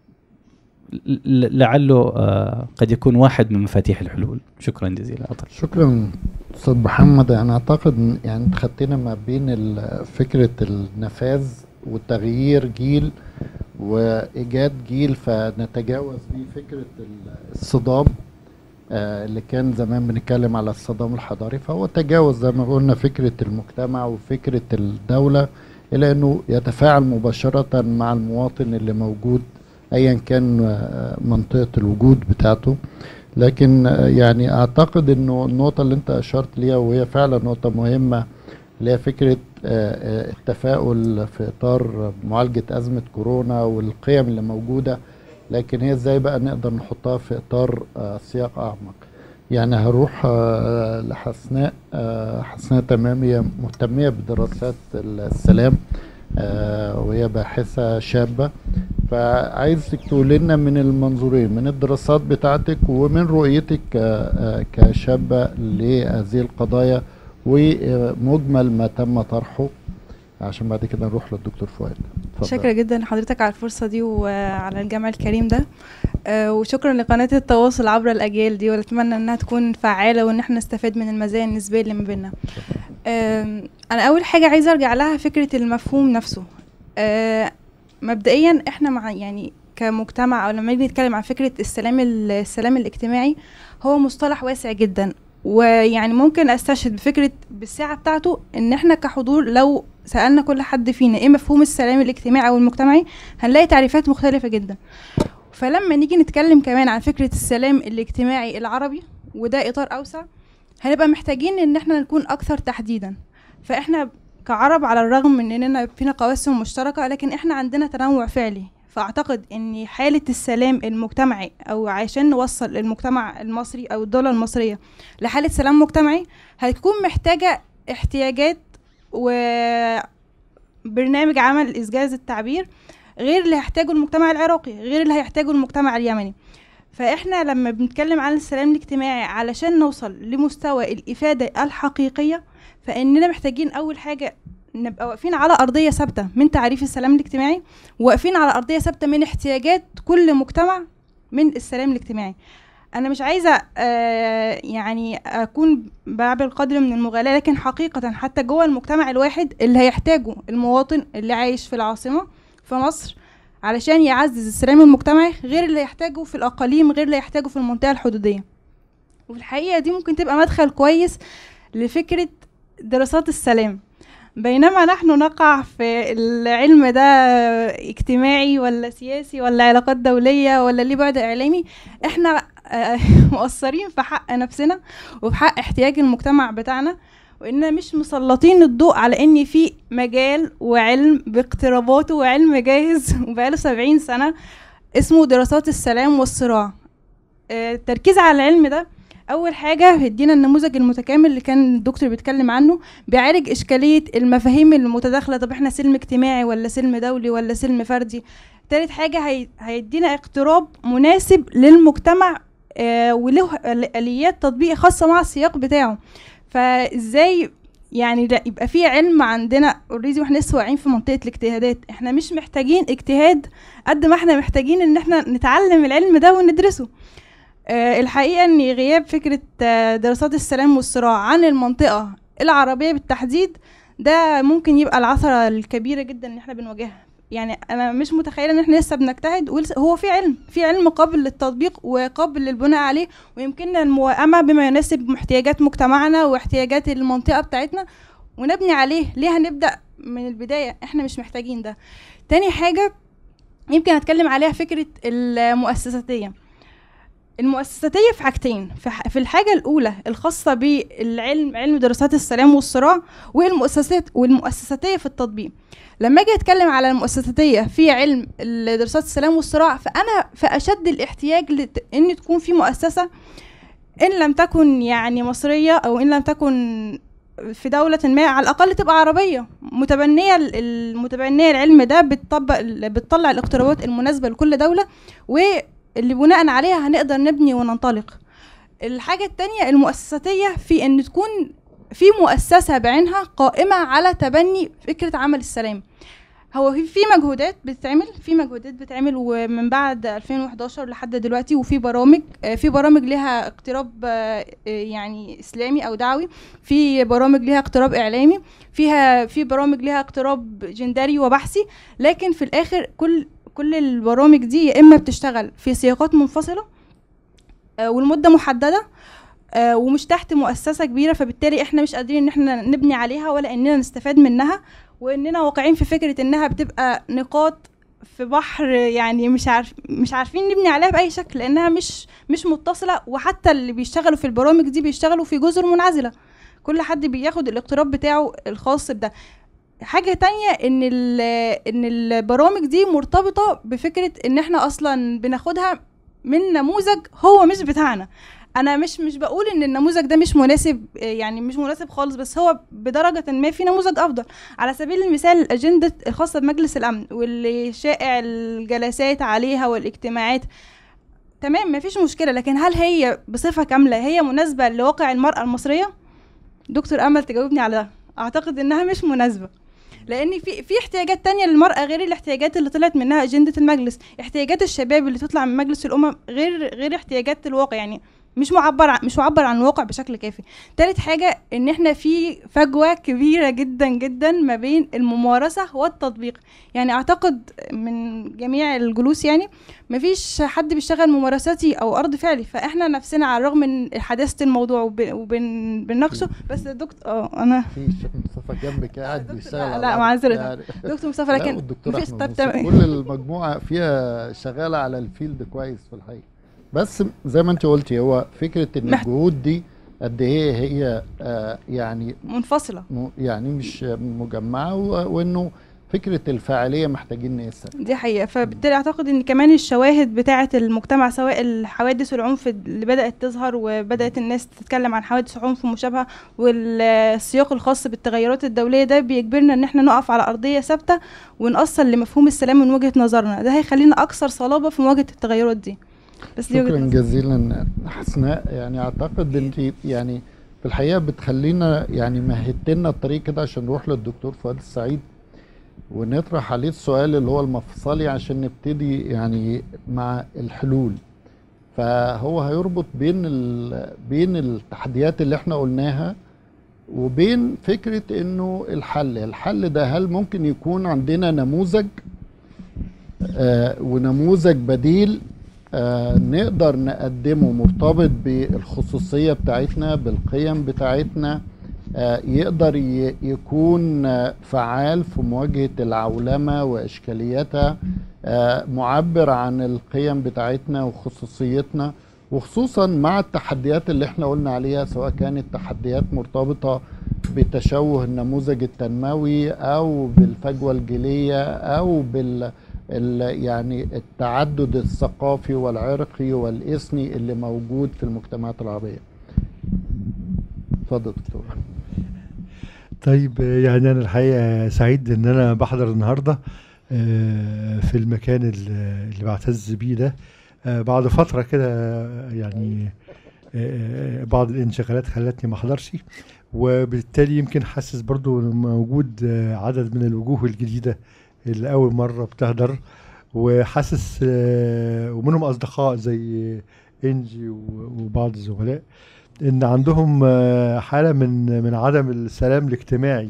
Speaker 12: ل- لعله آه، قد يكون واحد من مفاتيح الحلول شكرا جزيلا أطل.
Speaker 1: شكرا استاذ محمد انا اعتقد إن يعني انت خدتنا ما بين ال- فكره النفاذ وتغيير جيل وايجاد جيل فنتجاوز بيه فكره ال- الصدام آه، اللي كان زمان بنتكلم على الصدام الحضاري فهو تجاوز زي ما قلنا فكره المجتمع وفكره الدوله الى انه يتفاعل مباشره مع المواطن اللي موجود ايا كان آه، منطقه الوجود بتاعته لكن آه، يعني اعتقد انه النقطه اللي انت اشرت ليها وهي فعلا نقطه مهمه اللي هي فكره آه، آه، التفاؤل في اطار معالجه ازمه كورونا والقيم اللي موجوده لكن هي ازاي بقى نقدر نحطها في اطار آه، سياق اعمق يعني هروح آه، لحسناء آه، حسناء تمام هي مهتميه بدراسات السلام آه، وهي باحثة شابة فعايزك تقول لنا من المنظورين من الدراسات بتاعتك ومن رؤيتك ك- آه، كشابة لهذه القضايا ومجمل ما تم طرحه عشان بعد كده نروح للدكتور فؤاد اتفضل.
Speaker 13: شكرا جدا لحضرتك على الفرصة دي وعلى الجمع الكريم ده آه، وشكرا لقناة التواصل عبر الأجيال دي وأتمنى إنها تكون فعالة وإن احنا نستفاد من المزايا النسبية اللي ما بيننا آم، أنا أول حاجة عايزة أرجع لها فكرة المفهوم نفسه آه، مبدئيا احنا مع يعني كمجتمع أو لما نيجي نتكلم عن فكرة السلام ال- السلام الاجتماعي هو مصطلح واسع جدا ويعني ممكن استشهد بفكره بالساعه بتاعته ان احنا كحضور لو سالنا كل حد فينا ايه مفهوم السلام الاجتماعي او المجتمعي هنلاقي تعريفات مختلفه جدا فلما نيجي نتكلم كمان عن فكره السلام الاجتماعي العربي وده اطار اوسع هنبقى محتاجين ان احنا نكون اكثر تحديدا فاحنا كعرب على الرغم من اننا فينا قواسم مشتركه لكن احنا عندنا تنوع فعلي فاعتقد ان حاله السلام المجتمعي او عشان نوصل المجتمع المصري او الدوله المصريه لحاله سلام مجتمعي هتكون محتاجه احتياجات وبرنامج عمل اسجاز التعبير غير اللي هيحتاجه المجتمع العراقي غير اللي هيحتاجه المجتمع اليمني فاحنا لما بنتكلم عن السلام الاجتماعي علشان نوصل لمستوى الافاده الحقيقيه فاننا محتاجين اول حاجه نبقى واقفين على ارضيه ثابته من تعريف السلام الاجتماعي واقفين على ارضيه ثابته من احتياجات كل مجتمع من السلام الاجتماعي انا مش عايزه آه يعني اكون بعمل قدر من المغالاه لكن حقيقه حتى جوه المجتمع الواحد اللي هيحتاجه المواطن اللي عايش في العاصمه في مصر علشان يعزز السلام المجتمعي غير اللي يحتاجه في الاقاليم غير اللي يحتاجه في المنطقه الحدوديه وفي الحقيقه دي ممكن تبقى مدخل كويس لفكره دراسات السلام بينما نحن نقع في العلم ده اجتماعي ولا سياسي ولا علاقات دولية ولا ليه بعد إعلامي احنا آه، مقصرين في حق نفسنا وفي حق احتياج المجتمع بتاعنا وإننا مش مسلطين الضوء على إن في مجال وعلم باقتراباته وعلم جاهز وبقاله سبعين سنة اسمه دراسات السلام والصراع آه، التركيز على العلم ده اول حاجه هيدينا النموذج المتكامل اللي كان الدكتور بيتكلم عنه بيعالج اشكاليه المفاهيم المتداخله طب احنا سلم اجتماعي ولا سلم دولي ولا سلم فردي تالت حاجه هي... هيدينا اقتراب مناسب للمجتمع آه وله آل- اليات تطبيق خاصه مع السياق بتاعه فازاي يعني لا يبقى في علم عندنا اوريدي واحنا لسه واقعين في منطقه الاجتهادات احنا مش محتاجين اجتهاد قد ما احنا محتاجين ان احنا نتعلم العلم ده وندرسه آه، الحقيقة ان غياب فكرة آه، دراسات السلام والصراع عن المنطقة العربية بالتحديد ده ممكن يبقى العثرة الكبيرة جدا اللي احنا بنواجهها يعني انا مش متخيلة ان احنا لسه بنجتهد ولسه هو في علم في علم قابل للتطبيق وقابل للبناء عليه ويمكننا الموائمة بما يناسب احتياجات مجتمعنا واحتياجات المنطقة بتاعتنا ونبني عليه ليه هنبدأ من البداية احنا مش محتاجين ده تاني حاجة يمكن اتكلم عليها فكرة المؤسساتية المؤسساتية في حاجتين في, ح... في الحاجة الأولى الخاصة بالعلم علم دراسات السلام والصراع والمؤسسات والمؤسساتية في التطبيق لما اجي اتكلم على المؤسساتية في علم ال- دراسات السلام والصراع فأنا في أشد الاحتياج لت... إن تكون في مؤسسة إن لم تكن يعني مصرية أو إن لم تكن في دولة ما على الأقل تبقى عربية متبنية ال- المتبنية العلم ده بتطبق ال- بتطلع الاقترابات المناسبة لكل دولة واللي بناء عليها هنقدر نبني وننطلق الحاجة التانية المؤسساتية في ان تكون في مؤسسة بعينها قائمة على تبني فكرة عمل السلام هو في في مجهودات بتتعمل في مجهودات بتتعمل ومن بعد 2011 لحد دلوقتي وفي برامج آه، في برامج لها اقتراب آه، آه، يعني اسلامي او دعوي في برامج لها اقتراب اعلامي فيها في برامج لها اقتراب جندري وبحثي لكن في الاخر كل كل البرامج دي يا اما بتشتغل في سياقات منفصله آه، والمده محدده آه، ومش تحت مؤسسه كبيره فبالتالي احنا مش قادرين ان احنا نبني عليها ولا اننا نستفاد منها واننا واقعين في فكره انها بتبقى نقاط في بحر يعني مش عارف مش عارفين نبني عليها باي شكل لانها مش مش متصله وحتى اللي بيشتغلوا في البرامج دي بيشتغلوا في جزر منعزله كل حد بياخد الاقتراب بتاعه الخاص بده حاجة تانية ان ال- ان البرامج دي مرتبطة بفكرة ان احنا اصلا بناخدها من نموذج هو مش بتاعنا انا مش مش بقول ان النموذج ده مش مناسب آه، يعني مش مناسب خالص بس هو بدرجه ما في نموذج افضل على سبيل المثال الاجنده الخاصه بمجلس الامن واللي شائع الجلسات عليها والاجتماعات تمام مفيش مشكله لكن هل هي بصفه كامله هي مناسبه لواقع المراه المصريه دكتور امل تجاوبني على ده اعتقد انها مش مناسبه لان في في احتياجات تانية للمراه غير الاحتياجات اللي طلعت منها اجنده المجلس احتياجات الشباب اللي تطلع من مجلس الامم غير غير احتياجات الواقع يعني مش معبر عن مش معبر عن الواقع بشكل كافي تالت حاجه ان احنا في فجوه كبيره جدا جدا ما بين الممارسه والتطبيق يعني اعتقد من جميع الجلوس يعني مفيش حد بيشتغل ممارساتي او ارض فعلي فاحنا نفسنا على الرغم من حداثه الموضوع وب- وبن بنناقشه بس الدكتور اه انا
Speaker 1: في الشيخ مصطفى جنبك قاعد بيشتغل
Speaker 13: لا,
Speaker 1: على
Speaker 13: لا
Speaker 1: الأرض.
Speaker 13: معذرة
Speaker 1: يعني-
Speaker 13: دكتور مصطفى
Speaker 1: لا،
Speaker 13: لكن
Speaker 1: والدكتور
Speaker 13: مفيش-
Speaker 1: أحمد
Speaker 13: طب
Speaker 1: موسى.
Speaker 13: تمام.
Speaker 1: كل المجموعه فيها شغاله على الفيلد كويس في الحقيقه بس زي ما انت قلتي هو فكره ان
Speaker 13: محت-
Speaker 1: الجهود دي قد ايه هي آه يعني
Speaker 13: منفصله
Speaker 1: م- يعني مش مجمعه و- وانه فكره الفاعليه محتاجين نقيسها
Speaker 13: دي حقيقة فبالتالي أعتقد إن كمان الشواهد بتاعة المجتمع سواء الحوادث والعنف اللي بدأت تظهر وبدأت الناس تتكلم عن حوادث عنف مشابهة والسياق الخاص بالتغيرات الدولية ده بيجبرنا إن احنا نقف على أرضية ثابتة ونأصل لمفهوم السلام من وجهة نظرنا ده هيخلينا أكثر صلابة في مواجهة التغيرات دي بس دي وجهة
Speaker 1: شكرا
Speaker 13: نظري.
Speaker 1: جزيلا حسناء يعني اعتقد انت يعني في الحقيقه بتخلينا يعني مهدت لنا الطريق كده عشان نروح للدكتور فؤاد السعيد ونطرح عليه السؤال اللي هو المفصلي عشان نبتدي يعني مع الحلول فهو هيربط بين ال... بين التحديات اللي احنا قلناها وبين فكره انه الحل الحل ده هل ممكن يكون عندنا نموذج آه ونموذج بديل آه نقدر نقدمه مرتبط بالخصوصية بتاعتنا بالقيم بتاعتنا آه يقدر ي- يكون آه فعال في مواجهة العولمة وإشكالياتها آه معبر عن القيم بتاعتنا وخصوصيتنا وخصوصا مع التحديات اللي احنا قلنا عليها سواء كانت تحديات مرتبطة بتشوه النموذج التنموي او بالفجوة الجيلية او بال ال- يعني التعدد الثقافي والعرقي والإثني اللي موجود في المجتمعات العربية اتفضل دكتور
Speaker 14: طيب آه، يعني انا الحقيقه سعيد ان انا بحضر النهارده آه، في المكان ال- اللي بعتز بيه ده آه، بعد فتره كده آه، يعني آه، بعض الانشغالات خلتني ما احضرش وبالتالي يمكن حاسس برضو إن موجود آه، عدد من الوجوه الجديده اللي اول مره بتحضر وحاسس آه، ومنهم اصدقاء زي انجي و- وبعض الزملاء ان عندهم آه، حاله من من عدم السلام الاجتماعي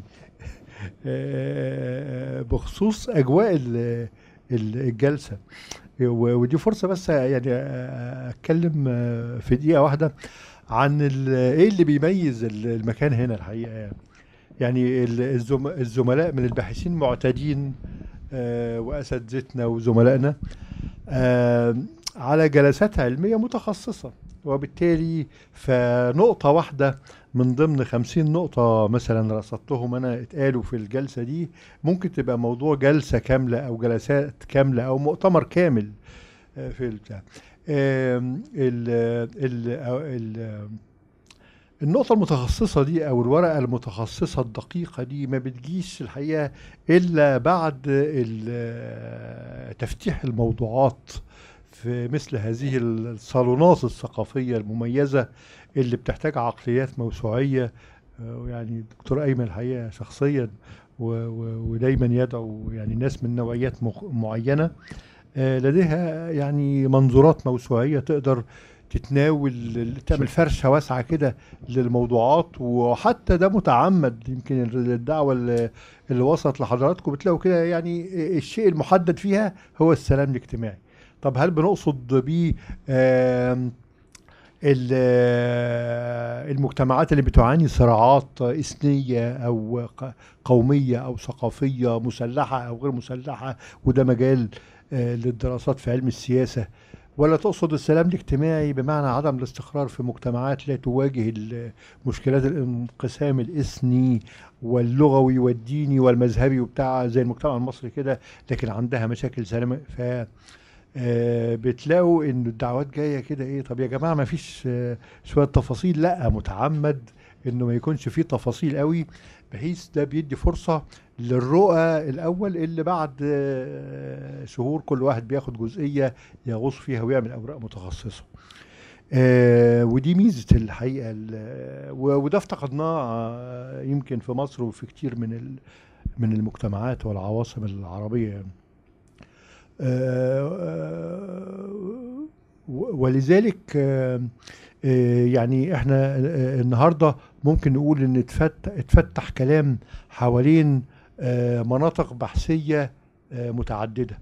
Speaker 14: آه، بخصوص اجواء ال- ال- الجلسه و- ودي فرصه بس يعني آه، اتكلم آه، في دقيقه واحده عن ال- ايه اللي بيميز ال- المكان هنا الحقيقه يعني يعني ال- الزم- الزملاء من الباحثين معتادين آه، واساتذتنا وزملائنا آه، على جلسات علميه متخصصه وبالتالي فنقطه واحده من ضمن خمسين نقطة مثلا رصدتهم أنا اتقالوا في الجلسة دي ممكن تبقى موضوع جلسة كاملة أو جلسات كاملة أو مؤتمر كامل آه، في البتاع آم، ال ال ال النقطة المتخصصة دي أو الورقة المتخصصة الدقيقة دي ما بتجيش الحقيقة إلا بعد ال- تفتيح الموضوعات في مثل هذه الصالونات الثقافية المميزة اللي بتحتاج عقليات موسوعية آه، يعني الدكتور أيمن الحقيقة شخصيا و- و- ودايما يدعو يعني ناس من نوعيات مخ- معينة آه، لديها يعني منظورات موسوعية تقدر تتناول تعمل فرشة واسعة كده للموضوعات وحتى ده متعمد يمكن الدعوة اللي اللي وصلت لحضراتكم بتلاقوا كده يعني الشيء المحدد فيها هو السلام الاجتماعي طب هل بنقصد بيه آم، ال- آه، المجتمعات اللي بتعاني صراعات إثنية أو ق- قومية أو ثقافية مسلحة أو غير مسلحة وده مجال آه، للدراسات في علم السياسة ولا تقصد السلام الاجتماعي بمعنى عدم الاستقرار في مجتمعات لا تواجه ال- مشكلات الانقسام الإثني واللغوي والديني والمذهبي وبتاع زي المجتمع المصري كده لكن عندها مشاكل سلام ف آه، بتلاقوا ان الدعوات جايه كده ايه طب يا جماعه ما فيش آه، شويه تفاصيل لا متعمد انه ما يكونش فيه تفاصيل قوي بحيث ده بيدي فرصه للرؤى الاول اللي بعد آه، شهور كل واحد بياخد جزئيه يغوص فيها ويعمل اوراق متخصصه آه ودي ميزه الحقيقه ال- و- وده افتقدناه آه، يمكن في مصر وفي كتير من ال- من المجتمعات والعواصم العربيه يعني. آه، آه، و- ولذلك آه، آه، يعني احنا آه، النهارده ممكن نقول ان اتفت- اتفتح كلام حوالين آه، مناطق بحثيه آه، متعدده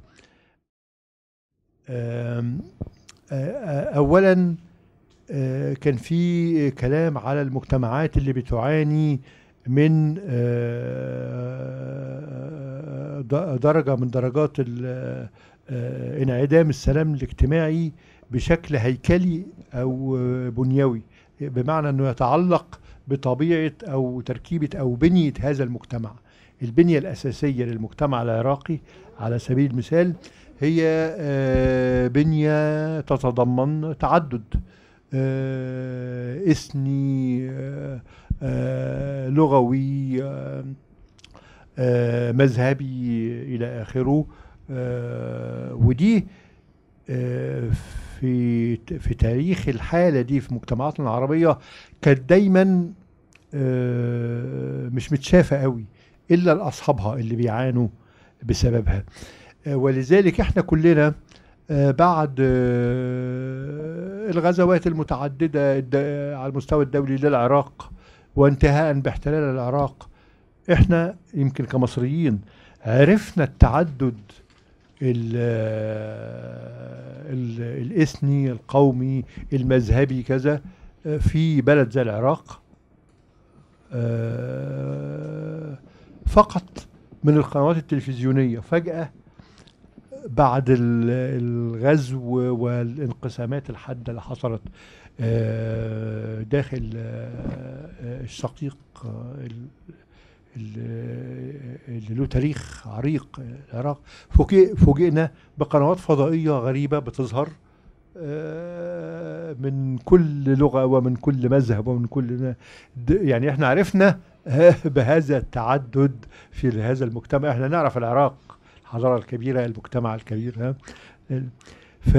Speaker 14: آم، آه، آه، اولا آه، كان في كلام على المجتمعات اللي بتعاني من آه، د- درجة من درجات ال- آه، انعدام السلام الاجتماعي بشكل هيكلي أو آه، بنيوي بمعنى أنه يتعلق بطبيعة أو تركيبة أو بنية هذا المجتمع البنية الأساسية للمجتمع العراقي على سبيل المثال هي آه، بنية تتضمن تعدد آه، إثني آه، آه، لغوي آه، آه، مذهبي إلى آخره آه، ودي آه، في في تاريخ الحالة دي في مجتمعاتنا العربية كانت دايما آه، مش متشافة قوي إلا لأصحابها اللي بيعانوا بسببها آه، ولذلك احنا كلنا آه، بعد آه، الغزوات المتعددة الد- على المستوى الدولي للعراق وانتهاء باحتلال العراق احنا يمكن كمصريين عرفنا التعدد ال- ال- الإثني القومي المذهبي كذا آه، في بلد زي العراق آه، فقط من القنوات التلفزيونية فجأة بعد ال- الغزو والانقسامات الحادة اللي حصلت آه، داخل آه، الشقيق آه، ال- ال- اللي له تاريخ عريق العراق فوجئ فوجئنا بقنوات فضائية غريبة بتظهر آه، من كل لغة ومن كل مذهب ومن كل د- يعني احنا عرفنا بهذا التعدد في هذا المجتمع احنا نعرف العراق الحضارة الكبيرة المجتمع الكبير ها ف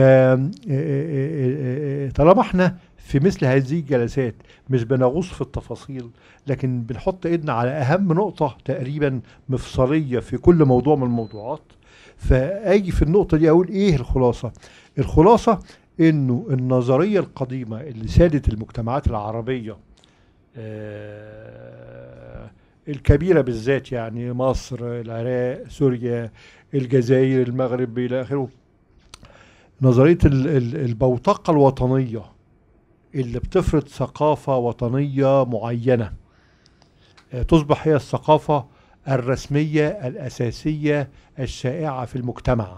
Speaker 14: طالما احنا في مثل هذه الجلسات مش بنغوص في التفاصيل لكن بنحط ايدنا على اهم نقطة تقريبا مفصلية في كل موضوع من الموضوعات فاجي في النقطة دي اقول ايه الخلاصة الخلاصة انه النظرية القديمة اللي سادت المجتمعات العربية آه، الكبيرة بالذات يعني مصر العراق سوريا الجزائر المغرب إلى آخره نظرية ال- ال- البوتقة الوطنية اللي بتفرض ثقافة وطنية معينة آه، تصبح هي الثقافة الرسمية الأساسية الشائعة في المجتمع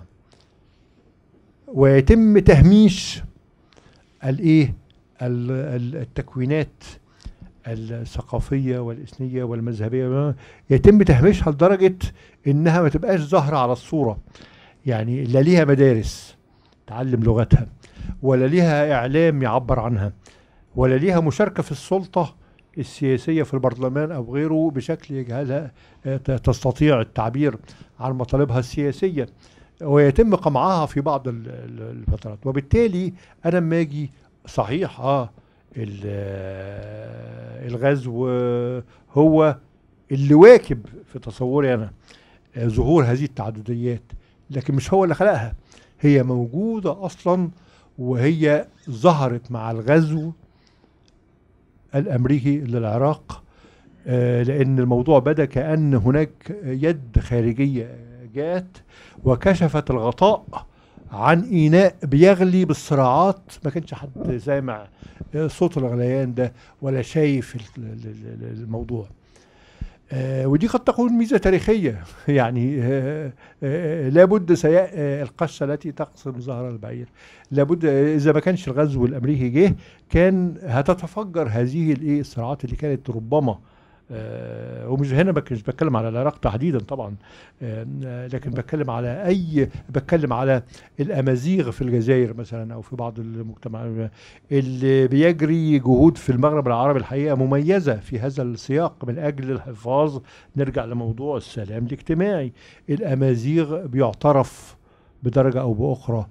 Speaker 14: ويتم تهميش الايه ال- ال- التكوينات الثقافيه والاثنيه والمذهبيه يتم تهميشها لدرجه انها ما تبقاش ظاهره على الصوره يعني لا ليها مدارس تعلم لغتها ولا ليها اعلام يعبر عنها ولا ليها مشاركه في السلطه السياسيه في البرلمان او غيره بشكل يجعلها آه، ت- تستطيع التعبير عن مطالبها السياسيه ويتم قمعها في بعض ال- ال- الفترات وبالتالي انا لما اجي صحيح اه ال- آه، الغزو هو اللي واكب في تصوري انا آه، ظهور هذه التعدديات لكن مش هو اللي خلقها هي موجوده اصلا وهي ظهرت مع الغزو الامريكي للعراق آه، لان الموضوع بدا كان هناك يد خارجيه جاءت وكشفت الغطاء عن إيناء بيغلي بالصراعات ما كانش حد سامع صوت الغليان ده ولا شايف ال- ال- ال- الموضوع آه، ودي قد تكون ميزة تاريخية يعني آه، آه، لابد سياء آه، القشة التي تقسم ظهر البعير لابد آه، إذا ما كانش الغزو الأمريكي جه كان هتتفجر هذه الإيه الصراعات اللي كانت ربما آه، ومش هنا بك- مش بتكلم على العراق تحديدا طبعا آه، لكن بتكلم على اي بتكلم على الامازيغ في الجزائر مثلا او في بعض المجتمعات اللي بيجري جهود في المغرب العربي الحقيقه مميزه في هذا السياق من اجل الحفاظ نرجع لموضوع السلام الاجتماعي الامازيغ بيعترف بدرجه او باخرى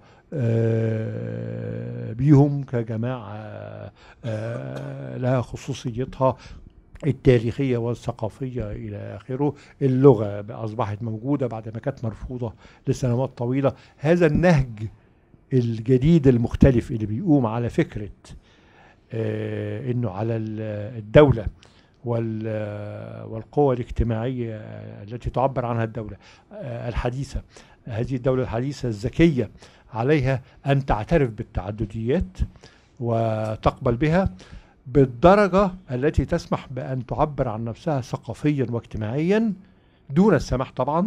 Speaker 14: آه، بيهم كجماعه آه، لها خصوصيتها التاريخية والثقافية إلى آخره اللغة أصبحت موجودة بعد ما كانت مرفوضة لسنوات طويلة هذا النهج الجديد المختلف اللي بيقوم على فكرة آه انه على ال- الدولة وال- والقوى الاجتماعية التي تعبر عنها الدولة آه الحديثة هذه الدولة الحديثة الذكية عليها أن تعترف بالتعدديات وتقبل بها بالدرجة التي تسمح بأن تعبر عن نفسها ثقافيا واجتماعيا دون السماح طبعا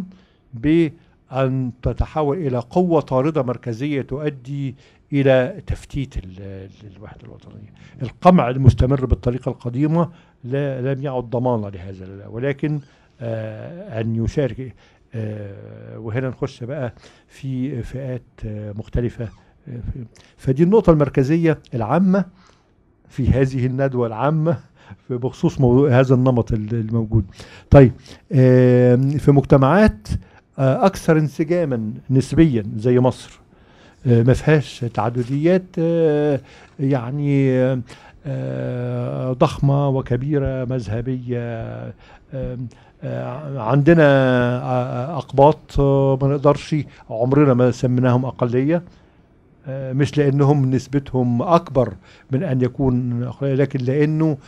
Speaker 14: بأن تتحول إلى قوة طاردة مركزية تؤدي إلى تفتيت ال- ال- الوحدة الوطنية القمع المستمر بالطريقة القديمة لا لم يعد ضمانا لهذا ال- ولكن آه أن يشارك آه وهنا نخش بقى في فئات آه مختلفة آه في- فدي النقطة المركزية العامة في هذه الندوة العامة في بخصوص موضوع هذا النمط ال- الموجود طيب آم، في مجتمعات آه، أكثر انسجاما نسبيا زي مصر آه، ما فيهاش تعدديات آه، يعني آه، آه، ضخمة وكبيرة مذهبية آم، آه، عندنا آه، أقباط آه، ما نقدرش عمرنا ما سميناهم أقلية آه، مش لانهم نسبتهم اكبر من ان يكون أقلية، لكن لانه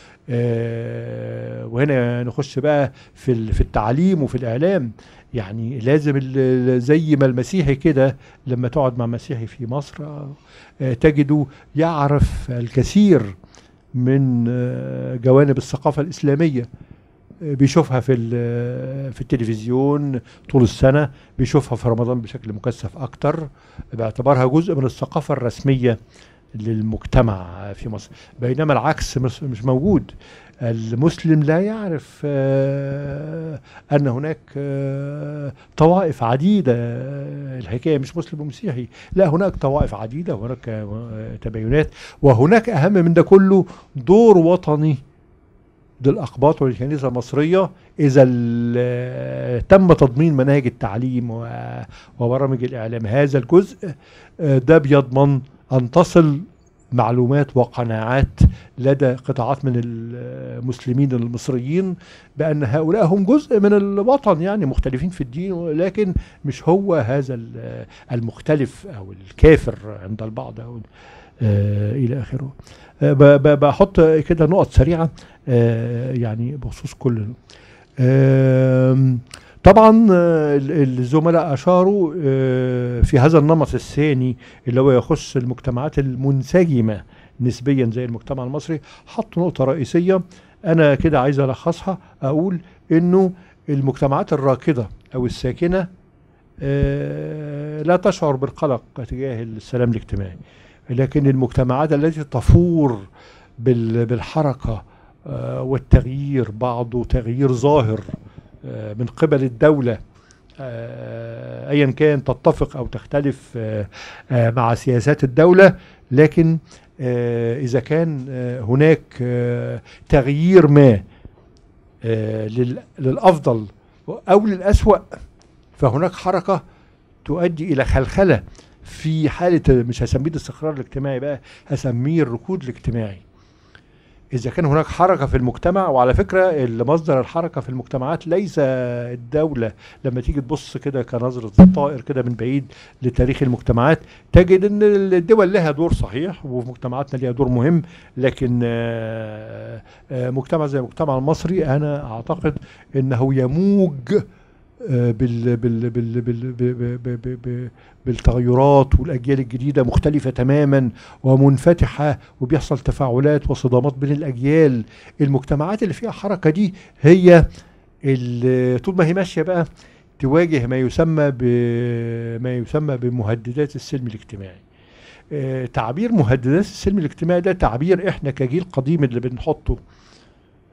Speaker 14: آه، وهنا نخش بقى في ال- في التعليم وفي الاعلام يعني لازم ال- زي ما المسيحي كده لما تقعد مع مسيحي في مصر آه، آه، تجده يعرف الكثير من آه، جوانب الثقافه الاسلاميه آه، بيشوفها في ال- في التلفزيون طول السنه بيشوفها في رمضان بشكل مكثف اكتر باعتبارها جزء من الثقافه الرسميه للمجتمع في مصر بينما العكس مش مش موجود المسلم لا يعرف آه، ان هناك آه، طوائف عديده آه، الحكايه مش مسلم ومسيحي لا هناك طوائف عديده وهناك آه، تباينات وهناك اهم من ده كله دور وطني للأقباط والكنيسة المصرية إذا ال- تم تضمين مناهج التعليم و- وبرامج الإعلام هذا الجزء آه، ده بيضمن أن تصل معلومات وقناعات لدى قطاعات من المسلمين المصريين بأن هؤلاء هم جزء من الوطن يعني مختلفين في الدين ولكن مش هو هذا ال- المختلف أو الكافر عند البعض أو آه، إلى آخره آه، ب- ب- بحط كده نقط سريعة آه، يعني بخصوص كل آم، طبعا آه، ال- الزملاء اشاروا آه، في هذا النمط الثاني اللي هو يخص المجتمعات المنسجمه نسبيا زي المجتمع المصري حطوا نقطه رئيسيه انا كده عايز الخصها اقول انه المجتمعات الراكده او الساكنه آه، لا تشعر بالقلق تجاه السلام الاجتماعي لكن المجتمعات التي تفور بال- بالحركه آه، والتغيير بعضه تغيير ظاهر آه، من قبل الدولة آه، ايا كان تتفق او تختلف آه، آه، مع سياسات الدولة لكن آه، اذا كان آه، هناك آه، تغيير ما آه، لل- للافضل او للاسوأ فهناك حركة تؤدي الى خلخلة في حالة مش هسميه الاستقرار الاجتماعي بقى هسميه الركود الاجتماعي إذا كان هناك حركة في المجتمع وعلى فكرة اللي مصدر الحركة في المجتمعات ليس الدولة لما تيجي تبص كده كنظرة طائر كده من بعيد لتاريخ المجتمعات تجد ان الدول لها دور صحيح وفي مجتمعاتنا لها دور مهم لكن آه، آه، مجتمع زي المجتمع المصري انا اعتقد انه يموج آه، بال بال بال بال ب- ب- ب- ب- بالتغيرات والاجيال الجديده مختلفه تماما ومنفتحه وبيحصل تفاعلات وصدامات بين الاجيال المجتمعات اللي فيها حركه دي هي اللي طول ما هي ماشيه بقى تواجه ما يسمى بما يسمى بمهددات السلم الاجتماعي آه، تعبير مهددات السلم الاجتماعي ده تعبير احنا كجيل قديم اللي بنحطه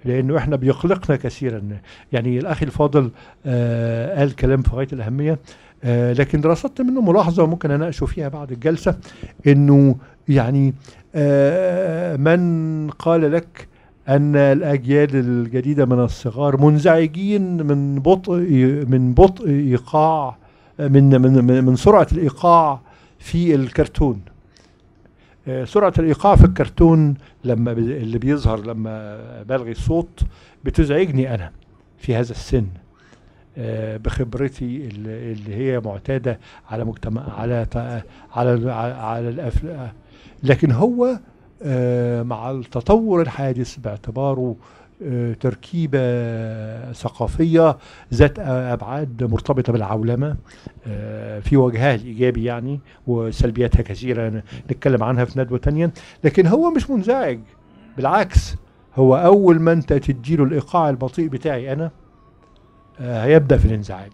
Speaker 14: لانه احنا بيقلقنا كثيرا يعني الاخ الفاضل آه قال كلام في غايه الاهميه آه لكن رصدت منه ملاحظه وممكن اناقشه فيها بعد الجلسه انه يعني آه من قال لك ان الاجيال الجديده من الصغار منزعجين من بطء من بطء ايقاع من من من, من سرعه الايقاع في الكرتون آه، سرعه الايقاع في الكرتون لما بي- اللي بيظهر لما بلغي الصوت بتزعجني انا في هذا السن آه، بخبرتي اللي اللي هي معتاده على مجتمع على ت- على على الأفلام لكن هو آه، مع التطور الحادث باعتباره آه، تركيبة ثقافية ذات أبعاد مرتبطة بالعولمة آه، في وجهها الإيجابي يعني وسلبياتها كثيرة ن- نتكلم عنها في ندوة تانية لكن هو مش منزعج بالعكس هو أول ما أنت تديله الإيقاع البطيء بتاعي أنا آه، هيبدأ في الانزعاج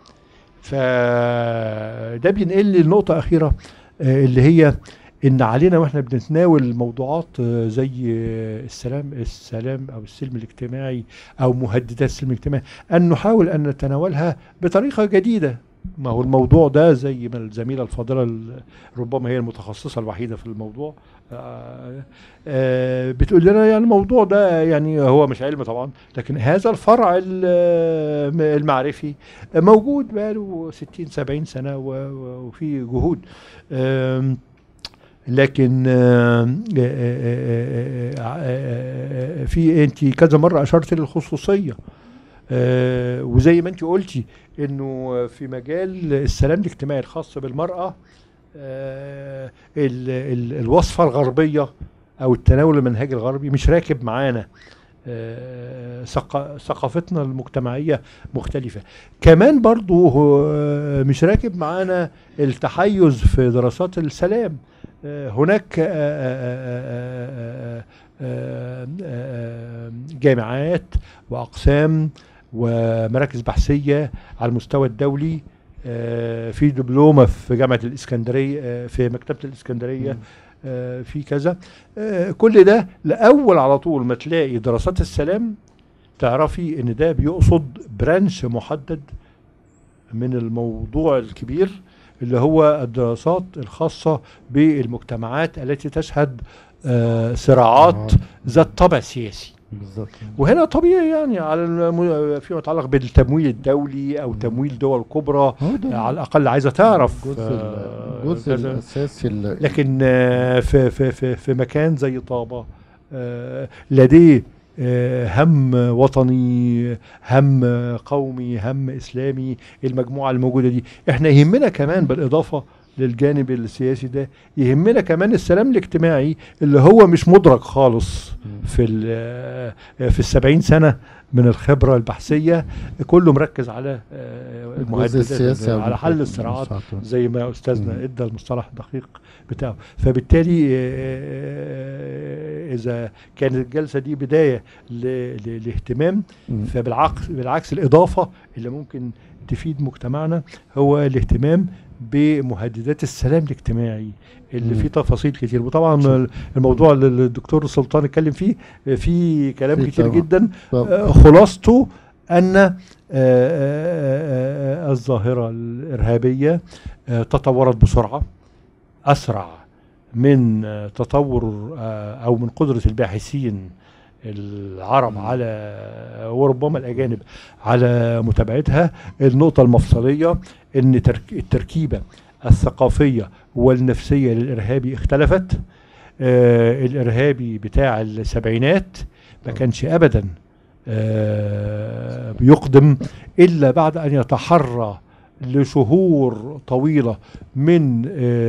Speaker 14: فده بينقل لنقطة أخيرة آه، اللي هي ان علينا واحنا بنتناول موضوعات آه، زي آه، السلام السلام او السلم الاجتماعي او مهددات السلم الاجتماعي ان نحاول ان نتناولها بطريقه جديده ما هو الموضوع ده زي ما الزميله الفاضله ال- ربما هي المتخصصه الوحيده في الموضوع آه، آه، بتقول لنا يعني الموضوع ده يعني هو مش علم طبعا لكن هذا الفرع ال- المعرفي موجود بقاله 60 70 سنه و- و- وفي جهود آم، لكن آم، آه، آه، آه، آه، آه، في انت كذا مره اشرت للخصوصيه آه، وزي ما انت قلتي انه في مجال السلام الاجتماعي الخاص بالمراه آه، ال- ال- الوصفه الغربيه او التناول المنهجي الغربي مش راكب معانا آه، ثقا- ثقافتنا المجتمعيه مختلفه كمان برضو هو مش راكب معانا التحيز في دراسات السلام آه، هناك آه، آه، آه، آه، آه، جامعات واقسام ومراكز بحثيه على المستوى الدولي آه، في دبلومه في جامعه الاسكندريه آه، في مكتبه الاسكندريه آه، في كذا آه، كل ده لاول على طول ما تلاقي دراسات السلام تعرفي ان ده بيقصد برانش محدد من الموضوع الكبير اللي هو الدراسات الخاصة بالمجتمعات التي تشهد آه، صراعات ذات طابع سياسي
Speaker 1: بالظبط
Speaker 14: وهنا طبيعي يعني على الم- فيما يتعلق بالتمويل الدولي او تمويل دول كبرى
Speaker 1: ده
Speaker 14: على الاقل عايزه تعرف
Speaker 1: الجزء
Speaker 14: آه،
Speaker 1: الجزء
Speaker 14: كذا.
Speaker 1: الاساسي اللي
Speaker 14: لكن آه، في في في في مكان زي طابة آه، لديه آه، هم وطني هم قومي هم اسلامي المجموعه الموجوده دي احنا يهمنا كمان بالاضافه للجانب السياسي ده يهمنا كمان السلام الاجتماعي اللي هو مش مدرك خالص في ال- في السبعين سنة من الخبرة البحثية كله مركز على آه،
Speaker 1: الجزء
Speaker 14: المهددات
Speaker 1: السياسي أو
Speaker 14: على حل
Speaker 1: المخاطر-
Speaker 14: الصراعات
Speaker 1: المساعدة.
Speaker 14: زي ما أستاذنا ادى المصطلح الدقيق بتاعه فبالتالي آه، إذا كانت الجلسة دي بداية ل- ل- لاهتمام فبالعكس بالعكس الإضافة اللي ممكن تفيد مجتمعنا هو الاهتمام بمهددات السلام الاجتماعي اللي
Speaker 1: مم.
Speaker 14: فيه تفاصيل كتير وطبعا الموضوع اللي الدكتور سلطان اتكلم فيه في كلام
Speaker 1: في
Speaker 14: كتير
Speaker 1: طبعا.
Speaker 14: جدا
Speaker 1: طب-
Speaker 14: آه، خلاصته ان آه، آه، آه، الظاهره الارهابيه آه، تطورت بسرعه اسرع من آه، تطور آه، او من قدره الباحثين العرب على وربما الاجانب على متابعتها النقطه المفصليه ان ترك- التركيبه الثقافيه والنفسيه للارهابي اختلفت آه الارهابي بتاع السبعينات ما كانش ابدا آه بيقدم الا بعد ان يتحرى لشهور طويله من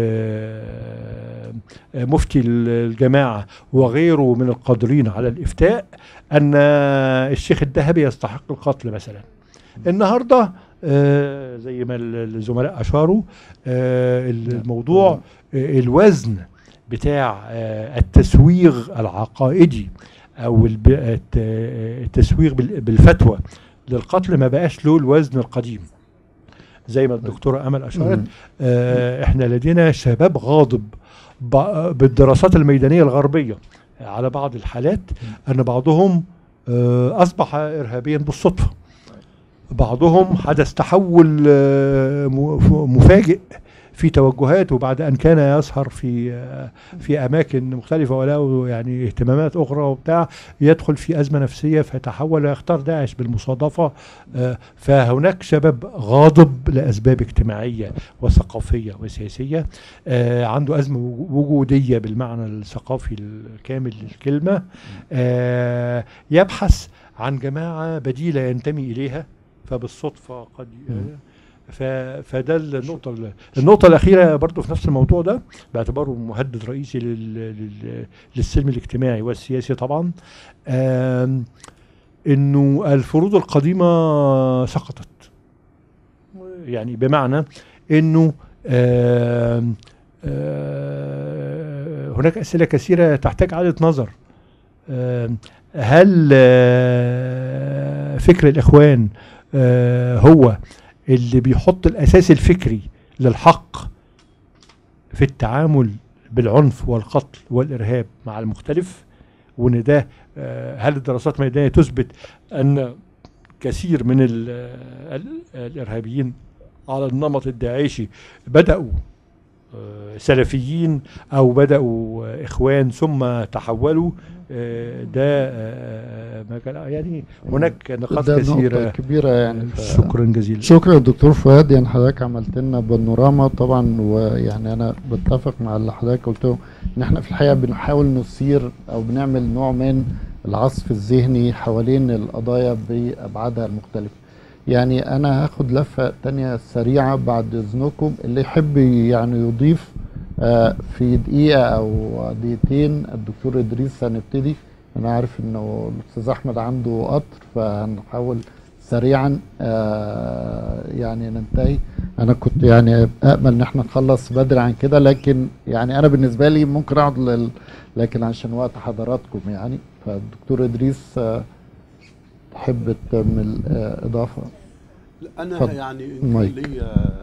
Speaker 14: آه آه، مفتي الجماعه وغيره من القادرين على الافتاء ان الشيخ الذهبي يستحق القتل مثلا النهارده آه زي ما الزملاء اشاروا آه الموضوع آه الوزن بتاع آه التسويغ العقائدي او الب- الت- التسويغ بال- بالفتوى للقتل ما بقاش له الوزن القديم زي ما الدكتوره امل اشارت
Speaker 1: مم.
Speaker 14: آه احنا لدينا شباب غاضب ب- بالدراسات الميدانيه الغربيه على بعض الحالات ان بعضهم آه، اصبح ارهابيا بالصدفه بعضهم حدث تحول آه، م- مفاجئ في توجهاته بعد ان كان يسهر في آه، في اماكن مختلفه وله يعني اهتمامات اخرى وبتاع يدخل في ازمه نفسيه فيتحول ويختار داعش بالمصادفه آه، فهناك شباب غاضب لاسباب اجتماعيه وثقافيه وسياسيه آه، عنده ازمه وجوديه بالمعنى الثقافي الكامل للكلمه آه، يبحث عن جماعه بديله ينتمي اليها فبالصدفه قد ف... فده النقطة ال- النقطة الأخيرة برضو في نفس الموضوع ده باعتباره مهدد رئيسي لل... لل... للسلم الاجتماعي والسياسي طبعا آم... إنه الفروض القديمة سقطت يعني بمعنى إنه آم... آه، هناك أسئلة كثيرة تحتاج إعادة نظر آم، هل آه، فكر الإخوان آه، هو اللي بيحط الأساس الفكري للحق في التعامل بالعنف والقتل والإرهاب مع المختلف وإن ده آه، هل الدراسات الميدانية تثبت أن كثير من ال- ال- الإرهابيين على النمط الداعشي بدأوا آه، سلفيين او بداوا آه، اخوان ثم تحولوا آه، ده آه، ما كان يعني هناك نقاط
Speaker 1: ده نقطة
Speaker 14: كثيره
Speaker 1: كبيرة يعني ف-
Speaker 14: شكرا جزيلا
Speaker 1: شكرا دكتور فؤاد يعني حضرتك عملت لنا بانوراما طبعا ويعني انا بتفق مع اللي حضرتك قلته ان احنا في الحقيقة بنحاول نثير او بنعمل نوع من العصف الذهني حوالين القضايا بابعادها المختلفة يعني انا هاخد لفة تانية سريعة بعد اذنكم اللي يحب يعني يضيف آه، في دقيقة او دقيقتين الدكتور ادريس هنبتدي انا عارف انه الاستاذ احمد عنده قطر فهنحاول سريعا آه، يعني ننتهي انا كنت يعني امل ان احنا نخلص بدري عن كده لكن يعني انا بالنسبه لي ممكن اقعد لل... لكن عشان وقت حضراتكم يعني فالدكتور ادريس آه، تحب تعمل آه، اضافه
Speaker 3: انا
Speaker 1: اتفضل.
Speaker 3: يعني
Speaker 1: المايك.
Speaker 3: لي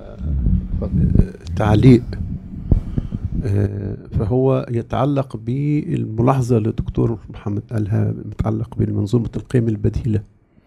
Speaker 3: تعليق آه، فهو يتعلق بالملاحظة اللي الدكتور محمد قالها متعلق بمنظومة القيم البديلة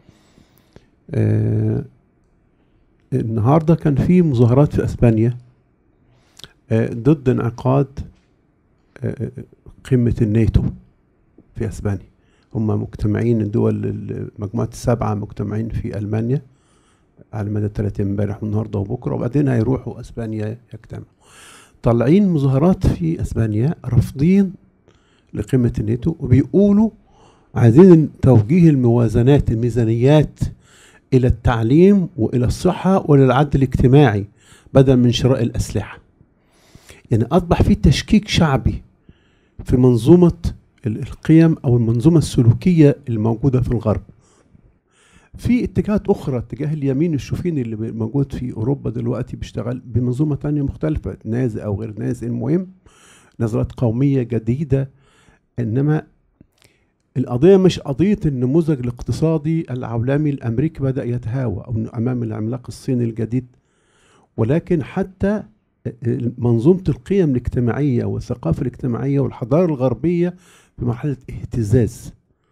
Speaker 3: آه، النهاردة كان في مظاهرات في أسبانيا آه، ضد انعقاد آه، قمة الناتو في أسبانيا هم مجتمعين الدول المجموعة السبعة مجتمعين في ألمانيا على مدى ثلاثة امبارح والنهارده وبكره وبعدين هيروحوا اسبانيا يجتمعوا طالعين مظاهرات في اسبانيا رافضين لقمه الناتو وبيقولوا عايزين توجيه الموازنات الميزانيات الى التعليم والى الصحه والى العدل الاجتماعي بدل من شراء الاسلحه يعني اصبح في تشكيك شعبي في منظومه ال- القيم او المنظومه السلوكيه الموجوده في الغرب في اتجاهات اخرى اتجاه اليمين الشوفيني اللي موجود في اوروبا دلوقتي بيشتغل بمنظومه تانية مختلفه نازي او غير نازي المهم نظرات قوميه جديده انما القضيه مش قضيه النموذج الاقتصادي العولمي الامريكي بدا يتهاوى او إنه امام العملاق الصيني الجديد ولكن حتى منظومه القيم الاجتماعيه والثقافه الاجتماعيه والحضاره الغربيه في مرحله اهتزاز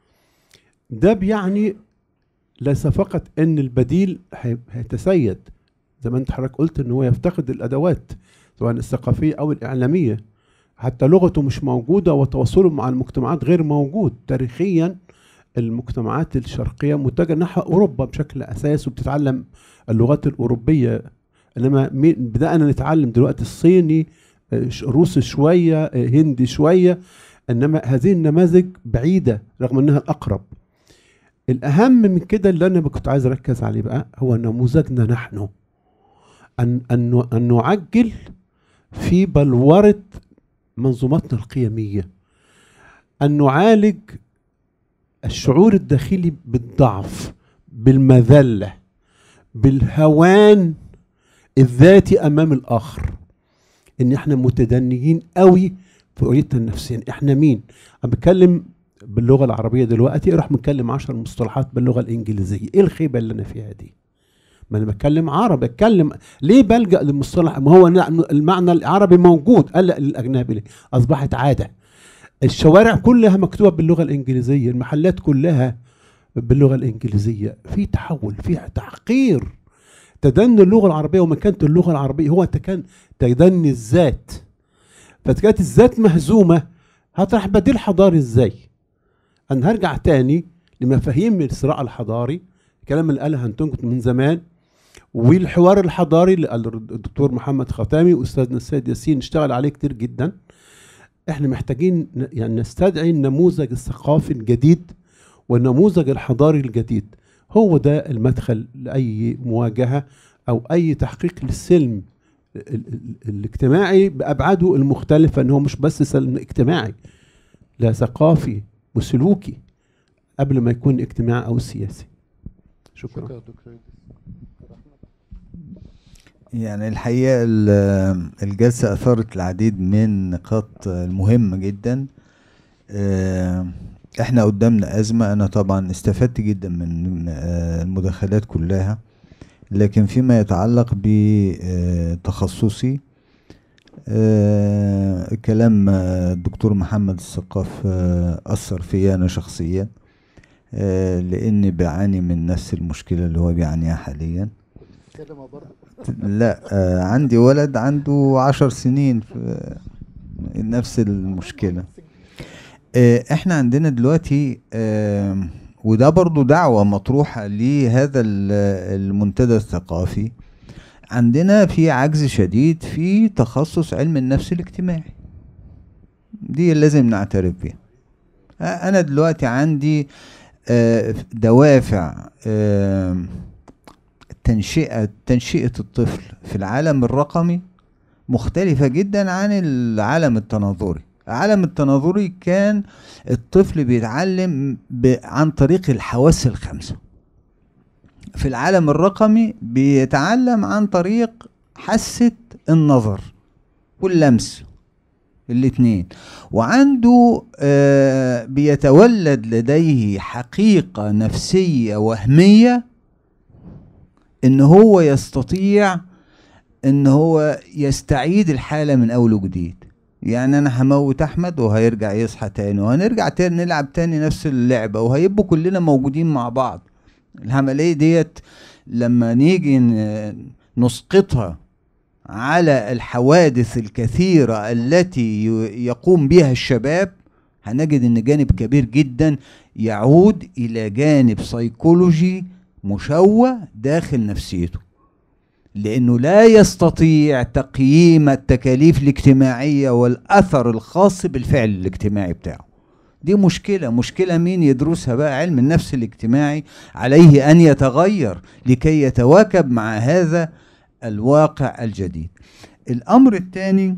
Speaker 3: ده بيعني ليس فقط ان البديل هي- هيتسيد زي ما انت حضرتك قلت ان هو يفتقد الادوات سواء الثقافيه او الاعلاميه حتى لغته مش موجوده وتواصله مع المجتمعات غير موجود تاريخيا المجتمعات الشرقيه متجهه نحو اوروبا بشكل اساس وبتتعلم اللغات الاوروبيه انما مين- بدانا نتعلم دلوقتي الصيني آه، ش- روسي شويه آه، هندي شويه انما هذه النماذج بعيده رغم انها الاقرب الأهم من كده اللي أنا كنت عايز أركز عليه بقى هو نموذجنا نحن أن أن أن نعجل في بلورة منظوماتنا القيمية أن نعالج الشعور الداخلي بالضعف بالمذلة بالهوان الذاتي أمام الآخر إن إحنا متدنيين قوي في رؤيتنا النفسية إحنا مين؟ أنا بتكلم باللغه العربيه دلوقتي راح متكلم 10 مصطلحات باللغه الانجليزيه ايه الخيبه اللي انا فيها دي ما انا بتكلم عربي بتكلم ليه بلجا للمصطلح ما هو نع- المعنى العربي موجود قلق للاجنبي ليه اصبحت عاده الشوارع كلها مكتوبه باللغه الانجليزيه المحلات كلها باللغه الانجليزيه في تحول في تحقير تدني اللغه العربيه ومكانه اللغه العربيه هو تكن تدني الذات فكانت الذات مهزومه هطرح بديل حضاري ازاي انا هرجع تاني لمفاهيم الصراع الحضاري الكلام اللي قالها هنتنكت من زمان والحوار الحضاري اللي قال الدكتور محمد خطامي واستاذنا السيد ياسين اشتغل عليه كتير جدا احنا محتاجين ن- يعني نستدعي النموذج الثقافي الجديد والنموذج الحضاري الجديد هو ده المدخل لاي مواجهه او اي تحقيق للسلم ال- ال- الاجتماعي بابعاده المختلفه ان هو مش بس سلم اجتماعي لا ثقافي وسلوكي قبل ما يكون اجتماعي او سياسي شكرا,
Speaker 1: شكرا دكتور
Speaker 4: يعني الحقيقة ال- الجلسة أثارت العديد من النقاط المهمة جدا آه، احنا قدامنا أزمة أنا طبعا استفدت جدا من آه، المداخلات كلها لكن فيما يتعلق بتخصصي آه، كلام آه، الدكتور محمد الثقاف آه، أثر فيا أنا شخصيا آه، لأني بعاني من نفس المشكلة اللي هو بيعانيها حاليا
Speaker 1: كلمة برضه
Speaker 4: لا آه عندي ولد عنده عشر سنين في نفس المشكلة آه احنا عندنا دلوقتي آه وده برضو دعوة مطروحة لهذا ال- المنتدى الثقافي عندنا في عجز شديد في تخصص علم النفس الاجتماعي دي لازم نعترف بيها آه، انا دلوقتي عندي آه، دوافع آه، تنشئة تنشئة الطفل في العالم الرقمي مختلفة جدا عن العالم التناظري العالم التناظري كان الطفل بيتعلم ب... عن طريق الحواس الخمسة في العالم الرقمي بيتعلم عن طريق حاسة النظر واللمس الاتنين وعنده آه بيتولد لديه حقيقة نفسية وهمية ان هو يستطيع ان هو يستعيد الحالة من اول وجديد يعني انا هموت احمد وهيرجع يصحى تاني وهنرجع تاني نلعب تاني نفس اللعبة وهيبقوا كلنا موجودين مع بعض العملية ديت لما نيجي ن- نسقطها على الحوادث الكثيرة التي ي- يقوم بها الشباب هنجد ان جانب كبير جدا يعود الى جانب سيكولوجي مشوه داخل نفسيته لانه لا يستطيع تقييم التكاليف الاجتماعيه والاثر الخاص بالفعل الاجتماعي بتاعه دي مشكله مشكله مين يدرسها بقى علم النفس الاجتماعي عليه ان يتغير لكي يتواكب مع هذا الواقع الجديد الامر الثاني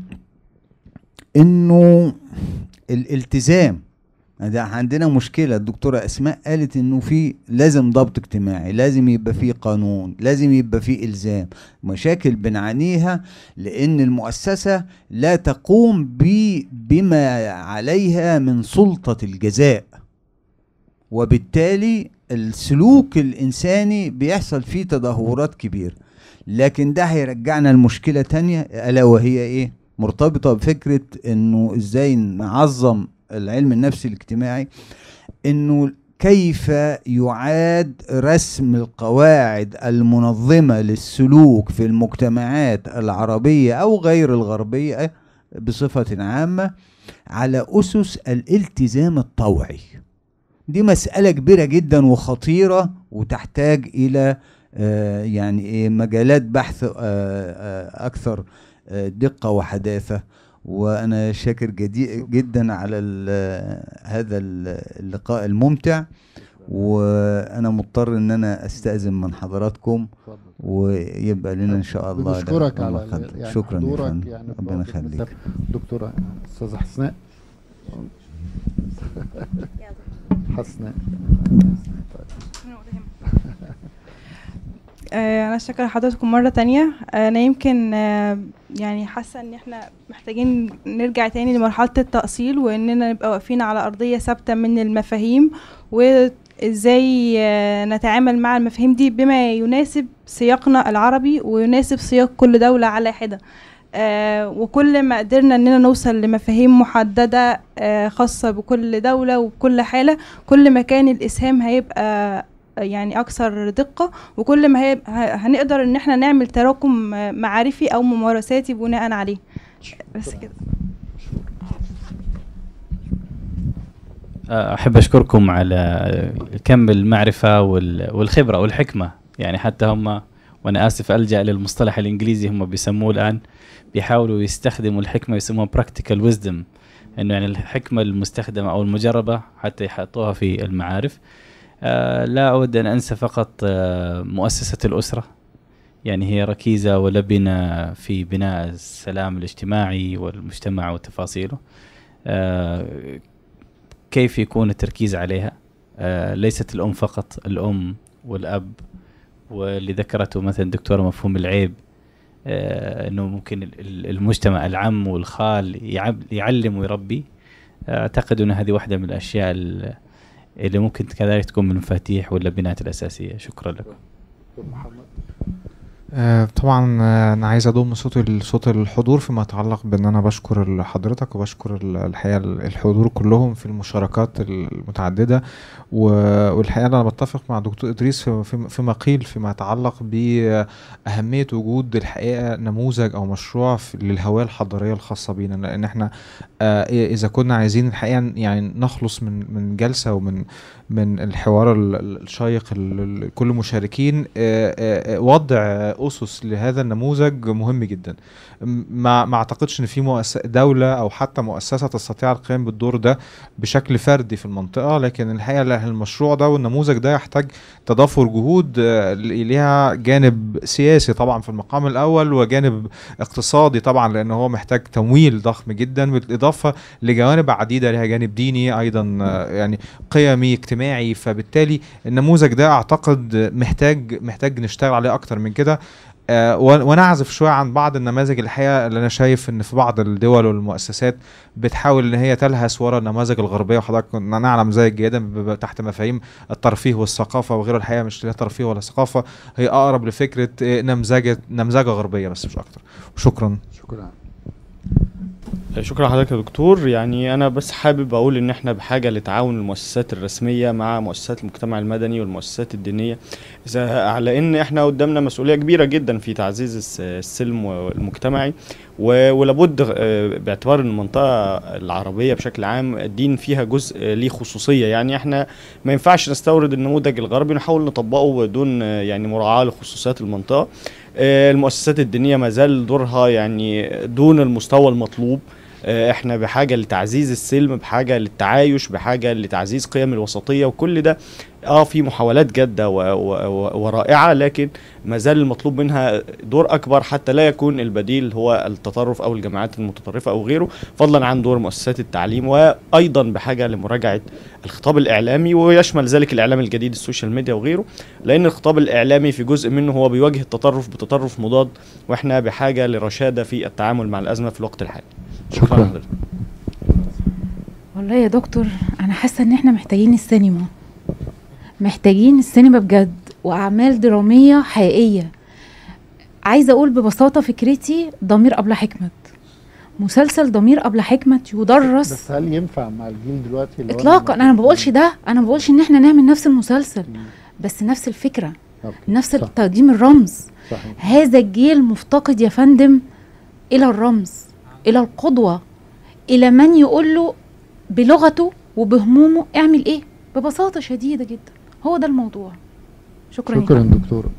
Speaker 4: انه الالتزام ده عندنا مشكلة الدكتورة أسماء قالت إنه في لازم ضبط اجتماعي لازم يبقى في قانون لازم يبقى في إلزام مشاكل بنعانيها لأن المؤسسة لا تقوم ب- بما عليها من سلطة الجزاء وبالتالي السلوك الإنساني بيحصل فيه تدهورات كبيرة لكن ده هيرجعنا لمشكلة تانية ألا وهي إيه مرتبطة بفكرة إنه إزاي نعظم العلم النفسي الاجتماعي إنه كيف يعاد رسم القواعد المنظمة للسلوك في المجتمعات العربية أو غير الغربية بصفة عامة على أسس الالتزام الطوعي دي مسألة كبيرة جدا وخطيرة وتحتاج إلى آه، يعني إيه مجالات بحث آه، آه، أكثر آه، دقة وحداثة وأنا شاكر جدي جدا على ال- هذا ال- اللقاء الممتع وأنا مضطر إن أنا أستأذن من حضراتكم ويبقى لنا إن شاء الله
Speaker 1: بنشكرك
Speaker 4: الله
Speaker 1: على
Speaker 4: يخليك.
Speaker 1: يعني
Speaker 4: شكرا يا
Speaker 1: حضورك
Speaker 4: فندم
Speaker 1: يعني
Speaker 4: ربنا
Speaker 1: بوجه
Speaker 4: يخليك
Speaker 1: مثال دكتورة أستاذة حسناء حسناء
Speaker 13: آه، انا شاكره حضراتكم مره تانية انا يمكن آه، يعني حاسه ان احنا محتاجين نرجع تاني لمرحله التاصيل واننا نبقى واقفين على ارضيه ثابته من المفاهيم وازاي آه، نتعامل مع المفاهيم دي بما يناسب سياقنا العربي ويناسب سياق كل دوله على حده آه وكل ما قدرنا اننا نوصل لمفاهيم محدده آه خاصه بكل دوله وبكل حاله كل ما كان الاسهام هيبقى يعني اكثر دقه وكل ما هي هنقدر ان احنا نعمل تراكم آه، معرفي او ممارساتي بناء عليه بس كده
Speaker 12: احب اشكركم على كم المعرفه وال- والخبره والحكمه يعني حتى هم وانا اسف الجا للمصطلح الانجليزي هم بيسموه الان بيحاولوا يستخدموا الحكمه يسموها براكتيكال ويزدم انه يعني الحكمه المستخدمه او المجربه حتى يحطوها في المعارف آه لا اود ان انسى فقط آه مؤسسه الاسره يعني هي ركيزه ولبنه في بناء السلام الاجتماعي والمجتمع وتفاصيله آه كيف يكون التركيز عليها آه ليست الأم فقط الأم والأب واللي ذكرته مثلا دكتورة مفهوم العيب آه أنه ممكن ال- ال- المجتمع العم والخال يعب- يعلم ويربي آه أعتقد أن هذه واحدة من الأشياء ال- اللي ممكن كذلك تكون من المفاتيح واللبنات الأساسية شكرا لكم
Speaker 11: آه، طبعا آه، انا عايز اضم صوت صوت الحضور فيما يتعلق بان انا بشكر حضرتك وبشكر ال- الحقيقه الحضور كلهم في المشاركات المتعدده و- والحقيقه انا بتفق مع دكتور ادريس في- في- فيما قيل فيما يتعلق باهميه وجود الحقيقه نموذج او مشروع في- للهويه الحضاريه الخاصه بينا لان احنا آه، اذا كنا عايزين الحقيقه يعني نخلص من من جلسه ومن من الحوار ال- ال- الشيق ال- ال- كل المشاركين آه، آه، آه، وضع اسس لهذا النموذج مهم جدا م- ما ما اعتقدش ان في مؤسسه دوله او حتى مؤسسه تستطيع القيام بالدور ده بشكل فردي في المنطقه لكن الحقيقه لا، المشروع ده والنموذج ده يحتاج تضافر جهود آه، ليها جانب سياسي طبعا في المقام الاول وجانب اقتصادي طبعا لان هو محتاج تمويل ضخم جدا بالاضافه لجوانب عديده لها جانب ديني ايضا آه، يعني قيمي اجتماعي فبالتالي النموذج ده اعتقد محتاج محتاج نشتغل عليه اكتر من كده آه، ون- ونعزف شويه عن بعض النماذج الحقيقه اللي انا شايف ان في بعض الدول والمؤسسات بتحاول ان هي تلهس ورا النماذج الغربيه وحضرتك كنا نعلم ذلك جيدا ب- ب- تحت مفاهيم الترفيه والثقافه وغيره الحقيقه مش لا ترفيه ولا ثقافه هي اقرب لفكره آه، نمذجه نمذجه غربيه بس مش اكتر شكرا
Speaker 1: شكرا
Speaker 8: شكرا لحضرتك يا دكتور يعني انا بس حابب اقول ان احنا بحاجه لتعاون المؤسسات الرسميه مع مؤسسات المجتمع المدني والمؤسسات الدينيه اذا على ان احنا قدامنا مسؤوليه كبيره جدا في تعزيز الس- السلم المجتمعي و- ولابد آه، باعتبار ان المنطقه العربيه بشكل عام الدين فيها جزء آه، ليه خصوصيه يعني احنا ما ينفعش نستورد النموذج الغربي ونحاول نطبقه بدون آه، يعني مراعاه لخصوصيات المنطقه آه، المؤسسات الدينيه ما زال دورها يعني دون المستوى المطلوب آه، احنا بحاجه لتعزيز السلم بحاجه للتعايش بحاجه لتعزيز قيم الوسطيه وكل ده اه في محاولات جاده و و و ورائعه لكن ما زال المطلوب منها دور اكبر حتى لا يكون البديل هو التطرف او الجماعات المتطرفه او غيره فضلا عن دور مؤسسات التعليم وايضا بحاجه لمراجعه الخطاب الاعلامي ويشمل ذلك الاعلام الجديد السوشيال ميديا وغيره لان الخطاب الاعلامي في جزء منه هو بيواجه التطرف بتطرف مضاد واحنا بحاجه لرشاده في التعامل مع الازمه في الوقت الحالي
Speaker 1: شكرا.
Speaker 8: لحضرتك.
Speaker 7: والله يا دكتور انا حاسه ان احنا محتاجين السينما محتاجين السينما بجد واعمال دراميه حقيقيه عايزه اقول ببساطه فكرتي ضمير قبل حكمت مسلسل ضمير قبل حكمت يدرس
Speaker 1: بس هل ينفع مع الجيل دلوقتي اللي هو
Speaker 7: اطلاقا انا ما بقولش ده انا ما بقولش ان احنا نعمل نفس المسلسل بس نفس الفكره
Speaker 1: أوكي.
Speaker 7: نفس
Speaker 1: صح.
Speaker 7: تقديم الرمز
Speaker 1: صحيح.
Speaker 7: هذا الجيل مفتقد يا فندم الى الرمز الى القدوه الى من يقول له بلغته وبهمومه اعمل ايه ببساطه شديده جدا هو ده الموضوع شكرا يا
Speaker 1: شكرا
Speaker 7: فندم.
Speaker 1: دكتورة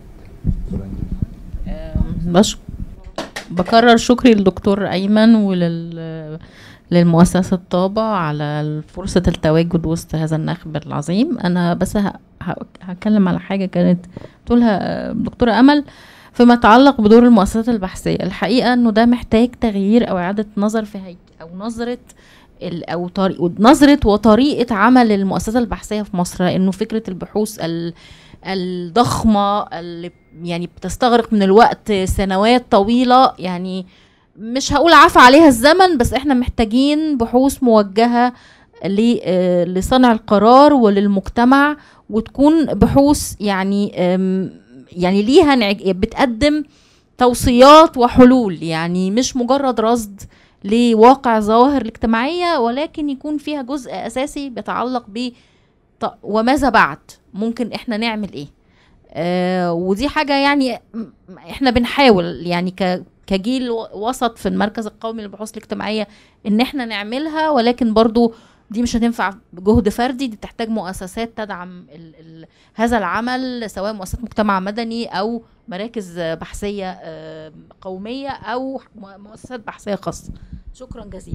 Speaker 6: بش بكرر شكري للدكتور ايمن ولل للمؤسسة طابة على فرصة التواجد وسط هذا النخب العظيم أنا بس ه- ه- هتكلم على حاجة كانت تقولها دكتورة أمل فيما يتعلق بدور المؤسسات البحثية الحقيقة أنه ده محتاج تغيير أو إعادة نظر في هيك أو نظرة ال- أو طريق نظرة وطريقة عمل المؤسسات البحثية في مصر لأنه فكرة البحوث ال الضخمة اللي يعني بتستغرق من الوقت سنوات طويلة يعني مش هقول عفى عليها الزمن بس احنا محتاجين بحوث موجهة ل- آه، لصانع القرار وللمجتمع وتكون بحوث يعني آم، يعني ليها انعج- بتقدم توصيات وحلول يعني مش مجرد رصد لواقع الظواهر الاجتماعية ولكن يكون فيها جزء أساسي بيتعلق ب ط- وماذا بعد ممكن احنا نعمل ايه آه ودي حاجة يعني م- احنا بنحاول يعني ك كجيل و- وسط في المركز القومي للبحوث الاجتماعية ان احنا نعملها ولكن برضو دي مش هتنفع بجهد فردي دي تحتاج مؤسسات تدعم ال ال هذا العمل سواء مؤسسات مجتمع مدني او مراكز بحثية آه، قومية او م- مؤسسات بحثية خاصة شكرا جزيلا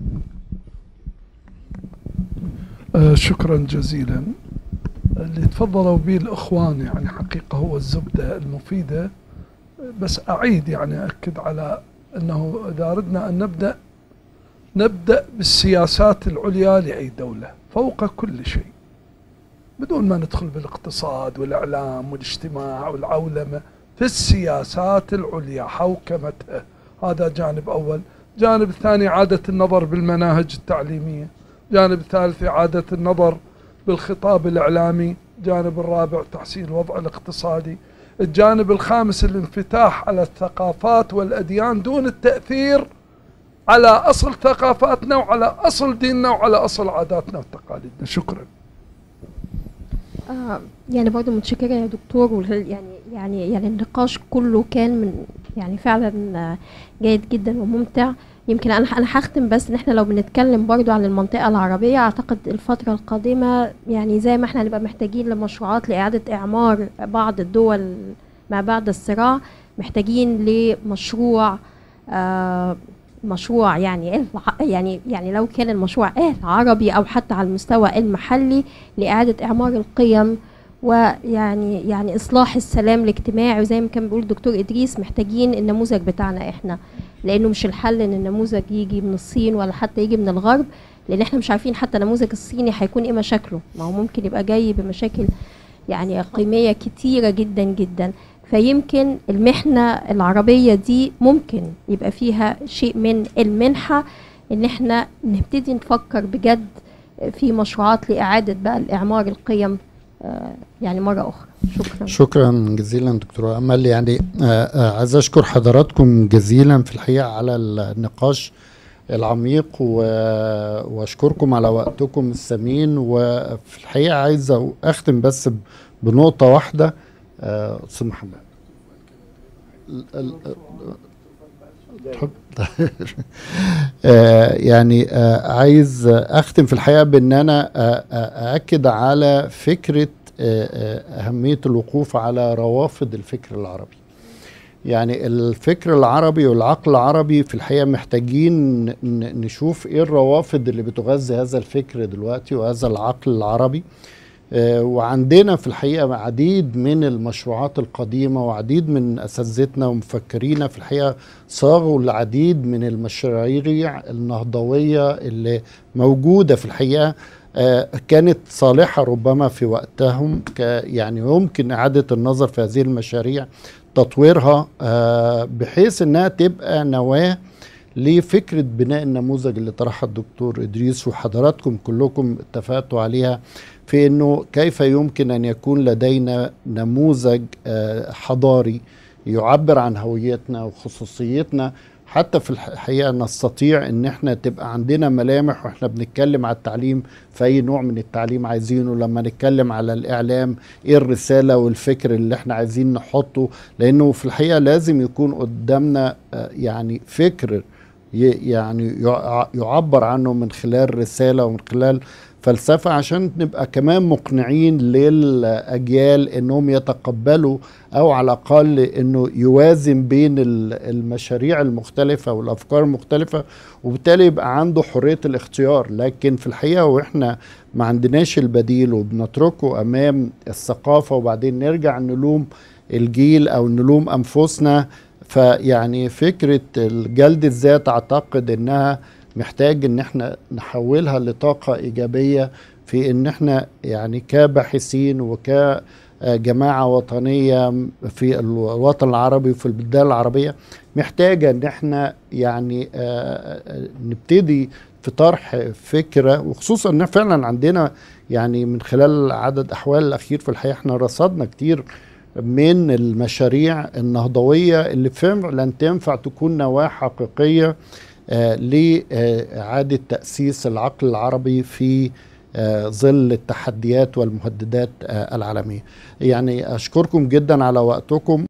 Speaker 5: آه، شكرا جزيلا اللي تفضلوا به الإخوان يعني حقيقة هو الزبدة المفيدة بس أعيد يعني أكد على أنه إذا أردنا أن نبدأ نبدأ بالسياسات العليا لأي دولة فوق كل شيء بدون ما ندخل بالاقتصاد والإعلام والاجتماع والعولمة في السياسات العليا حوكمتها هذا جانب أول جانب الثاني إعادة النظر بالمناهج التعليمية جانب الثالث إعادة النظر بالخطاب الإعلامي جانب الرابع تحسين الوضع الاقتصادي الجانب الخامس الانفتاح على الثقافات والأديان دون التأثير على أصل ثقافاتنا وعلى أصل ديننا وعلى أصل عاداتنا وتقاليدنا شكرا
Speaker 9: آه يعني برضه متشكرة يا دكتور وال- يعني يعني يعني النقاش كله كان من يعني فعلا آه، جيد جدا وممتع يمكن انا انا هختم بس ان احنا لو بنتكلم برضو عن المنطقة العربية اعتقد الفترة القادمة يعني زي ما احنا هنبقى محتاجين لمشروعات لإعادة إعمار بعض الدول ما بعد الصراع محتاجين لمشروع آه مشروع يعني الع- يعني يعني لو كان المشروع ايه عربي او حتى على المستوى المحلي لاعاده اعمار القيم ويعني يعني اصلاح السلام الاجتماعي وزي ما كان بيقول الدكتور ادريس محتاجين النموذج بتاعنا احنا لانه مش الحل ان النموذج يجي من الصين ولا حتى يجي من الغرب لان احنا مش عارفين حتى النموذج الصيني هيكون ايه مشاكله ما هو ممكن يبقى جاي بمشاكل يعني قيميه كتيره جدا جدا فيمكن المحنه العربيه دي ممكن يبقى فيها شيء من المنحه ان احنا نبتدي نفكر بجد في مشروعات لاعاده بقى الاعمار القيم آه، يعني مره اخرى شكرا
Speaker 1: شكرا جزيلا دكتور امل يعني آه، آه، عايز اشكر حضراتكم جزيلا في الحقيقه على النقاش العميق و- واشكركم على وقتكم الثمين وفي الحقيقه عايز أ- اختم بس ب- بنقطه واحده آه، استاذ محمد ال- ال- تحب آه، يعني آه، عايز اختم في الحقيقه بان انا آه، آه، ااكد على فكره آه، آه، اهميه الوقوف على روافد الفكر العربي يعني الفكر العربي والعقل العربي في الحقيقه محتاجين ن- نشوف ايه الروافد اللي بتغذي هذا الفكر دلوقتي وهذا العقل العربي آه، وعندنا في الحقيقه عديد من المشروعات القديمه وعديد من اساتذتنا ومفكرينا في الحقيقه صاغوا العديد من المشاريع النهضويه اللي موجوده في الحقيقه آه، كانت صالحه ربما في وقتهم ك يعني يمكن اعاده النظر في هذه المشاريع تطويرها آه، بحيث انها تبقى نواه لفكره بناء النموذج اللي طرحها الدكتور ادريس وحضراتكم كلكم اتفقتوا عليها في انه كيف يمكن ان يكون لدينا نموذج آه، حضاري يعبر عن هويتنا وخصوصيتنا حتى في الحقيقه نستطيع ان احنا تبقى عندنا ملامح واحنا بنتكلم على التعليم في اي نوع من التعليم عايزينه لما نتكلم على الاعلام ايه الرساله والفكر اللي احنا عايزين نحطه لانه في الحقيقه لازم يكون قدامنا آه، يعني فكر ي- يعني يع- يعبر عنه من خلال رساله ومن خلال فلسفه عشان نبقى كمان مقنعين للاجيال انهم يتقبلوا او على الاقل انه يوازن بين ال- المشاريع المختلفه والافكار المختلفه وبالتالي يبقى عنده حريه الاختيار لكن في الحقيقه واحنا ما عندناش البديل وبنتركه امام الثقافه وبعدين نرجع نلوم الجيل او نلوم انفسنا فيعني فكره جلد الذات اعتقد انها محتاج ان احنا نحولها لطاقه ايجابيه في ان احنا يعني كباحثين وكجماعه وطنيه في الوطن العربي وفي البلدان العربيه محتاجه ان احنا يعني آه، آه، نبتدي في طرح فكره وخصوصا ان فعلا عندنا يعني من خلال عدد احوال الاخير في الحقيقه احنا رصدنا كتير من المشاريع النهضويه اللي فعلا تنفع تكون نواه حقيقيه آه، لإعادة تأسيس العقل العربي في آه، ظل التحديات والمهددات آه، العالمية يعني أشكركم جدا على وقتكم